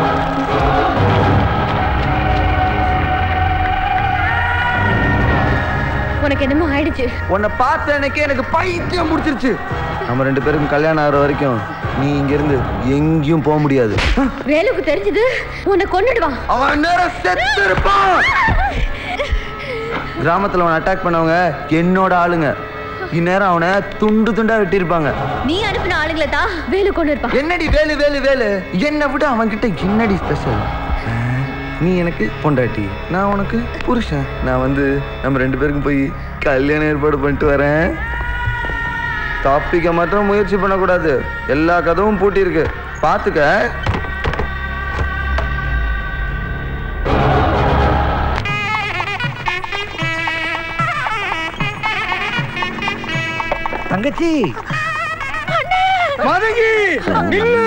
உனக்கு என்னமோ ஆயிடுச்சு உன்னை பார்த்த எனக்கு எனக்கு பைத்தியம் முடிச்சிருச்சு நம்ம ரெண்டு பேருக்கும் கல்யாணம் ஆகிற வரைக்கும் நீ இங்க இருந்து எங்கேயும் போக முடியாது வேலுக்கு தெரிஞ்சது உன்னை கொன்னுடுவான் அவன் நேரம் செத்து இருப்பான் கிராமத்துல அவனை அட்டாக் பண்ணவங்க என்னோட ஆளுங்க இந்நேரம் அவனை துண்டு துண்டா வெட்டியிருப்பாங்க நீ அனுப்பின ஆளுங்களை தான் வேலு கொண்டு இருப்பான் என்னடி வேலு வேலு வேலு என்னை விட அவன்கிட்ட என்னடி ஸ்பெஷல் நீ எனக்கு பொண்டாட்டி நான் உனக்கு புருஷன் நான் வந்து நம்ம ரெண்டு பேருக்கும் போய் கல்யாணம் ஏற்பாடு பண்ணிட்டு வரேன் டாப்பிக்கை மட்டும் முயற்சி பண்ணக்கூடாது எல்லா கதவும் பூட்டியிருக்கு பார்த்துக்க தங்கச்சி மதங்கி நில்லு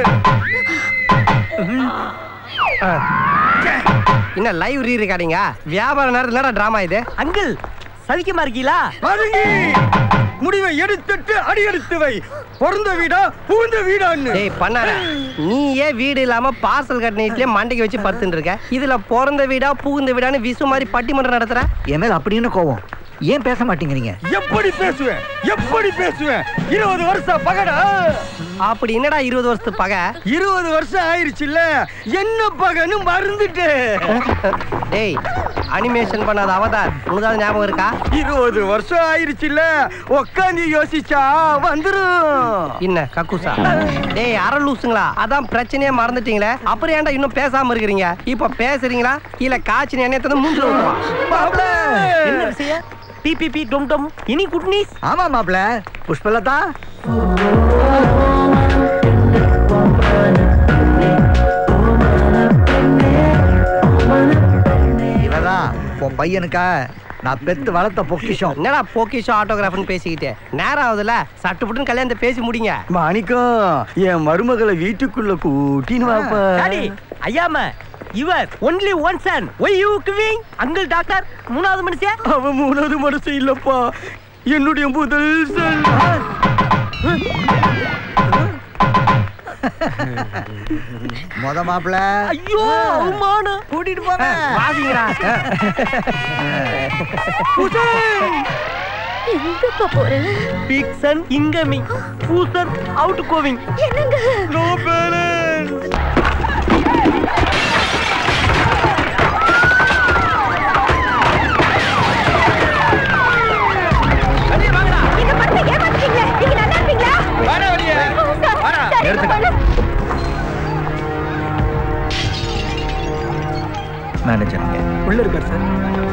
என்ன லைவ் ரீ ரெக்கார்டிங்க வியாபார நேரத்துல என்னடா டிராமா இது அங்கிள் சவிக்கமா இருக்கீங்களா மதங்கி முடிவை எடுத்துட்டு அடி எடுத்து வை பிறந்த வீடா புகுந்த வீடான்னு ஏய் பண்ணாத நீ ஏன் வீடு இல்லாம பார்சல் கட்டின வீட்லயே மண்டைக்கு வச்சு படுத்துட்டு இருக்க இதுல பிறந்த வீடா புகுந்த வீடான்னு விசு மாதிரி பட்டிமன்றம் நடத்துற என் மேல அப்படி என்ன கோவம் ஏன் பேச மாட்டேங்கிறீங்க எப்படி பேசுவேன் எப்படி பேசுவேன் இருபது வருஷம் பகடா அப்படி என்னடா இருபது வருஷத்து பகை இருபது வருஷம் ஆயிருச்சுல்ல என்ன பகன்னு மறந்துட்டு டேய் அனிமேஷன் பண்ணாத அவதார் உனக்கு ஞாபகம் இருக்கா இருபது வருஷம் ஆயிருச்சுல்ல உக்காந்து யோசிச்சா வந்துரும் என்ன கக்குசா டேய் அரை லூசுங்களா அதான் பிரச்சனையே மறந்துட்டீங்களே அப்புறம் ஏன்டா இன்னும் பேசாம இருக்கிறீங்க இப்ப பேசுறீங்களா இல்ல காய்ச்சி எண்ணெய் தந்து மூஞ்சில ஊத்துவா என்ன விஷயம் பிபிபி டும் டும் இனி குட் நியூஸ் ஆமா மாப்ள புஷ்பலதா இவதான் உன் பையனுக்கா நான் பெத்து வளர்த்த பொக்கிஷம் என்னடா பொக்கிஷம் ஆட்டோகிராஃப்னு பேசிக்கிட்டு நேரம் ஆகுதுல சட்டு புட்டுன்னு கல்யாணத்தை பேசி முடிங்க மாணிக்கம் என் மருமகளை வீட்டுக்குள்ள கூட்டின்னு வாப்பா டாடி ஐயாம இவர் only one son why you giving uncle doctor மூணாவது மனுஷன் அவன் மூணாவது மனுஷன் இல்லப்பா என்னுடைய முதல் சன் மொத மாப்பிள ஐயோ அவமானம் கூட்டிட்டு போங்க வாசிங்கடா எங்கப்பா போற பிக் சன் இன்கமிங் பூசன் அவுட் கோவிங் என்னங்க நோ பேலன்ஸ் மேனேஜருங்க உள்ள இருக்கார் சார்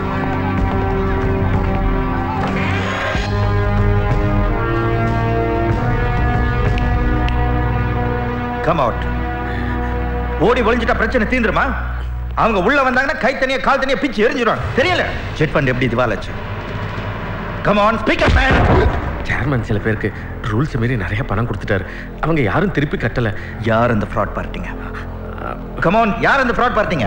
கம் அவுட் ஓடி ஒளிஞ்சிட்டா பிரச்சனை தீந்துருமா அவங்க உள்ள வந்தாங்கன்னா கை தனியா கால் தனியா பிச்சு எரிஞ்சிடும் தெரியல செட் ஃபண்ட் எப்படி திவாலாச்சு come on speaker man chairman சில பேருக்கு ரூல்ஸ் மீறி நிறைய பணம் கொடுத்துட்டாரு அவங்க யாரும் திருப்பி கட்டல யார் அந்த ஃப்ராட் பார்ட்டிங்க கம் ஆன் யார் அந்த ஃப்ராட் பார்ட்டிங்க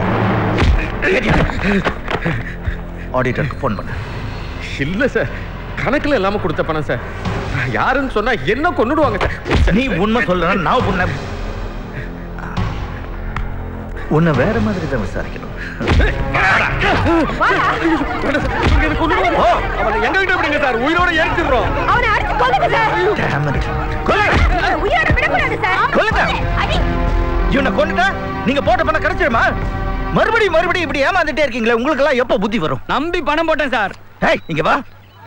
ஆடிட்டருக்கு ஃபோன் பண்ணு இல்ல சார் கணக்குல இல்லாம கொடுத்த பணம் சார் யாருன்னு சொன்னா என்ன கொன்னுடுவாங்க சார் நீ உண்மை சொல்ற நான் உன்னை உன்னை வேற மாதிரி தான் விசாரிக்கணும் ஓ, அவனை எங்ககிட்ட விடுங்க சார் உயிரோட எரிச்சிடுறோம் அவனை அடிச்சு கொல்லுங்க சார் Damn it. உயிரோட விடக்கூடாது சார் கொல்லுங்க. அடி இவனை கொண்டுட்டா நீங்க போட்ட பணம் கிடைச்சிருமா மறுபடியும் மறுபடியும் இப்படி ஏமாந்துட்டே இருக்கீங்களே உங்களுக்கு எல்லாம் எப்போ புத்தி வரும் நம்பி பணம் போட்டேன் சார் ஏய் இங்க வா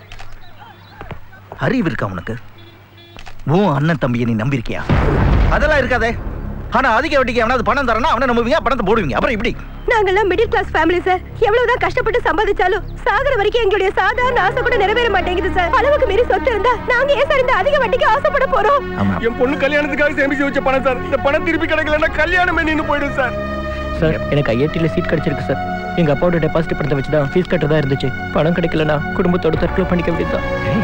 அறிவு இருக்கா உனக்கு உன் அண்ணன் தம்பியை நீ நம்பியிருக்கியா அதெல்லாம் இருக்காதே ஆனா அதிக வட்டிக்கு எவனாவது பணம் தரனா அவனை நம்புவீங்க பணத்தை போடுவீங்க அப்புறம் இப்படி நாங்கெல்லாம் மிடில் கிளாஸ் ஃபேமிலி சார் எவ்வளவுதான் கஷ்டப்பட்டு சம்பாதிச்சாலும் சாகர வரைக்கும் எங்களுடைய சாதாரண ஆசை கூட நிறைவேற மாட்டேங்குது சார் அளவுக்கு மீறி சொத்து இருந்தா நாங்க ஏன் சார் இந்த அதிக வட்டிக்கு ஆசைப்பட போறோம் என் பொண்ணு கல்யாணத்துக்காக சேமிச்சு வச்ச பணம் சார் இந்த பணம் திருப்பி கிடைக்கலன்னா கல்யாணமே நின்னு போயிடும் சார் சார் எனக்கு ஐஐடியில் சீட் கிடைச்சிருக்கு சார் எங்க அப்பாவோட டெபாசிட் பணத்தை வச்சு தான் ஃபீஸ் கட்டுறதா இருந்துச்சு பணம் கிடைக்கலனா குடும்பத்தோட தற்கொலை பண்ணிக்க வேண்டியதுதான்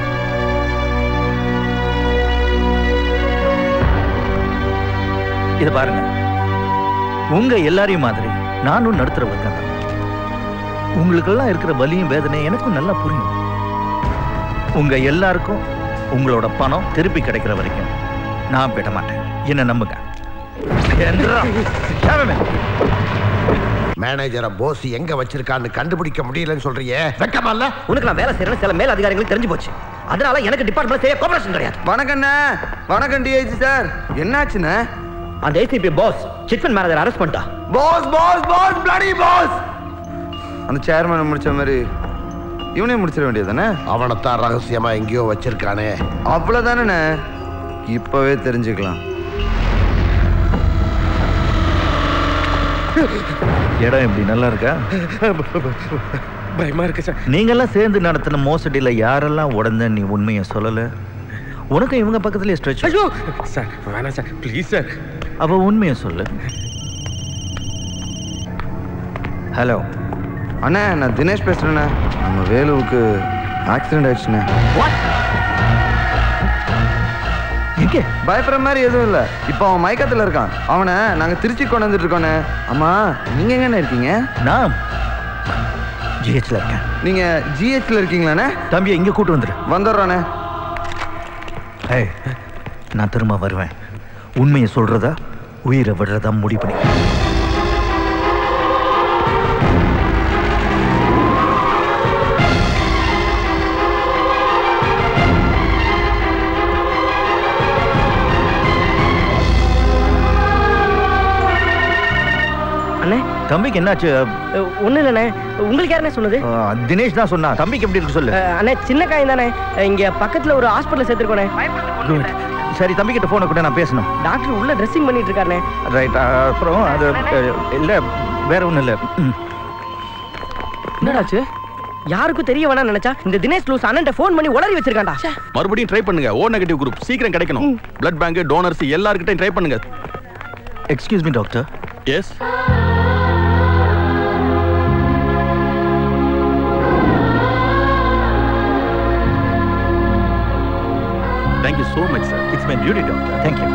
இது பாருங்க உங்க எல்லாரையும் மாதிரி நானும் நடுத்துற வர்க்கம் தான் உங்களுக்கெல்லாம் இருக்கிற வலியும் வேதனை எனக்கும் நல்லா புரியும் உங்க எல்லாருக்கும் உங்களோட பணம் திருப்பி கிடைக்கிற வரைக்கும் நான் விட மாட்டேன் என்ன நம்புங்க என்றா? ஷாமே. மேனேஜரை போஸ் எங்க வச்சிருக்கான்னு கண்டுபிடிக்க முடியலன்னு சொல்றியே வெக்கமா இல்ல உனக்கு நான் வேலை செய்யறேன் சில மேல் அதிகாரிகளுக்கு தெரிஞ்சு போச்சு அதனால எனக்கு டிபார்ட்மெண்ட் செய்ய கோபரேஷன் கிடையாது வணக்கண்ணே வணக்கம் டிஐஜி சார் என்னாச்சுண்ணே அந்த ACP boss chit fund manager arrest பண்ணிட்டா boss boss boss bloody boss அந்த சேர்மனை முடிச்ச மாதிரி இவனே முடிச்சிட வேண்டியதானே அவனைத்தான் ரகசியமா எங்கேயோ வச்சிருக்கானே அவ்வளவுதானே இப்பவே தெரிஞ்சுக்கலாம் இடம் எப்படி நல்லா இருக்கா பயமா இருக்கு சார் நீங்கெல்லாம் சேர்ந்து நடத்தின மோசடியில யாரெல்லாம் உடந்த நீ உண்மையை சொல்லல உனக்கு இவங்க பக்கத்துலயே ஸ்ட்ரெச் ஐயோ சார் வேணாம் சார் ப்ளீஸ் சார் அவ உண்மையை சொல்லு ஹலோ அண்ணே நான் தினேஷ் பேசுறேண்ணே நம்ம வேலுவுக்கு ஆக்சிடென்ட் ஆயிடுச்சுண்ணே எங்க பயப்படுற மாதிரி எதுவும் இல்லை இப்போ அவன் மயக்கத்தில் இருக்கான் அவனை நாங்கள் திருச்சி கொண்டு வந்துட்டு இருக்கோண்ணே ஆமா நீங்க எங்கண்ணே இருக்கீங்க நான் ஜிஹெச்ல இருக்கேன் நீங்க ஜிஹெச்ல இருக்கீங்களாண்ணே தம்பியை இங்க கூட்டு வந்துரு வந்துடுறானே ஏய் நான் திரும்ப வருவேன் உண்மையை சொல்றதா உயிரை விடுறதா முடிவு பண்ணி அண்ணே தம்பிக்கு என்னாச்சு ஒன்றும் இல்லைண்ணே உங்களுக்கு யாருண்ணே சொன்னது அஹ், தினேஷ் தான் சொன்னா தம்பிக்கு எப்படி இருக்கு சொல்லு அஹ், அண்ணே சின்ன காயம் தானே இங்க பக்கத்துல ஒரு ஹாஸ்பிட்டல் சேர்த்துருக்கோண்ணே குட் சரி தம்பிக்கிட்ட போனை கூட நான் பேசணும் டாக்டர் உள்ள ட்ரெஸ்ஸிங் பண்ணிட்டு இருக்காருண்ணே ரைட் அப்புறம் அது அஹ், இல்ல வேற ஒண்ணும் இல்ல ம். என்னடாச்சு யாருக்கும் தெரிய வேணாம் நினைச்சா இந்த தினேஷ் லூஸ் அண்ணன் ஃபோன் பண்ணி உளறி வச்சிருக்கான்டா மறுபடியும் ட்ரை பண்ணுங்க ஓ நெகட்டிவ் குரூப் சீக்கிரம் கிடைக்கணும் பிளட் பேங்க் டோனர்ஸ் எல்லார்கிட்டையும் ட்ரை பண்ணுங்க excuse me doctor yes thank you so much sir it's my duty doctor thank you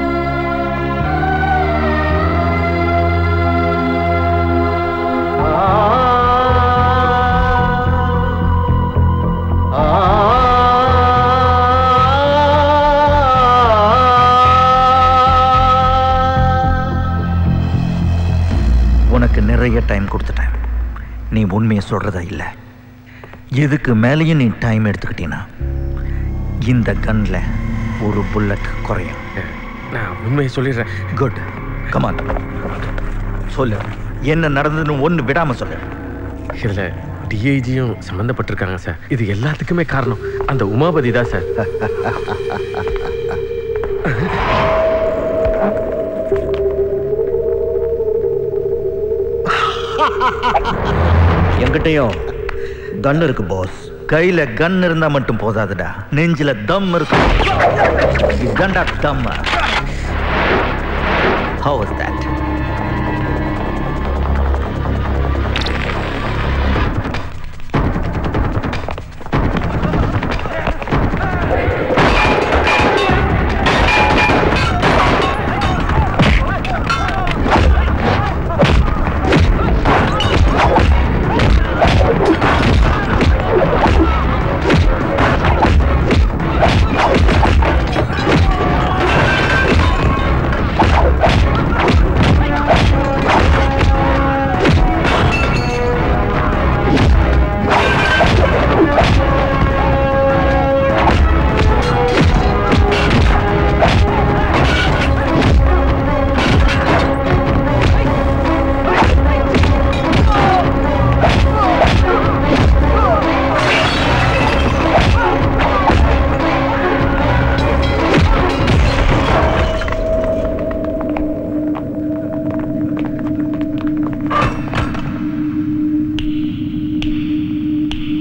உனக்கு நிறைய டைம் கொடுத்துட்டேன் நீ உண்மையை சொல்றதா இல்லை இதுக்கு மேலேயும் நீ டைம் எடுத்துக்கிட்டீன்னா இந்த கன்ல ஒரு புல்லட் குறையும் நான் உண்மையை சொல்லிடுறேன் குட் கமான் சொல்லு என்ன நடந்ததுன்னு ஒன்று விடாம சொல்லு இதுல டிஐஜியும் சம்மந்தப்பட்டிருக்காங்க சார் இது எல்லாத்துக்குமே காரணம் அந்த உமாபதி தான் சார் என்கிட்டயும் கன் இருக்கு பாஸ் கையில கன் இருந்தா மட்டும் போதாதுடா நெஞ்சில தம் இருக்கு கண்டா தம் How was that?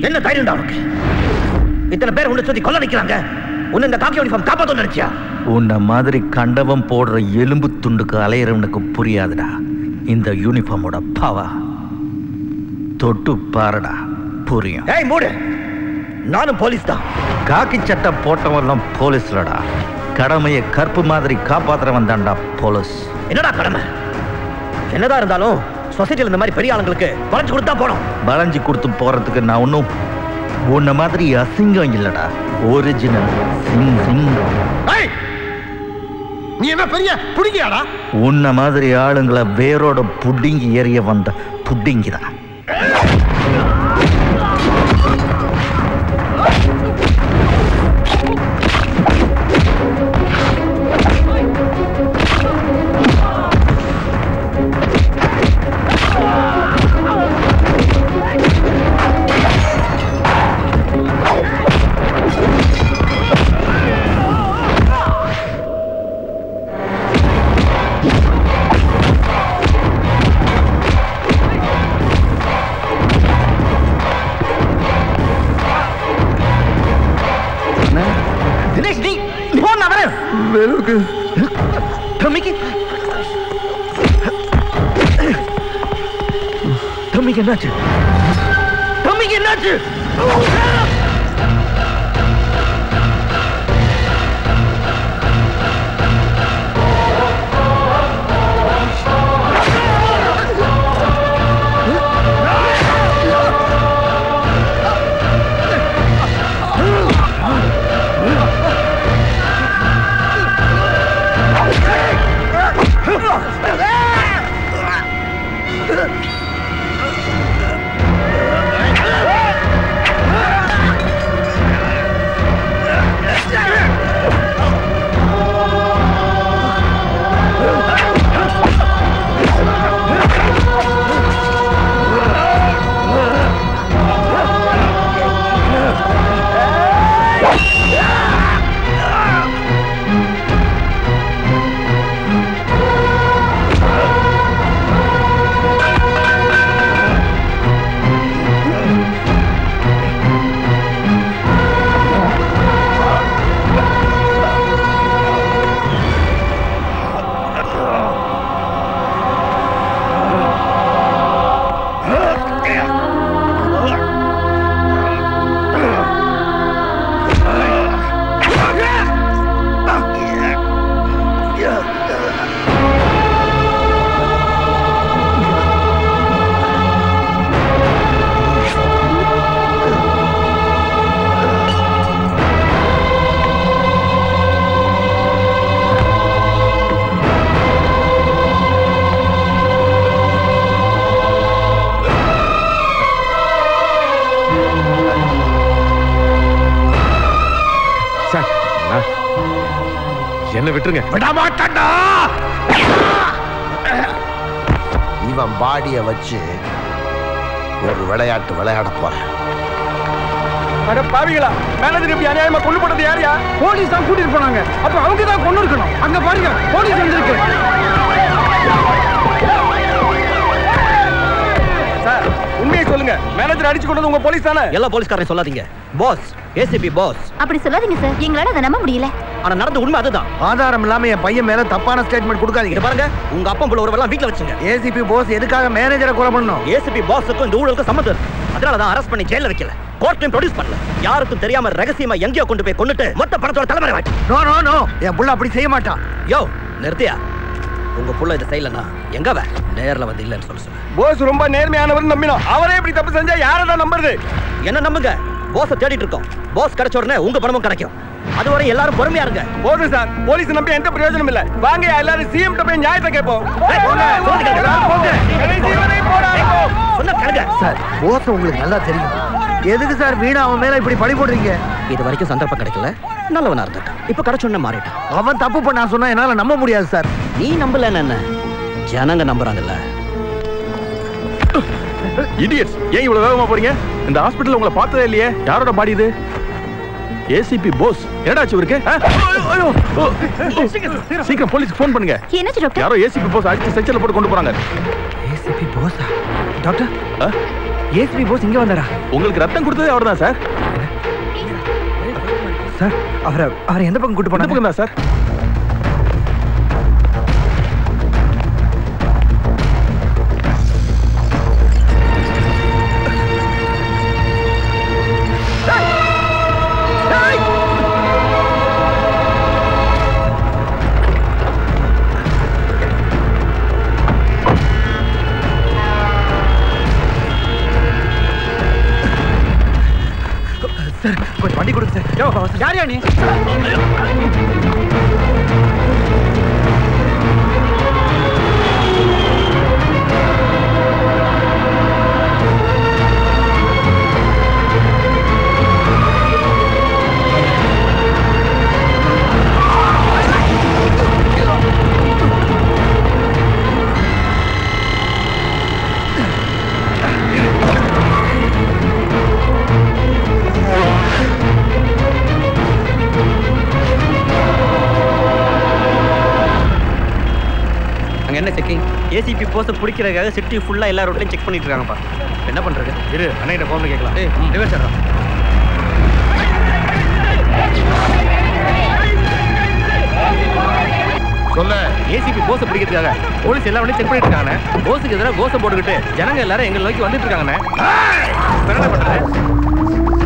என்ன தைரியம்டா உனக்கு இத்தனை பேர் உன்னை சுத்தி கொல்ல நிக்கிறாங்க உன்னை இந்த காக்கி யூனிஃபார்ம் காப்பாத்தணும் நினைச்சியா உன்னை மாதிரி கண்டவன் போடுற எலும்பு துண்டுக்கு அலையிறவனுக்கு புரியாதுடா இந்த யூனிஃபார்மோட பவர் தொட்டு பாருடா புரியும் ஏய் மூடு நானும் போலீஸ் தான் காக்கி சட்டை போட்டவன்லாம் போலீஸ்லடா கடமையை கற்பு மாதிரி காப்பாத்துறவன் தான்டா போலீஸ் என்னடா கடமை என்னதான் இருந்தாலும் சொசைட்டியில் இந்த மாதிரி பெரிய ஆளுங்களுக்கு வளைஞ்சு கொடுத்தா போனோம் வளைஞ்சு கொடுத்து போறதுக்கு நான் ஒன்றும் உன்ன மாதிரி அசிங்கம் இல்லடா ஒரிஜினல் சிங்கம் நீ என்ன பெரிய புடிங்கியாடா உன்ன மாதிரி ஆளுங்களை வேரோட புடிங்கி ஏறிய வந்த புடிங்கிதான் தினேஷ் நீ போன் நான் வரேன் வெறுக்கு தம்பிக்கு தம்பிக்கு என்னாச்சு தம்பிக்கு என்னாச்சு சார் நான்- என்ன விட்டுருங்க விட மாட்டேன்டா இவன் பாடிய வச்சு ஒரு விளையாட்டு விளையாட போறேன் அட பாவிகளா மேனேஜர் இப்படி அநியாயமா கொண்டு போட்டது யாரையா போலீஸ் தான் கூட்டிட்டு போனாங்க அப்ப அவங்க தான் கொண்டு இருக்கணும் அங்க பாருங்க போலீஸ் வந்திருக்கு சார் உண்மையை சொல்லுங்க மேனேஜர் அடிச்சு கொண்டது உங்க போலீஸ் தானே எல்லா போலீஸ்காரையும் சொல்லாதீங்க பாஸ் ஏசிபி பாஸ் அப்படி சொல்லாதீங்க சார் எங்களால அதை நம்ப முடியல ஆனா நடந்த உண்மை அதுதான் ஆதாரம் இல்லாம என் பையன் மேல தப்பான ஸ்டேட்மெண்ட் கொடுக்காதீங்க பாருங்க உங்க அப்பா புள்ள ஒருவெல்லாம் வீட்ல வச்சுங்க ஏசிபி போஸ் எதுக்காக மேனேஜரை கொலை பண்ணணும் ஏசிபி பாஸுக்கும் இந்த ஊழலுக்கும் சம்மந்தம் இருக்கு அதனால தான் அரெஸ்ட் பண்ணி ஜெயில வைக்கல கோர்ட்லயும் ப்ரொடியூஸ் பண்ணல யாருக்கும் தெரியாம ரகசியமா எங்கேயோ கொண்டு போய் கொண்டுட்டு மொத்த பணத்தோட தலைமுறை வாட்டி நோ நோ நோ என் புள்ள அப்படி செய்ய மாட்டான் யோ நிறுத்தியா உங்க புள்ள இதை செய்யலனா எங்க வே நேர்ல வந்து இல்லைன்னு சொல்ல சொல்லு போஸ் ரொம்ப நேர்மையானவர் நம்பினோம் அவரே இப்படி தப்பு செஞ்சா யாரை தான் நம்புறது என்ன நம்புங்க போஸ தேடிட்டு இருக்கோம் போஸ் கிடைச்ச உடனே உங்க பணமும் கிடைக்கும் அதுவரை எல்லாரும் பொறுமையா இருங்க போதும் சார் போலீஸ் நம்பி எந்த பிரயோஜனம் இல்ல வாங்க எல்லாரும் சிஎம் போய் நியாயத்தை கேட்போம் ஏய், போங்க, போங்க, எல்லாரும் போங்க. கடைசி வரை போராடுவோம். சொன்ன கேளுங்க சார் போஸ் உங்களுக்கு நல்லா தெரியும் எதுக்கு சார் வீணா அவன் மேல இப்படி பழி போடுறீங்க இது வரைக்கும் சந்தர்ப்பம் கிடைக்கல நல்லவனா இருந்துட்டான் இப்ப கிடைச்சோன்னு மாறிட்டான் அவன் தப்பு பண்ணா சொன்னா என்னால நம்ப முடியாது சார் நீ நம்பல என்ன ஜனங்க நம்புறாங்கல்ல இடியட்ஸ் ஏன் இவ்வளவு வேகமா போறீங்க இந்த ஹாஸ்பிடல்ல உங்களை பார்த்ததே இல்லையே யாரோட பாடி இது ஏசிபி போஸ் என்னடாச்சு இவருக்கு ஆ? ஐயோ, ஓ, ஓ, சீக்கிரம் போலீஸ்க்கு ஃபோன் பண்ணுங்க என்னாச்சு டாக்டர் யாரோ ஏசிபி போஸ் அடிச்சு செக்ஷன்ல போட்டு கொண்டு போறாங்க ஏசிபி போஸா டாக்டர் ஏஸ்பி போஸ் இங்க வந்தாரா உங்களுக்கு ரத்தம் கொடுத்ததே அவர்தான் சார் சார் அவரை அவரை எந்த பக்கம் கூட்டு போனாங்க பக்கம் தான் சார் சார் கொஞ்சம் வண்டி கொடுங்க சார் யோ யார் நீ அங்க என்ன செக்கிங் ஏசிபி போஸ்ட் பிடிக்கிறதுக்காக சிட்டி ஃபுல்லா எல்லா ரோட்லயும் செக் பண்ணிட்டு இருக்காங்கப்பா என்ன பண்றது இரு அண்ணன் ஃபோன் கேட்கலாம் ஏய் ரிவர்ஸ் சொல்ல ஏசிபி கோச பிடிக்கிறதுக்காக போலீஸ் எல்லா வண்டியும் செக் பண்ணிட்டு இருக்காங்க கோசுக்கு எதிராக கோசம் போட்டுக்கிட்டு ஜனங்க எல்லாரும் எங்களை நோக்கி வந்துட்டு இருக்காங்கண்ணே இப்ப என்ன பண்றது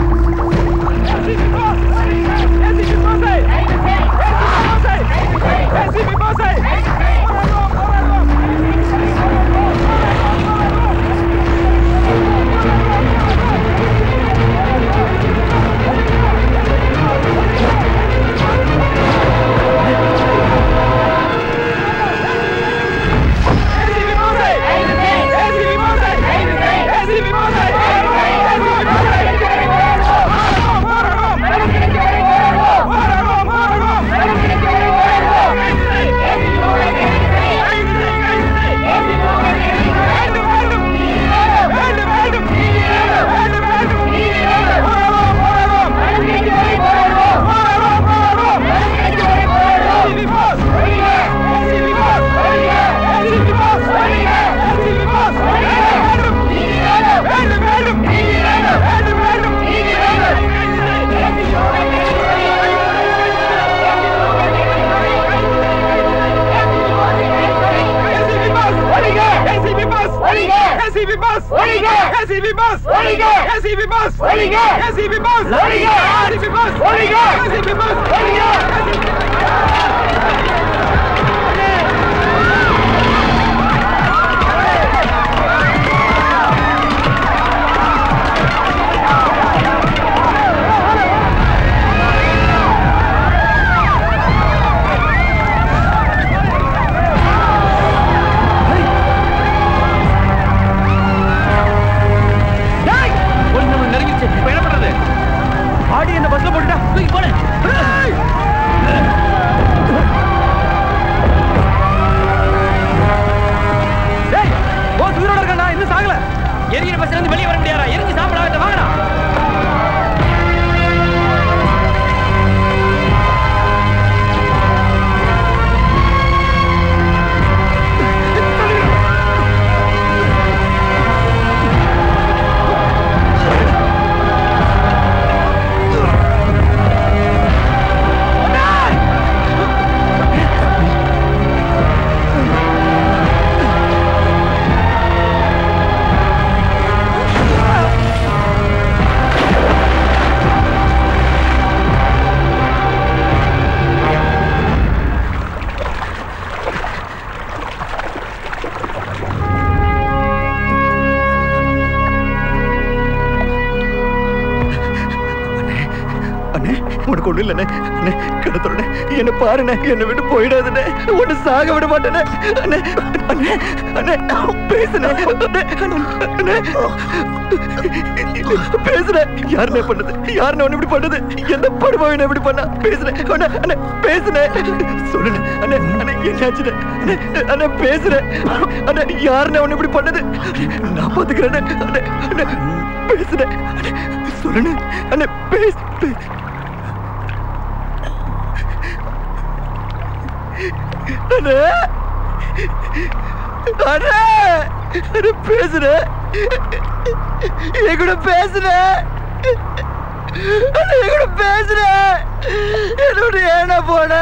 போலீஸ் நம்மளுக்கு நெருங்கிடுச்சு இப்ப என்ன பண்றது பாடி இந்த பஸ்ல போட்டுட்டா தூக்கி போடு டேய் போஸ் உயிரோட இருக்கானா இன்னும் சாகல எரியிற பஸ்ல இருந்து வெளியே வர முடியாதா எரிஞ்சு சாப்பிட வாங்கடா அண்ணே உனக்கு ஒண்ணும் இல்லைண்ணே அண்ணே கடத்துறனே என்ன பாருண்ணே என்னை விட்டு போயிடாதுண்ணே உன்னை சாக விட மாட்டேனே அண்ணே அண்ணே அண்ணே பேசுனே அண்ணே அண்ணே பேசுறேன் யாருண்ணே பண்ணது யாருண்ணே உன்னை இப்படி பண்ணது எந்த படுபாவை இப்படி பண்ணா பேசுறேன் அண்ணே அண்ணே பேசுனேன் சொல்லுண்ணே அண்ணே அண்ணே என்னாச்சுண்ணே அண்ணே அண்ணே பேசுறேன் அண்ணே யாருண்ணே உன்னை இப்படி பண்ணது நான் பாத்துக்கிறேன் அண்ணே அண்ணே பேசுறேன் அண்ணே சொல்லுண்ணே அண்ணே பேசு பேசு அண்ணே அண்ணே அண்ணே பேசுறேன் என் கூட பேசுன அண்ணா, என் கூட பேசுன என்னோட ஏன போன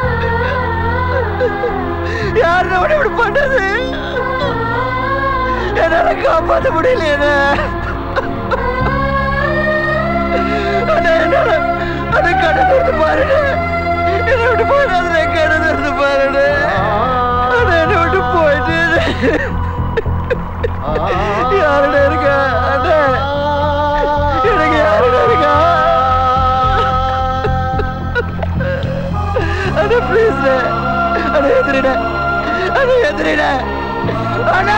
யாரு உன்னை இப்படி பண்ணது என்னால காப்பாற்ற முடியலையே அண்ணா என்னால அண்ணா கடை திறந்து பாருங்க என்னை விட்டு போயிடாத கடை திறந்து பாருங்க அண்ணா என்னை விட்டு போயிட்டு யாருடா இருக்கா அண்ணா எனக்கு யாருடா இருக்கா அண்ணா ப்ளீஸ் அண்ணா எதிரிட அண்ணா எதிரிட அண்ணா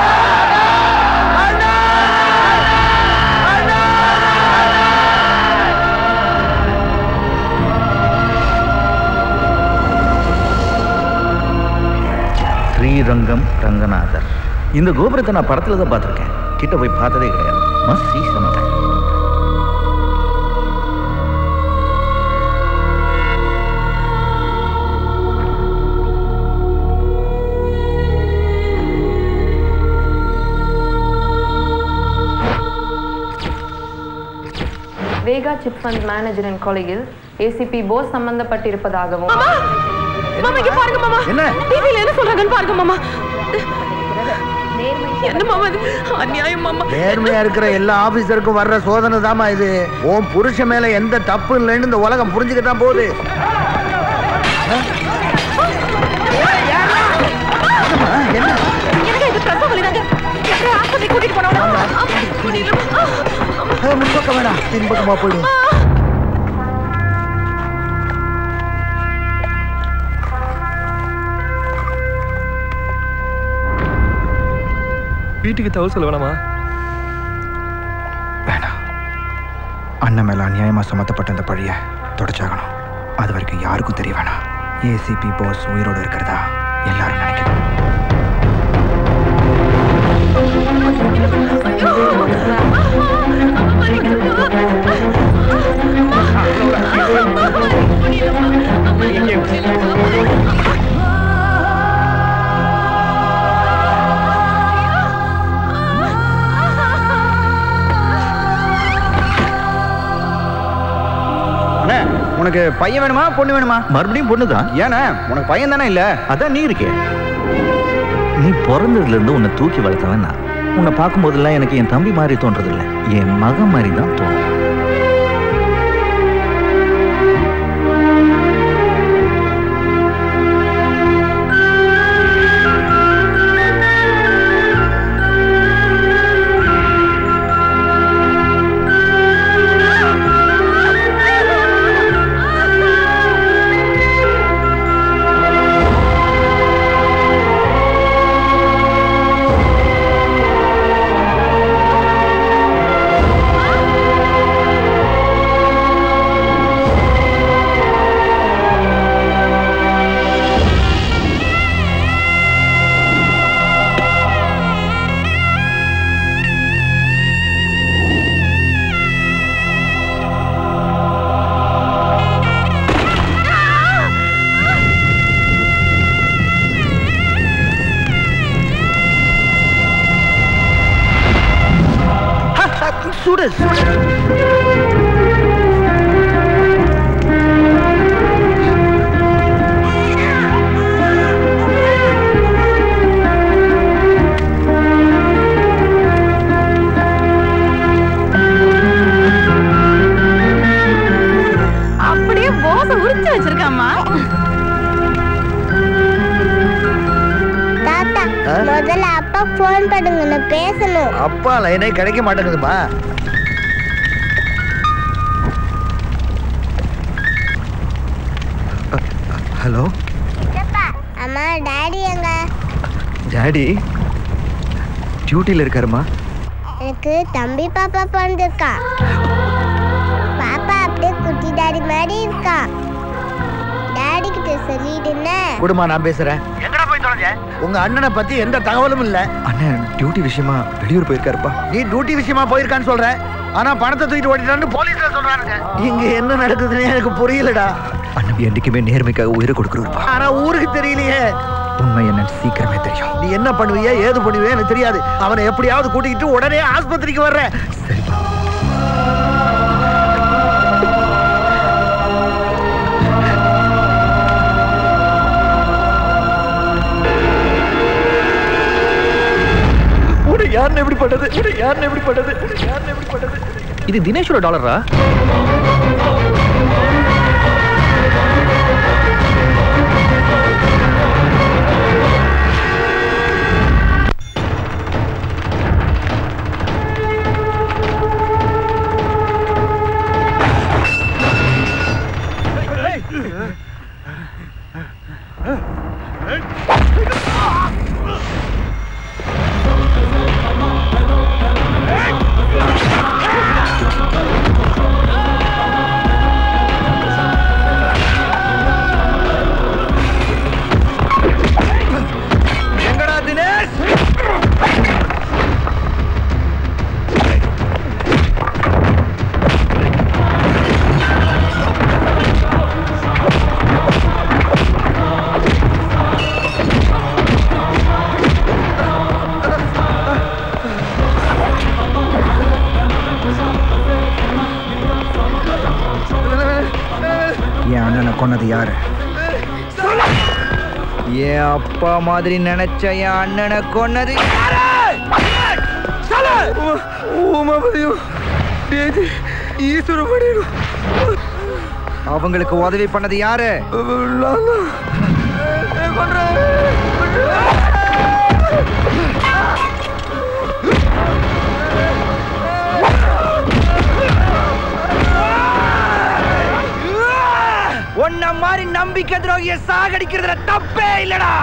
ஸ்ரீரங்கம் ரங்கநாதர் இந்த கோபுரத்தை நான் படத்துல தான் பார்த்துருக்கேன் கிட்ட போய் பார்த்ததே கிடையாது must see sometime. Vega chit fund மேனேஜரின் கொலையில் ஏசிபி போஸ் சம்பந்தப்பட்டிருப்பதாகவும் மாமா இங்க பாருங்க மாமா என்ன டிவில என்ன சொல்றாங்கன்னு பாருங்க மாமா என்ன மாமா இது அநியாயம் மாமா நேர்மையா இருக்கிற எல்லா ஆபீசருக்கும் வர்ற சோதனை தாமா இது உன் புருஷன் மேல எந்த தப்பு இல்லைன்னு இந்த உலகம் புரிஞ்சுக்கத்தான் போகுது எனக்கு இது பிரசவ வலிதாங்க எப்படி ஆஸ்பத்திரி கூட்டிட்டு போனோம் முன்பக்கம் வேணாம் பின்பக்கமா போயிடும் வீட்டுக்கு தகவல் சொல்ல வேணாமா வேணாம் அண்ணன் மேல அநியாயமா சுமத்தப்பட்ட அந்த பழிய தொடச்சாகணும் அது வரைக்கும் யாருக்கும் தெரிய வேணாம் ஏசிபி பாஸ் உயிரோடு இருக்கிறதா எல்லாரும் நினைக்கணும் அண்ணே உனக்கு பையன் வேணுமா பொண்ணு வேணுமா மறுபடியும் பொண்ணு தான் ஏண்ணே உனக்கு பையன் தானே இல்ல அதான் நீ இருக்கே நீ பிறந்ததுல இருந்து உன்னை தூக்கி வளர்த்தவன் நான் உன்னை பார்க்கும்போதெல்லாம் எனக்கு என் தம்பி மாதிரி தோன்றதில்லை என் மகன் மாதிரி தான் தோணும் சுடு அப்படியே போச உரிச்சு வச்சிருக்காமா தாத்தா முதல்ல அப்பா போன் பண்ணுங்க நான் பேசணும் அப்பா லைனே கிடைக்க மாட்டேங்குதுமா ஹலோ அம்மா டாடி எங்க டாடி டியூட்டியில் இருக்காருமா எனக்கு தம்பி பாப்பா பிறந்திருக்கான் பாப்பா அப்படியே குட்டி டாடி மாதிரி இருக்கான் டாடி கிட்ட சொல்லிடுன்னு குடுமா நான் பேசுறேன் எங்கடா போய் தொலைஞ்ச உங்க அண்ணனை பத்தி எந்த தகவலும் இல்ல அண்ணன் டியூட்டி விஷயமா வெளியூர் போயிருக்காருப்பா நீ டியூட்டி விஷயமா போயிருக்கான்னு சொல்ற ஆனா பணத்தை தூக்கிட்டு ஓடிட்டான்னு போலீஸ்ல சொல்றானுங்க இங்க என்ன நடக்குதுன்னு எனக்கு புரியலடா அண்ணன் என்னைக்குமே நேர்மைக்காக உயிரை கொடுக்குறோம்ப்பா ஆனா ஊருக்கு தெரியலையே உண்மை என்னன்னு சீக்கிரமே தெரியும் நீ என்ன பண்ணுவிய ஏது பண்ணுவிய எனக்கு தெரியாது அவனை எப்படியாவது கூட்டிக்கிட்டு உடனே ஆஸ்பத்திரிக்கு வர்ற உனக்கு யாருன்னு எப்படி பட்டது உனக்கு யாருன்னு எப்படி பட்டது உனக்கு யாருன்னு எப்படி பட்டது இது தினேஷோட டாலரா எங்கடா தினேஷ் என் அண்ணனை கொன்னது யாரு என் அப்பா மாதிரி நினைச்ச என் அண்ணனை கொன்னது அவங்களுக்கு உதவி பண்ணது யாரு உன்ன மாதிரி நம்பிக்கை துரோகிய சாகடிக்கிறதுல தப்பே இல்லடா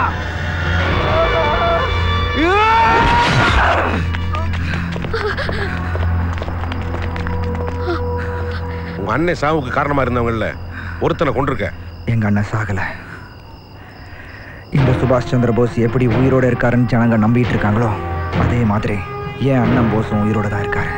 உங்க அண்ணன் சாவுக்கு காரணமா இருந்தவங்கல்ல ஒருத்தனை கொண்டிருக்க எங்க அண்ணன் சாகல இந்த சுபாஷ் சந்திர போஸ் எப்படி உயிரோட இருக்காருன்னு ஜனங்க நம்பிட்டு இருக்காங்களோ அதே மாதிரி என் அண்ணன் போஸும் உயிரோட தான் இருக்காரு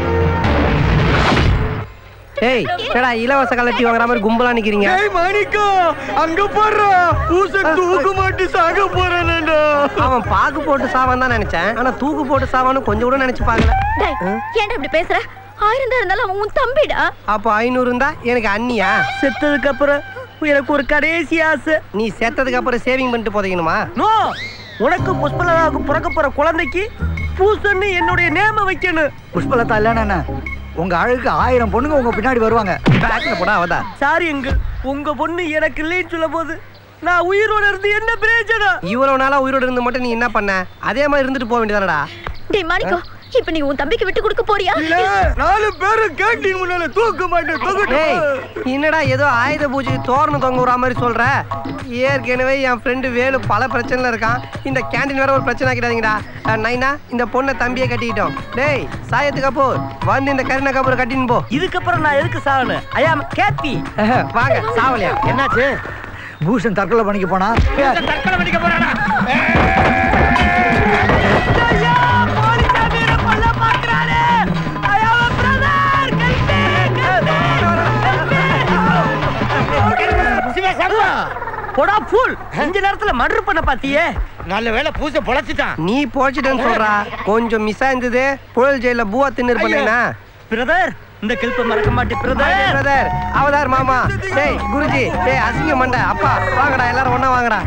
ஏய் என்னடா இலவச கலட்டி வாங்குற மாதிரி கும்பலா நிக்கிறீங்க ஏய் மாணிக்கம் அங்க போடுறா பூச தூக்கு மாட்டி சாக போறானேடா அவன் பாக்கு போட்டு சாவான் தான் நினைச்சேன் ஆனா தூக்கு போட்டு சாவான்னு கொஞ்சம் கூட நினைச்சு பார்க்கல டேய் ஏன்டா இப்படி பேசுற ஆயிரம் தான் இருந்தாலும் அவன் உன் தம்பிடா அப்போ ஐநூறு இருந்தா எனக்கு அண்ணியா செத்ததுக்கு அப்புறம் எனக்கு ஒரு கடைசி ஆசை நீ செத்ததுக்கு அப்புறம் சேவிங் பண்ணிட்டு போதைக்கணுமா நோ உனக்கு புஷ்பலதாவுக்கு பிறக்க போற குழந்தைக்கு பூசன்னு என்னுடைய நேம வைக்கணும் புஷ்பலதா இல்லைண்ணா உங்க அழகுக்கு ஆயிரம் பொண்ணுங்க உங்க பின்னாடி வருவாங்க பேக்ல போடா அவதா சாரி எங்க உங்க பொண்ணு எனக்கு இல்லைன்னு சொல்ல போது நான் உயிரோட இருந்து என்ன பிரயோஜனம் இவ்வளவு நாளா உயிரோட இருந்து மட்டும் நீ என்ன பண்ண அதே மாதிரி இருந்துட்டு போக வேண்டியதானடா டேய் மாணிக்கம் இப்ப நீ உன் தம்பிக்கு விட்டு கொடுக்க போறியா இல்ல நாலு பேரும் கேண்டீன் முன்னால தூக்க மாட்டேன் டேய் தூக்க என்னடா ஏதோ ஆயுத பூஜைக்கு தோரணம் தொங்க விடுற மாதிரி சொல்ற ஏற்கனவே என் ஃப்ரெண்டு வேலு பல பிரச்சனைல இருக்கான் இந்த கேண்டீன் வேற ஒரு பிரச்சனை ஆக்கிடாதீங்கடா அஹ், நைனா இந்த பொண்ணை தம்பியை கட்டிக்கிட்டோம் டேய் சாயத்து கபூர் வந்து இந்த கருணா கபூர் கட்டின்னு போ இதுக்கப்புறம் நான் எதுக்கு சாகணும் ஐயா கேப்பி வாங்க சாவலியா என்னாச்சு பூஷன் தற்கொலை பண்ணிக்க போனா தற்கொலை பண்ணிக்க போறானா போடா ஃபுல் இந்த நேரத்துல மர்டர் பண்ண பாத்தியே நல்ல வேளை பூசை பொழைச்சிட்டான் நீ போச்சுட்டேன்னு சொல்றா கொஞ்சம் மிஸ் ஆயிருந்தது புழல் ஜெயில பூவா தின்னு பண்ணேனா பிரதர் இந்த கில்ப்ப மறக்க மாட்டேன் பிரதர் பிரதர் அவதார் மாமா டேய் குருஜி டேய் அசிங்க மண்டை அப்பா வாங்கடா எல்லாரும் ஒண்ணா வாங்கடா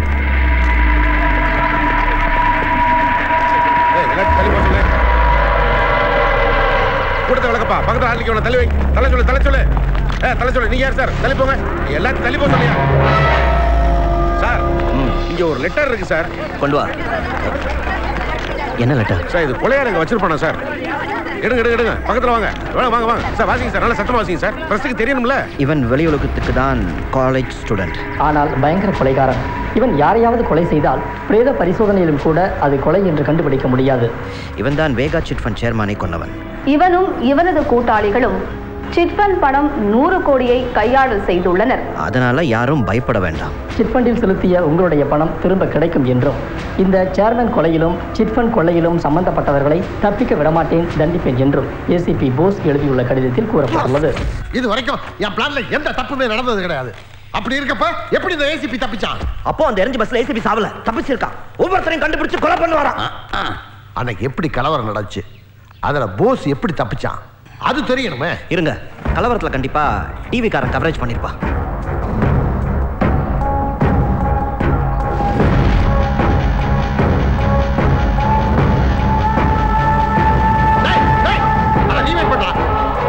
ஏய், எல்லாத்தையும் தள்ளி போக சொல்லு. கூட்டத்தை விளக்கப்பா பக்கத்துல ஆள் நிக்க தள்ளி வை தலை சொல்லு தலை சொல்லு ஏ தலை சொல்லு நீங்க யார் சார் தள்ளி போங்க எல்லாத்தையும் தள்ளி போக சொல்லியா சார் இங்க ஒரு லெட்டர் இருக்கு சார் கொண்டு வா என்ன லெட்டர் சார் இது கொலையாளங்க வச்சிருப்பானா சார் எடுங்க எடுங்க எடுங்க பக்கத்துல வாங்க வாங்க வாங்க வாங்க சார் வாசிங்க சார் நல்லா சத்தமா வாசிங்க சார் பிரஸ்ட்டுக்கு தெரியணும்ல இவன் வெளியுலகத்துக்கு தான் காலேஜ் ஸ்டூடெண்ட் ஆனால் பயங்கர கொலைகாரன் இவன் யாரையாவது கொலை செய்தால் பிரேத பரிசோதனையிலும் கூட அது கொலை என்று கண்டுபிடிக்க முடியாது இவன் தான் வேகா சிட் ஃபண்ட் சேர்மானை கொன்னவன் இவனும் இவனது கூட்டாளிகளும் சிட்ஃபண்ட் பணம் நூறு கோடியை கையாடல் செய்துள்ளனர் அதனால யாரும் பயப்பட வேண்டாம் சிட்ஃபண்டில் செலுத்திய உங்களுடைய பணம் திரும்ப கிடைக்கும் என்றும் இந்த சேர்மன் கொலையிலும் சிட்ஃபண்ட் கொள்ளையிலும் சம்பந்தப்பட்டவர்களை தப்பிக்க விடமாட்டேன் தண்டிப்பேன் என்றும் ஏசிபி போஸ் எழுதியுள்ள கடிதத்தில் கூறப்பட்டுள்ளது இது வரைக்கும் என் பிளான்ல எந்த தப்புமே நடந்தது கிடையாது அப்படி இருக்கப்ப எப்படி இந்த ஏசிபி தப்பிச்சான் அப்போ அந்த எரிஞ்ச பஸ்ல ஏசிபி சாவல தப்பிச்சிருக்கான் ஒவ்வொருத்தரையும் கண்டுபிடிச்சு கொலை பண்ணுவாராம் அன்னைக்கு எப்படி கலவரம் நடந்துச்சு அதுல போஸ் எப்படி தப்பிச்சான் அது தெரியணுமே இருங்க கலவரத்துல கண்டிப்பா டிவி காரன் கவரேஜ் பண்ணிருப்பா அட, நீ வெயிட் பண்றா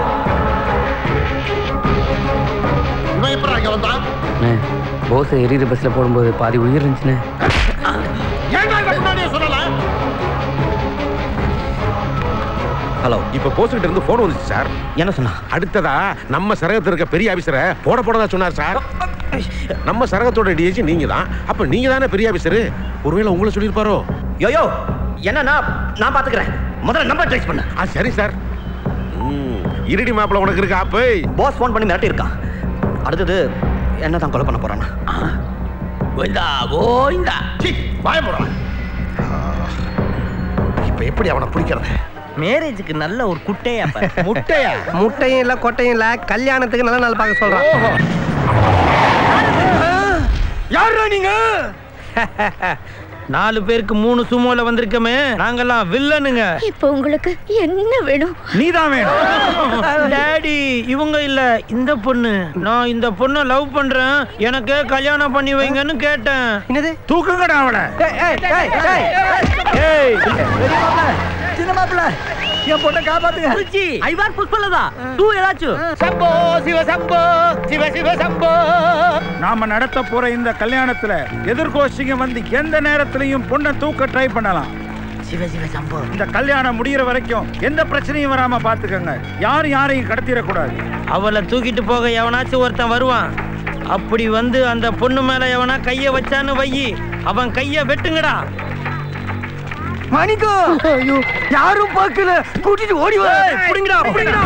இவன் எப்படி அங்க வந்தான் போஸை எரியிற பஸ்ஸில் போடும்போது பாதி உயிர் இருந்துச்சுண்ணே ஏன்டா இதை முன்னாடியே சொல்லல ஹலோ இப்ப போஸ்ட் கிட்ட இருந்து போன் வந்துச்சு சார் என்ன சொன்னா அடுத்ததா நம்ம சரகத்துல இருக்க பெரிய ஆபீசரை போட போடதா சொன்னார் சார் நம்ம சரகத்தோட டிஎஸ்சி நீங்க தான் அப்ப நீங்க தானே பெரிய ஆபீசர் ஒருவேளை உங்களை சொல்லியிருப்பாரோ யோயோ என்னன்னா நான் பாத்துக்கிறேன் முதல்ல நம்பர் ட்ரேஸ் பண்ண ஆ சரி சார் ம், இருடி மாப்பிள உனக்கு இருக்கா அப்பை பாஸ் ஃபோன் பண்ணி மிரட்டி இருக்கான் அடுத்தது என்ன தான் கொலை பண்ண போறானா கோவிந்தா கோவிந்தா சி வாய போடுறான் இப்ப எப்படி அவனை பிடிக்கிறது மேரேஜுக்கு நல்ல ஒரு குட்டையா முட்டையா முட்டையும் இல்ல கொட்டையும் இல்ல கல்யாணத்துக்கு நல்ல நாள் பார்க்க சொல்றான் யாரா நீங்க நாலு பேருக்கு மூணு சுமோல வந்திருக்கமே நாங்கெல்லாம் வில்லனுங்க இப்போ உங்களுக்கு என்ன வேணும் நீதான் வேணும் டாடி இவங்க இல்ல இந்த பொண்ணு நான் இந்த பொண்ணை லவ் பண்றேன் எனக்கு கல்யாணம் பண்ணி வைங்கன்னு கேட்டேன் என்னது தூக்குங்கடா அவளை ஏய் சின்ன மாப்பிள்ள என் பொண்ணை காப்பாத்துங்க ஐவார் புஷ்பலதா டூ ஏதாச்சும் சம்போ சிவ சம்போ சிவ சிவ சம்போ நாம நடத்த போற இந்த கல்யாணத்துல எதிர்கோஷிங்க வந்து எந்த நேரத்திலையும் பொண்ணை தூக்க ட்ரை பண்ணலாம் சிவ சிவ சம்போ இந்த கல்யாணம் முடியிற வரைக்கும் எந்த பிரச்சனையும் வராம பாத்துக்கங்க யாரும் யாரையும் கடத்திடக்கூடாது அவளை தூக்கிட்டு போக எவனாச்சும் ஒருத்தன் வருவான் அப்படி வந்து அந்த பொண்ணு மேல எவனா கைய வச்சான்னு வையி அவன் கைய வெட்டுங்கடா மணிக்கோ ஐயோ யாரும் பார்க்கல கூட்டிட்டு ஓடி வா புடிங்கடா புடிங்கடா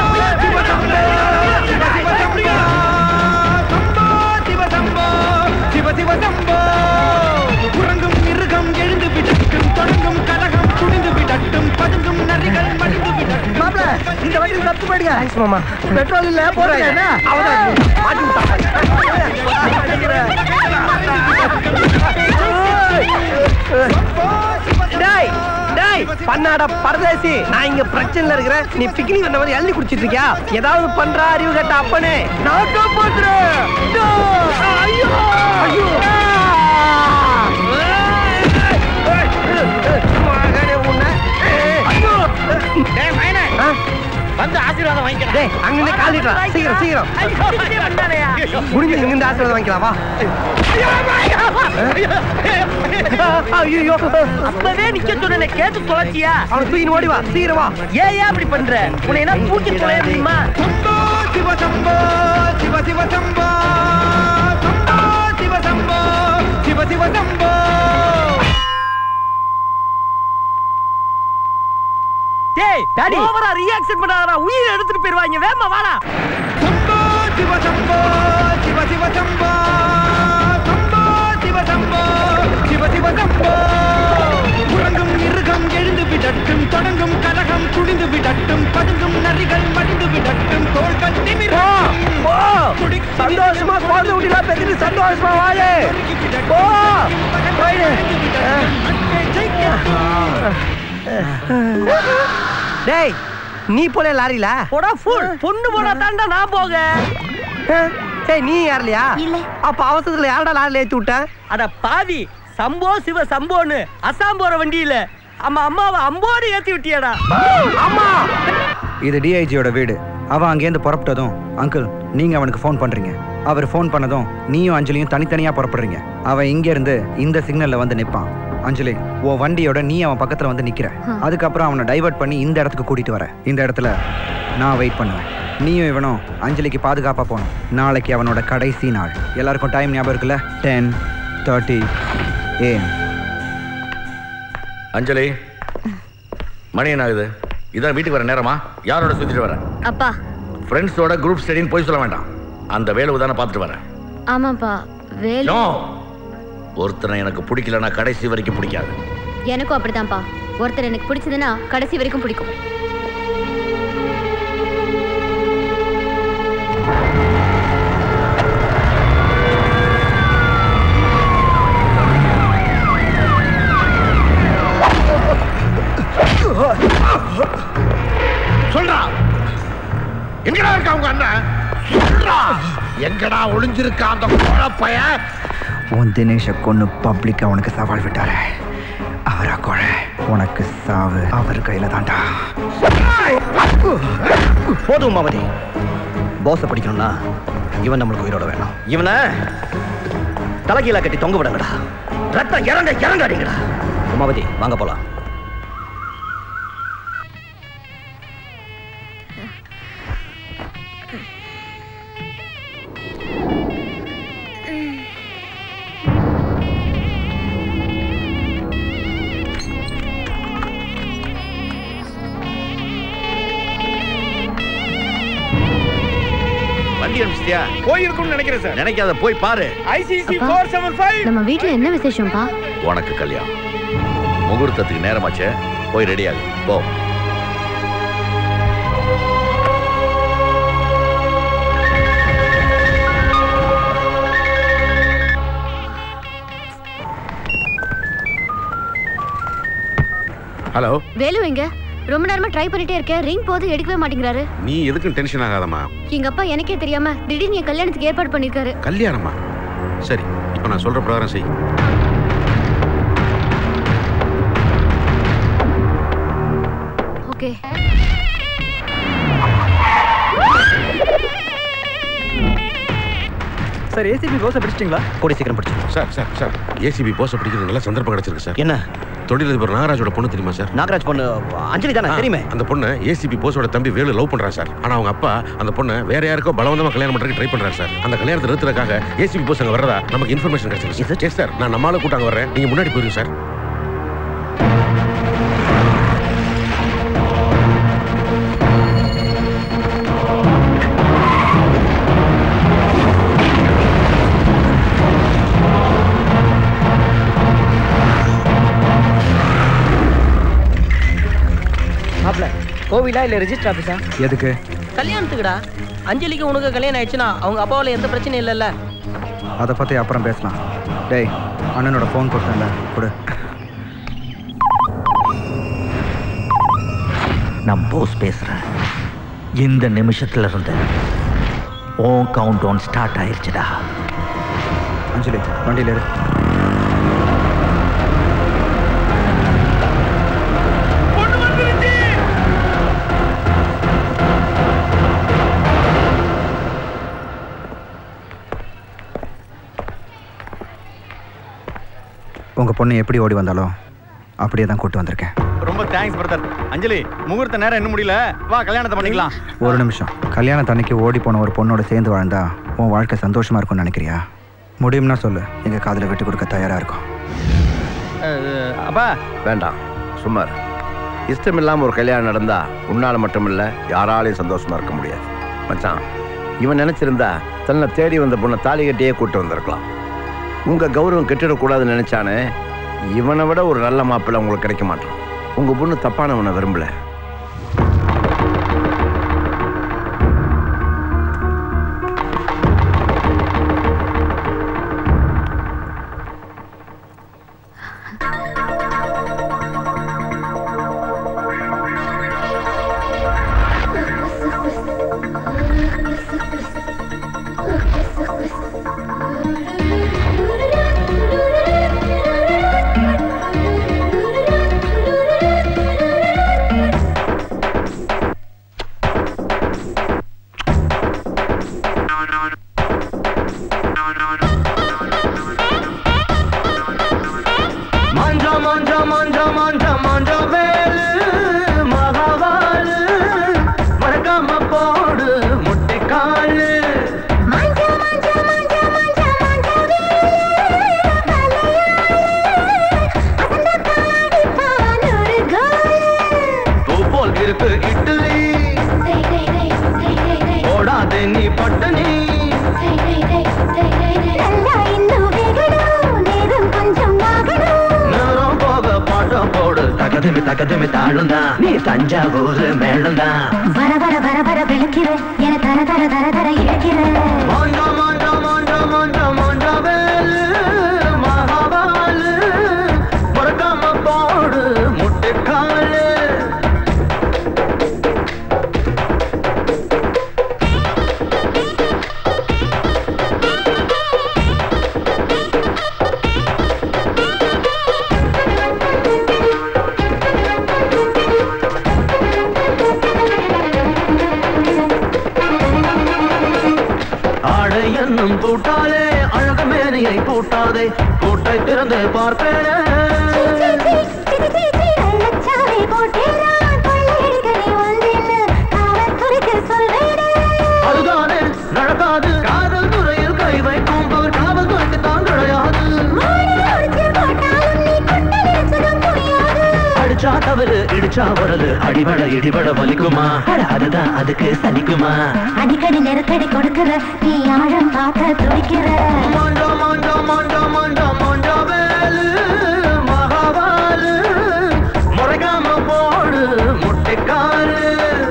உறங்கும் மிருகம் எழுந்து விடட்டும் தொடங்கும் கலகம் குடிந்து விடட்டும் பதுங்கும் நரிகள் மடிந்து விடட்டும் மாப்ள இந்த வண்டியில் தப்பு போயிடுங்க மாமா பெட்ரோல் இல்ல போறேன் என்ன அவதான் மாட்டி டேய் டேய் பண்ணாட பரதேசி நான் இங்க பிரச்சனைல இருக்கிறேன் நீ பிக்னிக் வந்த மாதிரி அள்ளி குடிச்சிட்டு இருக்கியா ஏதாவது பண்றா அறிவு கட்ட அப்பனே நான் காப்பாத்துறேன் ஐயோ ஐயோ மகனே உன்னை ஐயோ வந்து ஆசீர்வாதம் வாங்கிக்கிறேன் டேய் அங்க காலிட்டா சீக்கிரம் சீக்கிரம் முடிஞ்சு இங்க இருந்து ஆசீர்வாதம் வாங்கிக்கலாம் வா ஐயோ அப்பவே நிக்க சொன்ன கேட்டு தொலைச்சியா அவனை தூக்கின்னு ஓடி வா சீக்கிரம் வா ஏன் ஏன் அப்படி பண்ற உன்னை என்ன தூக்கி தொலைய முடியுமா சிவ சம்போ சிவ சிவ சம்போ சிவ சம்போ சிவ சிவ சம்போ டேய் டாடி ஓவரா ரியாக்ஷன் பண்ணாதடா உயிரை எடுத்துட்டு போயிருவாங்க வேமா வாடா சம்போ சிவ சம்போ சிவ சிவ சம்போ சம்போ சிவ சம்போ சிவ சிவ சம்போ உறங்கும் மிருகம் எழுந்து விடட்டும் தொடங்கும் கலகம் குடிந்து விடட்டும் பதுங்கும் நரிகள் மடிந்து விடட்டும் தோள்கள் நிமிரும் போ சந்தோஷமா குழந்தை குட்டிலாம் பெற்று சந்தோஷமா வாழு போ போயிடு டேய் நீ போல லாரில போடா ஃபுல் பொண்ணு போடா தாண்டா நான் போக டேய் நீ யாரலையா இல்ல அப்ப அவசரத்துல யாரடா லாரில ஏத்தி விட்ட அட பாவி சம்போ சிவ சம்போன்னு அசாம் போற வண்டியில அம்மா அம்மாவை அம்போடு ஏத்தி விட்டியாடா அம்மா இது டிஐஜியோட வீடு அவன் அங்கேருந்து புறப்பட்டதும் அங்கிள் நீங்க அவனுக்கு ஃபோன் பண்றீங்க அவர் ஃபோன் பண்ணதும் நீயும் அஞ்சலியும் தனித்தனியா புறப்படுறீங்க அவன் இங்க இருந்து இந்த சிக்னல்ல வந்து நிப்பான் அஞ்சலி உன் வண்டியோட நீ அவன் பக்கத்துல வந்து நிக்கிற அதுக்கப்புறம் அவனை டைவர்ட் பண்ணி இந்த இடத்துக்கு கூட்டிட்டு வர இந்த இடத்துல நான் வெயிட் பண்ணுவேன் நீயும் இவனும் அஞ்சலிக்கு பாதுகாப்பா போகணும் நாளைக்கு அவனோட கடைசி நாள் எல்லாருக்கும் டைம் ஞாபகம் இருக்குல்ல டென் தேர்ட்டி ஏஎம் அஞ்சலி மணி என்ன ஆகுது இதான் வீட்டுக்கு வர நேரமா யாரோட சுத்திட்டு வரேன் அப்பா ஃப்ரெண்ட்ஸோட குரூப் ஸ்டடின்னு போய் சொல்ல வேண்டாம் அந்த வேலை தானே பார்த்துட்டு வரேன் ஆமாப்பா வேலை நோ ஒருத்தனை எனக்கு பிடிக்கலன்னா கடைசி வரைக்கும் பிடிக்காது எனக்கும் அப்படித்தான்ப்பா ஒருத்தர் எனக்கு பிடிச்சதுன்னா கடைசி வரைக்கும் பிடிக்கும் சொல்றா எங்கடா இருக்கா உங்க அண்ணன் சொல்றா எங்கடா ஒளிஞ்சிருக்கா அந்த கோழப்பைய உன் தினேஷை கொன்னு பப்ளிக்கா உனக்கு சவால் விட்டாரு அவரா கொலை உனக்கு சாவு அவர் கையில தான்டா போதும் உமாவதி போஸை பிடிக்கணும்னா இவன் நம்மளுக்கு உயிரோட வேணும் இவனை தலைகீழ கட்டி தொங்க விடுங்கடா ரத்தம் இறங்க இறங்காதீங்கடா உமாவதி வாங்க போலாம் வண்டி அனுப்பிச்சிட்டியா போயிருக்கும்னு நினைக்கிறேன் சார் நினைக்காத போய் பாரு ஐசிசி அப்பா. ஃபோர் செவன் ஃபைவ் நம்ம வீட்ல என்ன விசேஷம்ப்பா உனக்கு கல்யாணம் முகூர்த்தத்துக்கு நேரமாச்சே போய் ரெடி ஆகு போ ஹலோ வேலு எங்க ரொம்ப நேரமா ட்ரை பண்ணிட்டே இருக்கேன் ரிங் போது எடுக்கவே மாட்டேங்கிறாரு நீ எதுக்கும் டென்ஷன் ஆகாதம்மா எங்க அப்பா எனக்கே தெரியாம திடீர்னு என் கல்யாணத்துக்கு ஏற்பாடு பண்ணிருக்காரு கல்யாணமா சரி இப்போ நான் சொல்ற பிரகாரம் செய் ஓகே சார் ஏசிபி போஸை பிடிச்சிட்டிங்களா கூடி சீக்கிரம் பிடிச்சு சார் சார் சார் ஏசிபி போஸை பிடிக்கிறது நல்ல சந்தர்ப்பம் கிடைச்சிருக்கு சார் என்ன தொழிலதிபர் நாகராஜோட பொண்ணு தெரியுமா சார் நாகராஜ் பொண்ணு அஞ்சலி தானே தெரியுமே அந்த பொண்ணு ஏசிபி போஸோட தம்பி வேலு லவ் பண்றான் சார் ஆனா அவங்க அப்பா அந்த பொண்ணை வேற யாருக்கோ பலவந்தமா கல்யாணம் பண்றதுக்கு ட்ரை பண்றாரு சார் அந்த கல்யாணத்தை நிறுத்துறதுக்காக ஏசிபி போஸ் அங்க வர்றதா நமக்கு இன்ஃபர்மேஷன் கிடைச்சிருக்கு எஸ் சார் நான் நம்மளால கூட்டாங்க வர்றேன் நீங்க முன்னாடி போயிருங்க சார் மாப்ள கோவிலா இல்ல ரெஜிஸ்டர் ஆபீஸா எதுக்கு கல்யாணத்துக்குடா அஞ்சலிக்கு உனக்கு கல்யாணம் ஆயிடுச்சுன்னா அவங்க அப்பாவால எந்த பிரச்சனையும் இல்லைல்ல அதை பற்றி அப்புறம் பேசலாம் டேய் அண்ணனோட ஃபோன் கொடுத்தேன்ல கொடு நான் போஸ் பேசுறேன் இந்த நிமிஷத்துல இருந்து உன் கவுண்ட் டவுன் ஸ்டார்ட் ஆயிருச்சுடா அஞ்சலி வண்டியில் இரு உங்க பொண்ணு எப்படி ஓடி வந்தாலோ அப்படியே தான் கூட்டு வந்திருக்கேன் ரொம்ப தேங்க்ஸ் பிரதர் அஞ்சலி முகூர்த்த நேரம் இன்னும் முடியல வா கல்யாணத்தை பண்ணிக்கலாம் ஒரு நிமிஷம் கல்யாணத்து அன்னைக்கு ஓடி போன ஒரு பொண்ணோட சேர்ந்து வாழ்ந்தா உன் வாழ்க்கை சந்தோஷமா இருக்கும்னு நினைக்கிறியா முடியும்னா சொல்லு எங்க காதுல விட்டு கொடுக்க தயாரா இருக்கும் அப்பா வேண்டாம் சுமார் இஷ்டம் இல்லாம ஒரு கல்யாணம் நடந்தா உன்னால மட்டும் இல்ல யாராலையும் சந்தோஷமா இருக்க முடியாது மச்சான் இவன் நினைச்சிருந்தா தன்னை தேடி வந்த பொண்ணை தாலி கட்டியே கூட்டு வந்திருக்கலாம் உங்க கௌரவம் கெட்டிடக்கூடாதுன்னு நினைச்சானே இவனை விட ஒரு நல்ல மாப்பிள்ளை உங்களுக்கு கிடைக்க மாட்டான் உங்க பொண்ணு தப்பானவனை விரும்பல மஞ்ச மஞ்ச மஞ்ச மஞ்ச மஞ்ச வேலு மகவாலு மறக்காம போடு முட்டைக்காலு பூ போல் இருக்கு இட்லி போடாதே நீ பட்டனி நேரம் போக பாட்டம் போடு தகதுமி தகதுமி தாழுந்தான் நீ தஞ்சாவூர் மேளந்தான் வர வர வர வர விளக்கிற என தர தர தர தர இழக்கிற மஞ்ச மஞ்ச மஞ்ச மஞ்ச மஞ்ச வேலு மகாபாலு மறக்காம போடு முட்டைக்காலு கண்ணும் பூட்டாதே அழகு மேனியை பூட்டாதே பூட்டை திறந்து பார்ப்பேனே அதுதானே நடக்காது காதல் துறையில் கை வைக்கும் பவர் காவல் துறைக்கு தான் கிடையாது அடிச்சா தவறு இடிச்சா வரது அடிபட இடிபட வலிக்குமா அட, அதுதான் அதுக்கு சலிக்குமா அடிக்கடி நெருக்கடி கொடுக்கிற நீ ஆழம் பார்க்க துடிக்கிற மாண்டா மாண்டா மாண்டா மாண்டா மாண்டா வேலு மகாவாலு முறைகாம போடு முட்டைக்காலு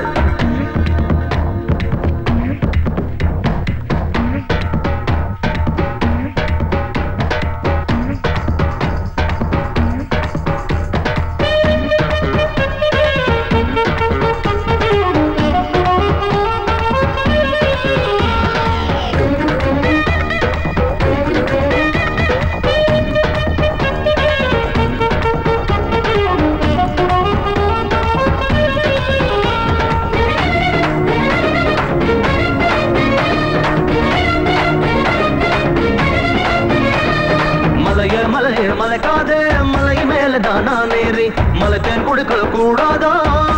மலைய மலைய மலைக்காதே மலை மேலதான் நான் ஏறி மலை தேன் கொடுக்க கூடாதா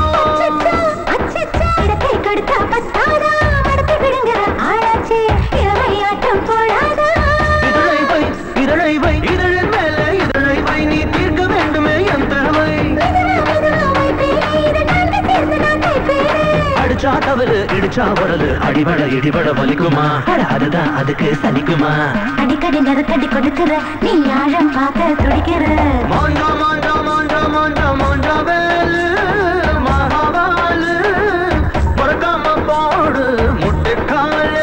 இடத்தை கொடுத்தா பத்தாதா மடத்தை விடுங்க ஆளாச்சு இளமை ஆட்டம் போடாதா இதழை வை இதழை வை இதழின் மேலே இதழை வை நீ தீர்க்க வேண்டுமே என் திறமை அடிச்சா தவறு இடிச்சா வரது அடிபட இடிபட வலிக்குமா அட, அதுதான் அதுக்கு சலிக்குமா அடிக்கடி நெருக்கடி கொடுக்கிற நீ ஆழம் பார்க்க துடிக்கிற மாண்டா மாண்டா மாண்டா மாண்டா மாண்டா வேலு மகாவாலு மறக்காம போடு முட்டைக்காலு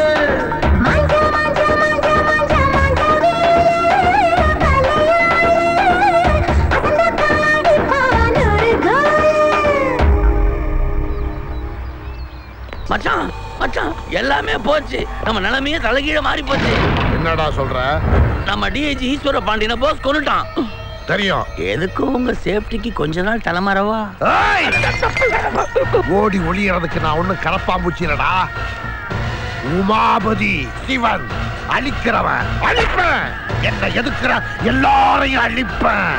மச்சான் மச்சான் எல்லாமே போச்சு நம்ம நிலைமையே தலைகீழ மாறி போச்சு என்னடா சொல்ற நம்ம டிஐஜி ஈஸ்வர பாண்டியனை போஸ் கொண்டுட்டான் தெரியும் எதுக்கு உங்க சேஃப்டிக்கு கொஞ்ச நாள் தலைமறைவா ஓடி ஒளியறதுக்கு நான் ஒண்ணும் கரப்பாம்பூச்சிலடா உமாபதி சிவன் அழிக்கிறவன் அழிப்பேன் என்ன எதுக்குற எல்லாரையும் அழிப்பேன்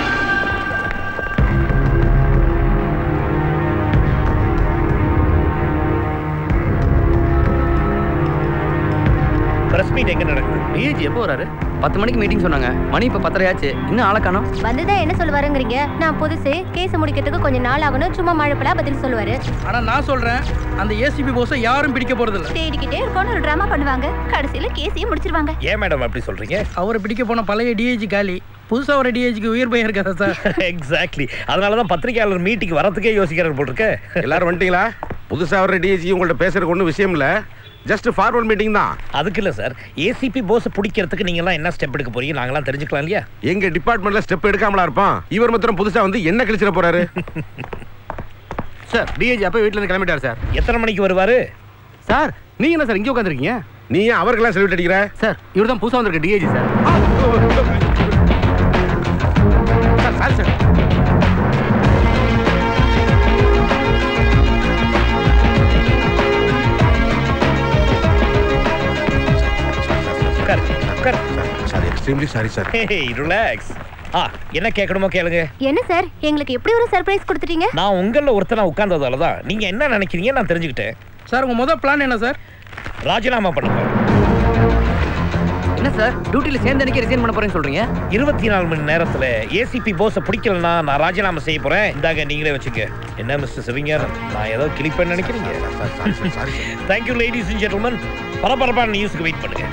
பிரஸ் மீட் எங்க நடக்குது டிஏஜி எப்போ வராரு பத்து மணிக்கு மீட்டிங் சொன்னாங்க மணி இப்ப பத்தரை ஆச்சு இன்னும் ஆளை காணோம் வந்துதான் என்ன சொல்லுவாருங்கிறீங்க நான் புதுசு கேஸ் முடிக்கிறதுக்கு கொஞ்சம் நாள் ஆகணும் சும்மா மழைப்பலா பதில் சொல்லுவாரு ஆனா நான் சொல்றேன் அந்த ஏசிபி போஸை யாரும் பிடிக்க போறது இல்ல தேடிக்கிட்டே இருக்கோம்னு ஒரு டிராமா பண்ணுவாங்க கடைசியில கேஸையும் முடிச்சிருவாங்க ஏன் மேடம் அப்படி சொல்றீங்க அவரை பிடிக்க போன பழைய டிஐஜி காலி புதுசா ஒரு டிஐஜிக்கு உயிர் பயம் இருக்காதா சார் எக்ஸாக்ட்லி அதனால தான் பத்திரிகையாளர் மீட்டிங் வரதுக்கே யோசிக்கிறார் போல் இருக்கு எல்லாரும் வந்துட்டீங்களா புதுசா வர டிஎஸ்சி உங்கள்ட்ட பேசுறதுக்கு ஒன்றும் விஷயம் இல்ல ஜஸ்ட் ஃபார்வர்ட் மீட்டிங் தான் அதுக்கு இல்ல சார் ஏசிபி போஸ் பிடிக்கிறதுக்கு நீங்க எல்லாம் என்ன ஸ்டெப் எடுக்க போறீங்க நாங்களாம் தெரிஞ்சுக்கலாம் இல்லையா எங்க டிபார்ட்மெண்ட்ல ஸ்டெப் எடுக்காமலா இருப்பான் இவர் மாத்திரம் புதுசா வந்து என்ன கழிச்சிட போறாரு சார் டிஏஜி அப்போ வீட்ல இருந்து கிளம்பிட்டார் சார் எத்தனை மணிக்கு வருவாரு சார் நீங்க என்ன சார் இங்கே உட்காந்துருக்கீங்க நீ ஏன் அவருக்கெல்லாம் செல்யூட் அடிக்கிற சார் இவர் தான் புதுசாக வந்திருக்க டிஏஜி சார் சாரி சார் உட்காரு உட்காரு sir extremely sorry sir relax ah என்ன கேட்கணுமோ கேளுங்க என்ன சார் எங்களுக்கு எப்படி ஒரு சர்ப்ரைஸ் கொடுத்துட்டீங்க நான் உங்களில் ஒருத்தனா உட்கார்ந்ததால தான் நீங்க என்ன நினைக்கிறீங்க நான் தெரிஞ்சுக்கிட்டேன் சார் உங்க முதல் பிளான் என்ன சார் ராஜினாமா பண்ணுங்க என்ன சார் டியூட்டில சேர்ந்து அன்னைக்கு ரிசைன் பண்ண போறேன்னு சொல்றீங்க இருபத்தி நாலு மணி நேரத்துல ஏசிபி போஸை பிடிக்கலன்னா நான் ராஜினாமா செய்ய போறேன் இந்தாங்க நீங்களே வச்சுக்க என்ன மிஸ்டர் சிவிங்கர் நான் ஏதோ கிளிப்பேன்னு நினைக்கிறீங்க தேங்க்யூ லேடிஸ் அண்ட் ஜென்டில்மன் பரபரப்பான நியூஸ்க்கு வெயிட் பண்ணுங்க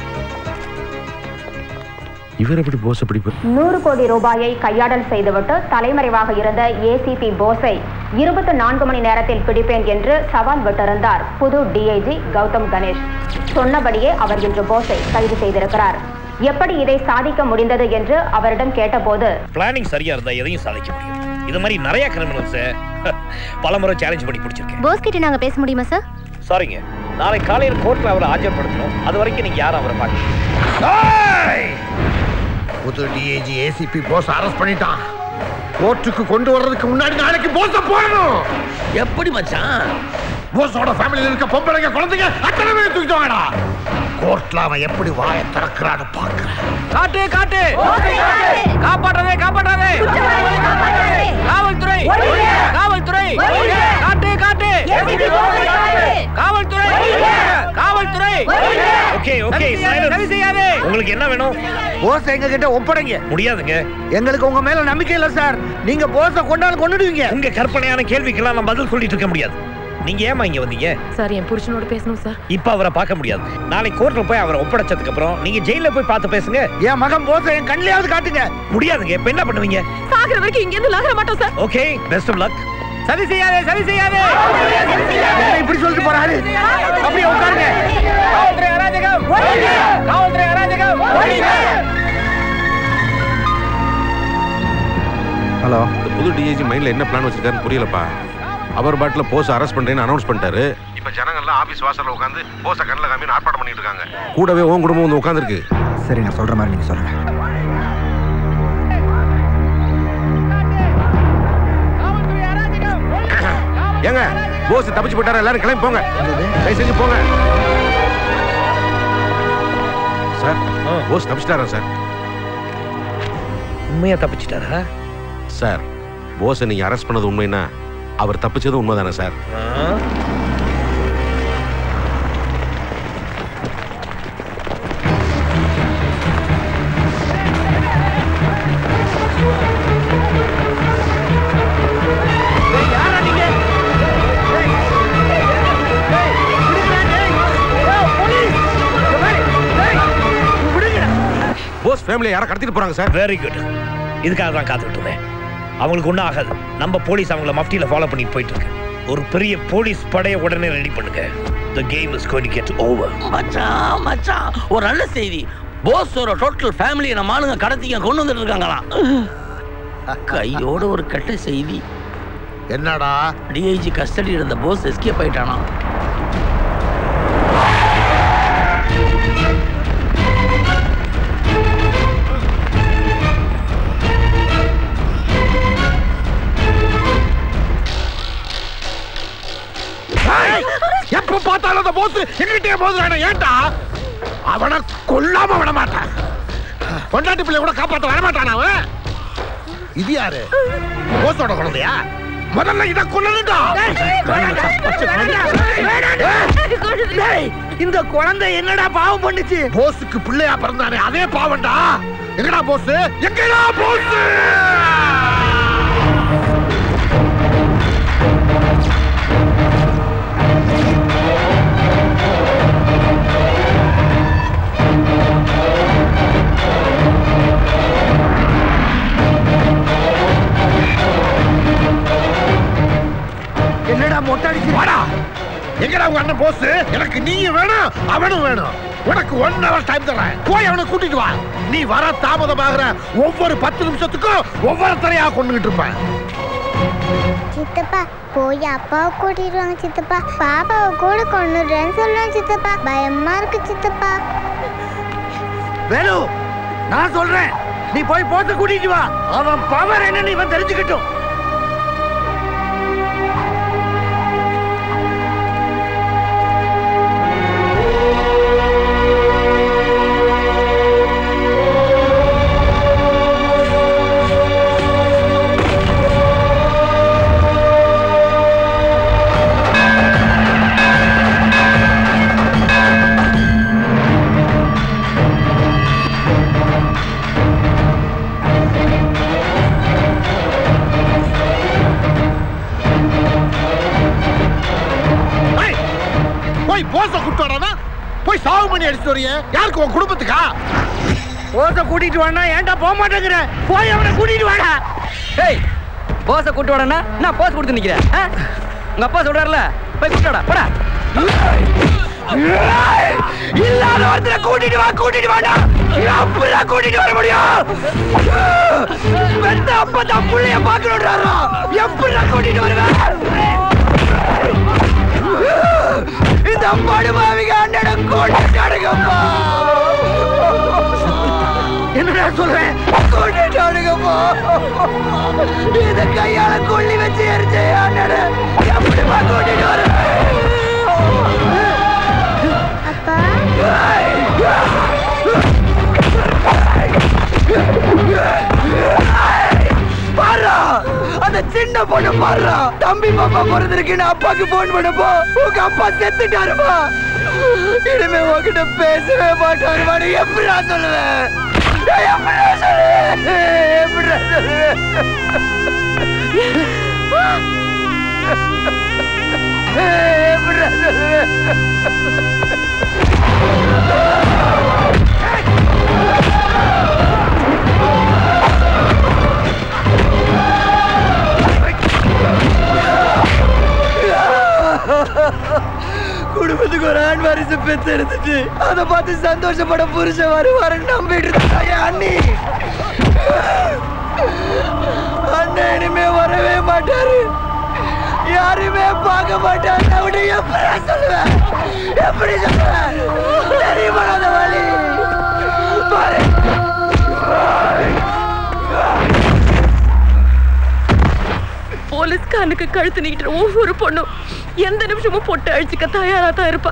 இவர் எப்படி போஸ் அப்படி நூறு கோடி ரூபாயை கையாடல் செய்துவிட்டு தலைமறைவாக இருந்த ஏசிபி போஸை இருபத்தி நான்கு மணி நேரத்தில் பிடிப்பேன் என்று சவால் விட்டிருந்தார் புது டிஐஜி கௌதம் கணேஷ் சொன்னபடியே அவர் இன்று போஸை கைது செய்திருக்கிறார் எப்படி இதை சாதிக்க முடிந்தது என்று அவரிடம் கேட்டபோது பிளானிங் சரியா இருந்தா எதையும் சாதிக்க முடியும் இது மாதிரி நிறைய கிரிமினல்ஸ் பல முறை சேலஞ்ச் பண்ணி பிடிச்சிருக்கேன் போஸ் கிட்ட நாங்க பேச முடியுமா சார் சாரிங்க நாளை காலையில் கோர்ட்ல அவரை ஆஜர்படுத்தணும் அது வரைக்கும் நீங்க யாரும் அவரை பார்க்க புது டிஏஜி ஏசிபி போஸ் அரெஸ்ட் பண்ணிட்டான் கோர்ட்டுக்கு கொண்டு வர்றதுக்கு முன்னாடி நாளைக்கு போஸ போடணும் எப்படி மச்சான் போஸோட ஃபேமிலியில் இருக்க பொம்பளைங்க குழந்தைங்க அத்தனை பேர் தூக்கிட்டு வாங்கடா கோர்ட்ல அவன் எப்படி வாயை திறக்கிறான்னு பாக்குறேன் காட்டு காட்டு காப்பாற்றாதே காப்பாற்றாதே காவல்துறை காவல்துறை காட்டு காட்டு காவல்துறை காவல்துறை ஓகே ஓகே சரி செய்யாதே உங்களுக்கு என்ன வேணும் போஸ் எங்க கிட்ட ஒப்படைங்க முடியாதுங்க எங்களுக்கு உங்க மேல நம்பிக்கை இல்ல சார் நீங்க போஸ கொண்டாலும் கொண்டுடுவீங்க உங்க கற்பனையான கேள்விக்கெல்லாம் நான் பதில் சொல்லிட்டு இருக்க முடியாது நீங்க ஏமா இங்க வந்தீங்க சார் என் புருஷனோட பேசணும் சார் இப்ப அவரை பார்க்க முடியாது நாளைக்கு கோர்ட்ல போய் அவரை ஒப்படைச்சதுக்கு அப்புறம் நீங்க ஜெயில போய் பார்த்து பேசுங்க என் மகன் போஸ என் கண்ணிலாவது காட்டுங்க முடியாதுங்க இப்ப என்ன பண்ணுவீங்க சாகுற வரைக்கும் இங்க இருந்து நகர மாட்டோம் sir okay best of luck சரி செய்யாதே சரி செய்யாதே என்ன இப்படி சொல்லிட்டு போறாரு அப்படியே உட்காருங்க காவல்துறை அராஜகம் காவல்துறை அராஜகம் ஹலோ இந்த புது டிஐஜி மைண்ட்ல என்ன பிளான் வச்சிருக்காருன்னு புரியலப்பா அவர் பாட்டில் போஸ் அரெஸ்ட் பண்றேன்னு அனௌன்ஸ் பண்ணிட்டாரு இப்ப ஜனங்கள்லாம் ஆபீஸ் வாசல்ல உட்காந்து போஸ கண்ணில் காமின்னு ஆர்ப்பாட்டம் பண்ணிட்டு இருக்காங்க கூடவே உன் குடும்பம் வந்து உட்காந்துருக்கு சரி நான் சொல்ற மாதிரி நீங்க சொல்லுங்க ஏங்க போஸ் தப்பிச்சு போயிட்டாரு எல்லாரும் கிளம்பி போங்க தயவு செஞ்சு போங்க சார் போஸ் தப்பிச்சிட்டாரா சார் உண்மையா தப்பிச்சிட்டாரா சார் போஸை நீங்க அரெஸ்ட் பண்ணது உண்மைன்னா அவர் தப்பிச்சது உண்மைதானே சார் போஸ் ஃபேமிலியை யாரை கடத்திட்டு போறாங்க சார் வெரி குட் இதுக்காக தான் காத்துக்கிட்டு இருந்தேன் அவங்களுக்கு ஒன்றும் ஆகாது நம்ம போலீஸ் அவங்கள மஃப்டியில் ஃபாலோ பண்ணிட்டு போயிட்டு இருக்கு ஒரு பெரிய போலீஸ் படையை உடனே ரெடி பண்ணுங்க the game is going to get over மச்சான் மச்சான் ஒரு நல்ல செய்தி போஸோட டோட்டல் ஃபேமிலியை நம்ம ஆளுங்க கடத்திங்க கொண்டு வந்துட்டு இருக்காங்களாம் கையோட ஒரு கெட்ட செய்தி என்னடா டிஐஜி கஸ்டடி இருந்த போஸ் எஸ்கேப் ஆயிட்டானா எப்ப பார்த்தாலும் அந்த போஸ் எங்கிட்டே போதுறானே ஏன்டா அவனை கொல்லாம விட மாட்டான் பொண்டாட்டி பிள்ளை கூட காப்பாத்த வர மாட்டான் அவன் இது யாரு போஸோட குழந்தையா முதல்ல இத கொல்லணும்டா இந்த குழந்தை என்னடா பாவம் பண்ணுச்சு போஸுக்கு பிள்ளையா பிறந்தானே அதே பாவம்டா எங்கடா போஸ் எங்கடா போஸ் என்னடா மொட்டை அடிச்சு வாடா எங்கடா உங்க அண்ணன் போஸ் எனக்கு நீயும் வேணும் அவனும் வேணும் உனக்கு ஒன் ஹவர் டைம் தரேன் போய் அவனை கூட்டிட்டு வா நீ வர தாமதமாகிற ஒவ்வொரு பத்து நிமிஷத்துக்கும் ஒவ்வொருத்தரையா கொண்டுகிட்டு இருப்பேன் சித்தப்பா போய் அப்பாவை கூட்டிட்டு வாங்க சித்தப்பா பாப்பாவை கூட கொண்டுடுறேன்னு சொல்லுவேன் சித்தப்பா பயமா இருக்கு சித்தப்பா வேலு நான் சொல்றேன் நீ போய் போட்டு கூட்டிட்டு வா அவன் பவர் என்னன்னு இவன் தெரிஞ்சுக்கட்டும் ஏய், போய் போஸ கூட்டு வரானா போய் சாவு பண்ணி அடிச்சுட்டு வரிய யாருக்கு உன் குடும்பத்துக்கா போட்ட கூட்டிட்டு வானா ஏன்டா போக மாட்டேங்கிற போய் அவனை கூட்டிட்டு வாடா ஏய் போஸை கூட்டு வாடனா நான் போஸ் கொடுத்து நிக்கிறேன் ஆ? உங்க அப்பா சொல்றாருல போய் கூட்டு வாடா போடா இல்லாத ஒருத்தரை கூட்டிட்டு வா கூட்டிட்டு வாடா அப்படிதான் கூட்டிட்டு வர முடியும் பெத்த அப்பா தான் புள்ளைய பாக்கணும்ன்றாரோ எப்படி கூட்டிட்டு வருவேன் இந்த படுபாவிக அண்ணன் கூட்டிட்டானுங்கப்பா என்னடா சொல்றேன் கூட்டிட்டானுங்கப்பா இத கையால கொல்லி வச்சு எரிச்சு அண்ணன் எப்படிப்பா கூட்டிட்டு வருவேன் அப்பா பொண்ணு பாடுறா தம்பி பாப்பா பிறந்திருக்குன்னு அப்பாக்கு போன் பண்ணப்போ உங்க அப்பா செத்துட்டாருமா இனிமே உங்ககிட்ட பேசவே மாட்டாருமா நீ எப்படிடா சொல்லுவேன் நான் எப்படிடா சொல்லுவேன் எப்படிடா சொல்லுவேன் எப்படிடா சொல்லுவேன் குடும்பத்துக்கு ஒரு ஆண் வாரிசு பெத்து எடுத்துட்டு அதை பார்த்து சந்தோஷப்பட புருஷன் வருவாரு நம்பிட்டு இருந்தா என் அண்ணி அண்ணன் இனிமே வரவே மாட்டாரு யாருமே பார்க்க மாட்டாரு அவனை எப்படி சொல்லுவேன் எப்படி சொல்லுவேன் தெரியுமா அந்த வழி பாரு போலீஸ்காரனுக்கு கழுத்து நீட்டுற ஒவ்வொரு பொண்ணும் எந்த நிமிஷமும் பொட்டு அழிச்சுக்க தயாரா தான் இருப்பா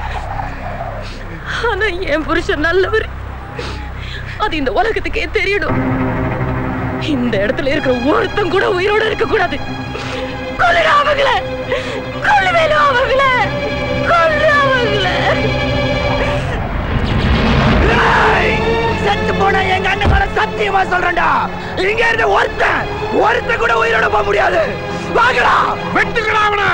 ஆனா என் புருஷன் நல்லவர் அது இந்த உலகத்துக்கே தெரியணும் இந்த இடத்துல இருக்கிற ஒருத்தன் கூட உயிரோட இருக்க கூடாது கொல்லுடா அவங்கள கொல்லுவேலும் அவங்கள கொல்லு அவங்கள செத்து போன எங்க அண்ணன் மேல சத்தியமா சொல்றேன்டா இங்க இருந்து ஒருத்தன் ஒருத்தன் கூட உயிரோட போக முடியாது வாங்கடா வெட்டுக்கடா அவனை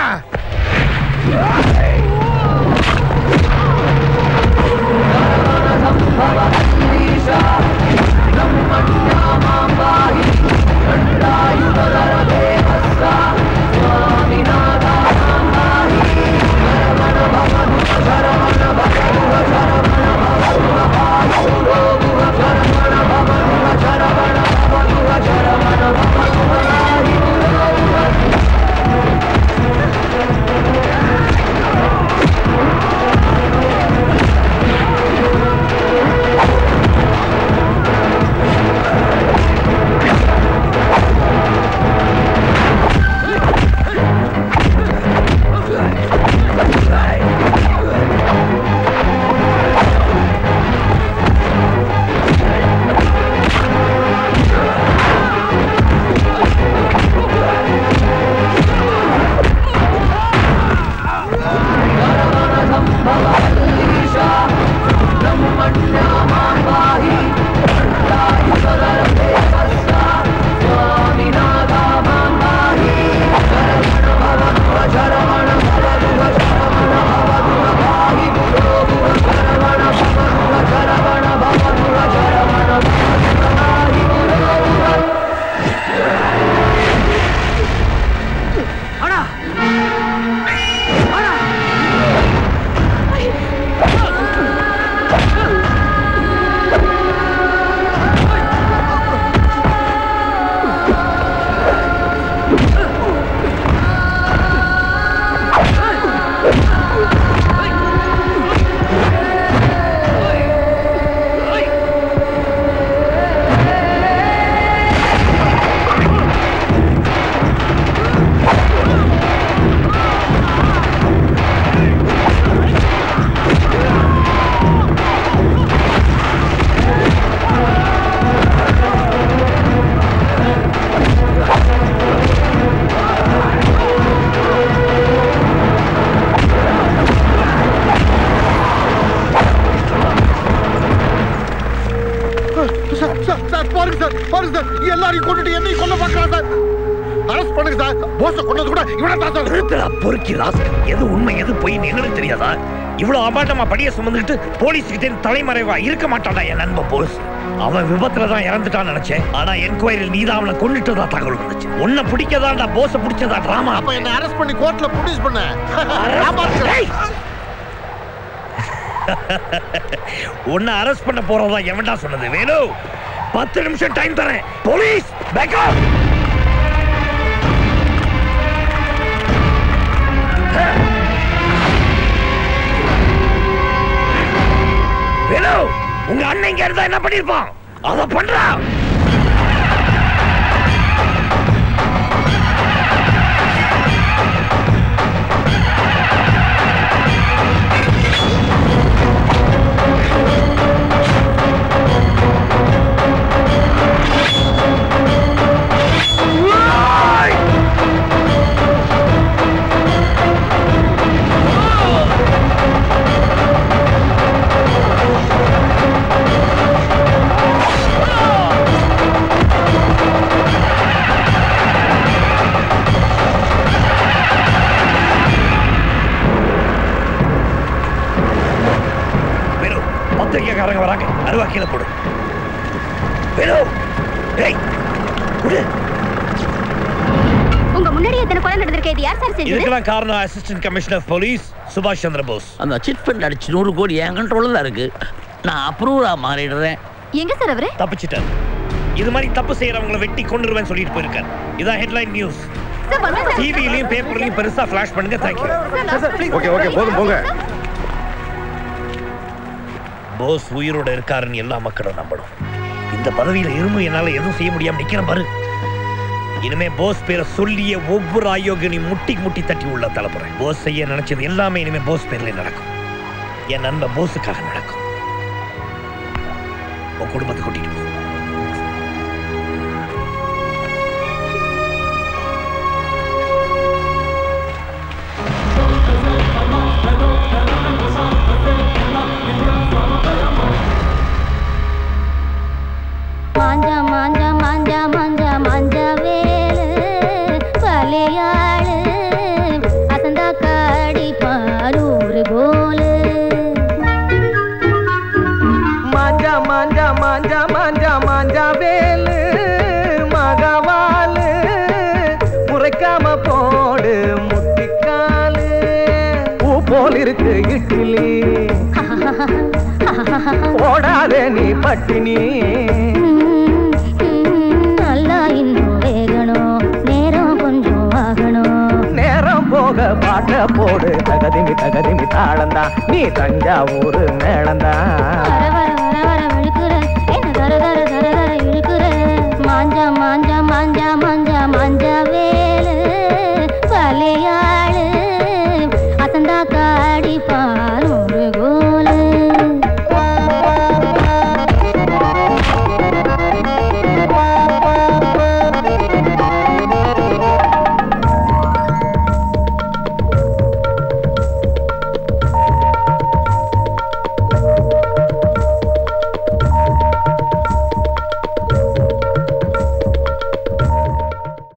சார் சார் சார் பாருங்க சார் பாருங்க சார் எல்லாரையும் கொண்டுட்டு என்னையும் கொல்ல பார்க்கறான் சார் அரெஸ்ட் பண்ணுங்க சார் போஸ கொண்டது கூட இவனை தான் சார் நிறுத்தடா பொறுக்கி ராஸ்கல் எது உண்மை எது பொய் என்னன்னு தெரியாதா இவ்வளவு அபாண்டமா படிய சுமந்துட்டு போலீஸ் கிட்ட இருந்து தலைமறைவா இருக்க மாட்டான்டா என் நண்பன் போஸ் அவன் விபத்துல தான் இறந்துட்டான்னு நினைச்சேன் ஆனா என்கொயரியில் நீதான் அவனை கொண்டுட்டதா தகவல் வந்துச்சு உன்னை பிடிக்கதாண்டா போஸ பிடிச்சதா டிராமா அப்ப என்ன அரெஸ்ட் பண்ணி கோர்ட்ல ப்ரொடியூஸ் பண்ண ஏய்! உன்னை அரெஸ்ட் பண்ண போறதா எவன்டா சொன்னது வேணு பத்து நிமிஷம் டைம் தரேன் போலீஸ் பேக்கப் வேணு உங்க அண்ணன் இங்க இருந்தா என்ன பண்ணிருப்பான் அத பண்றா Right! மாஃபியாக்காரங்க வராங்க அருவா கீழே போடு வேணு ஏய் குடு உங்க முன்னாடி எத்தனை கொலை நடந்திருக்கு இது யார் சார் செஞ்சது இதுக்கெல்லாம் காரணம் அசிஸ்டன்ட் கமிஷனர் போலீஸ் சுபாஷ் சந்திர போஸ் அந்த சிட் ஃபண்ட் அடிச்சு நூறு கோடி என் கண்ட்ரோலில் தான் இருக்கு நான் அப்ரூவரா மாறிடுறேன் எங்க சார் அவரு தப்பிச்சிட்டார் இது மாதிரி தப்பு செய்யறவங்கள வெட்டி கொண்டுருவேன் சொல்லிட்டு போயிருக்காரு இதான் ஹெட்லைன் நியூஸ் டிவிலையும் பேப்பர்லயும் பெருசா ஃபிளாஷ் பண்ணுங்க தேங்க்யூ ஓகே ஓகே போதும் போங்க போஸ் உயிரோட இருக்காருன்னு எல்லா மக்களும் நம்பணும் இந்த பதவியில இருந்து என்னால எதுவும் செய்ய முடியாம நிக்கிறேன் பாரு இனிமே போஸ் பேரை சொல்லிய ஒவ்வொரு ஆயோகனையும் முட்டி முட்டி தட்டி உள்ள தலைப்புறேன் போஸ் செய்ய நினைச்சது எல்லாமே இனிமே போஸ் பேர்ல நடக்கும் என் நண்பன் போஸுக்காக நடக்கும் உன் குடும்பத்தை கூட்டிட்டு போ மாஞ்சா மாஞ்சா மாஞ்சா மாஞ்சா மாஞ்சா வேலு பலையாளு அசந்தா காடி பாரூர் கோலு மாஞ்சா மாஞ்சா மாஞ்சா மாஞ்சா மாஞ்சா வேலு மகவாலு முறைக்காம போடு முட்டிக்காலு பூ போல் இருக்கு இட்லி ஓடாதே நீ பட்டினி நல்லா இன்னும் வேகணும் நேரம் கொஞ்சம் ஆகணும் நேரம் போக பாட்ட போடு தகதிமி தகதிமி தாளந்தா நீ தஞ்சாவூர் மேளந்தா வர வர வர வர விழுக்குற என்ன தர தர தர தர இழுக்குற மாஞ்சா மாஞ்சா மாஞ்சா மாஞ்சா மாஞ்சா வேலு பலையாளு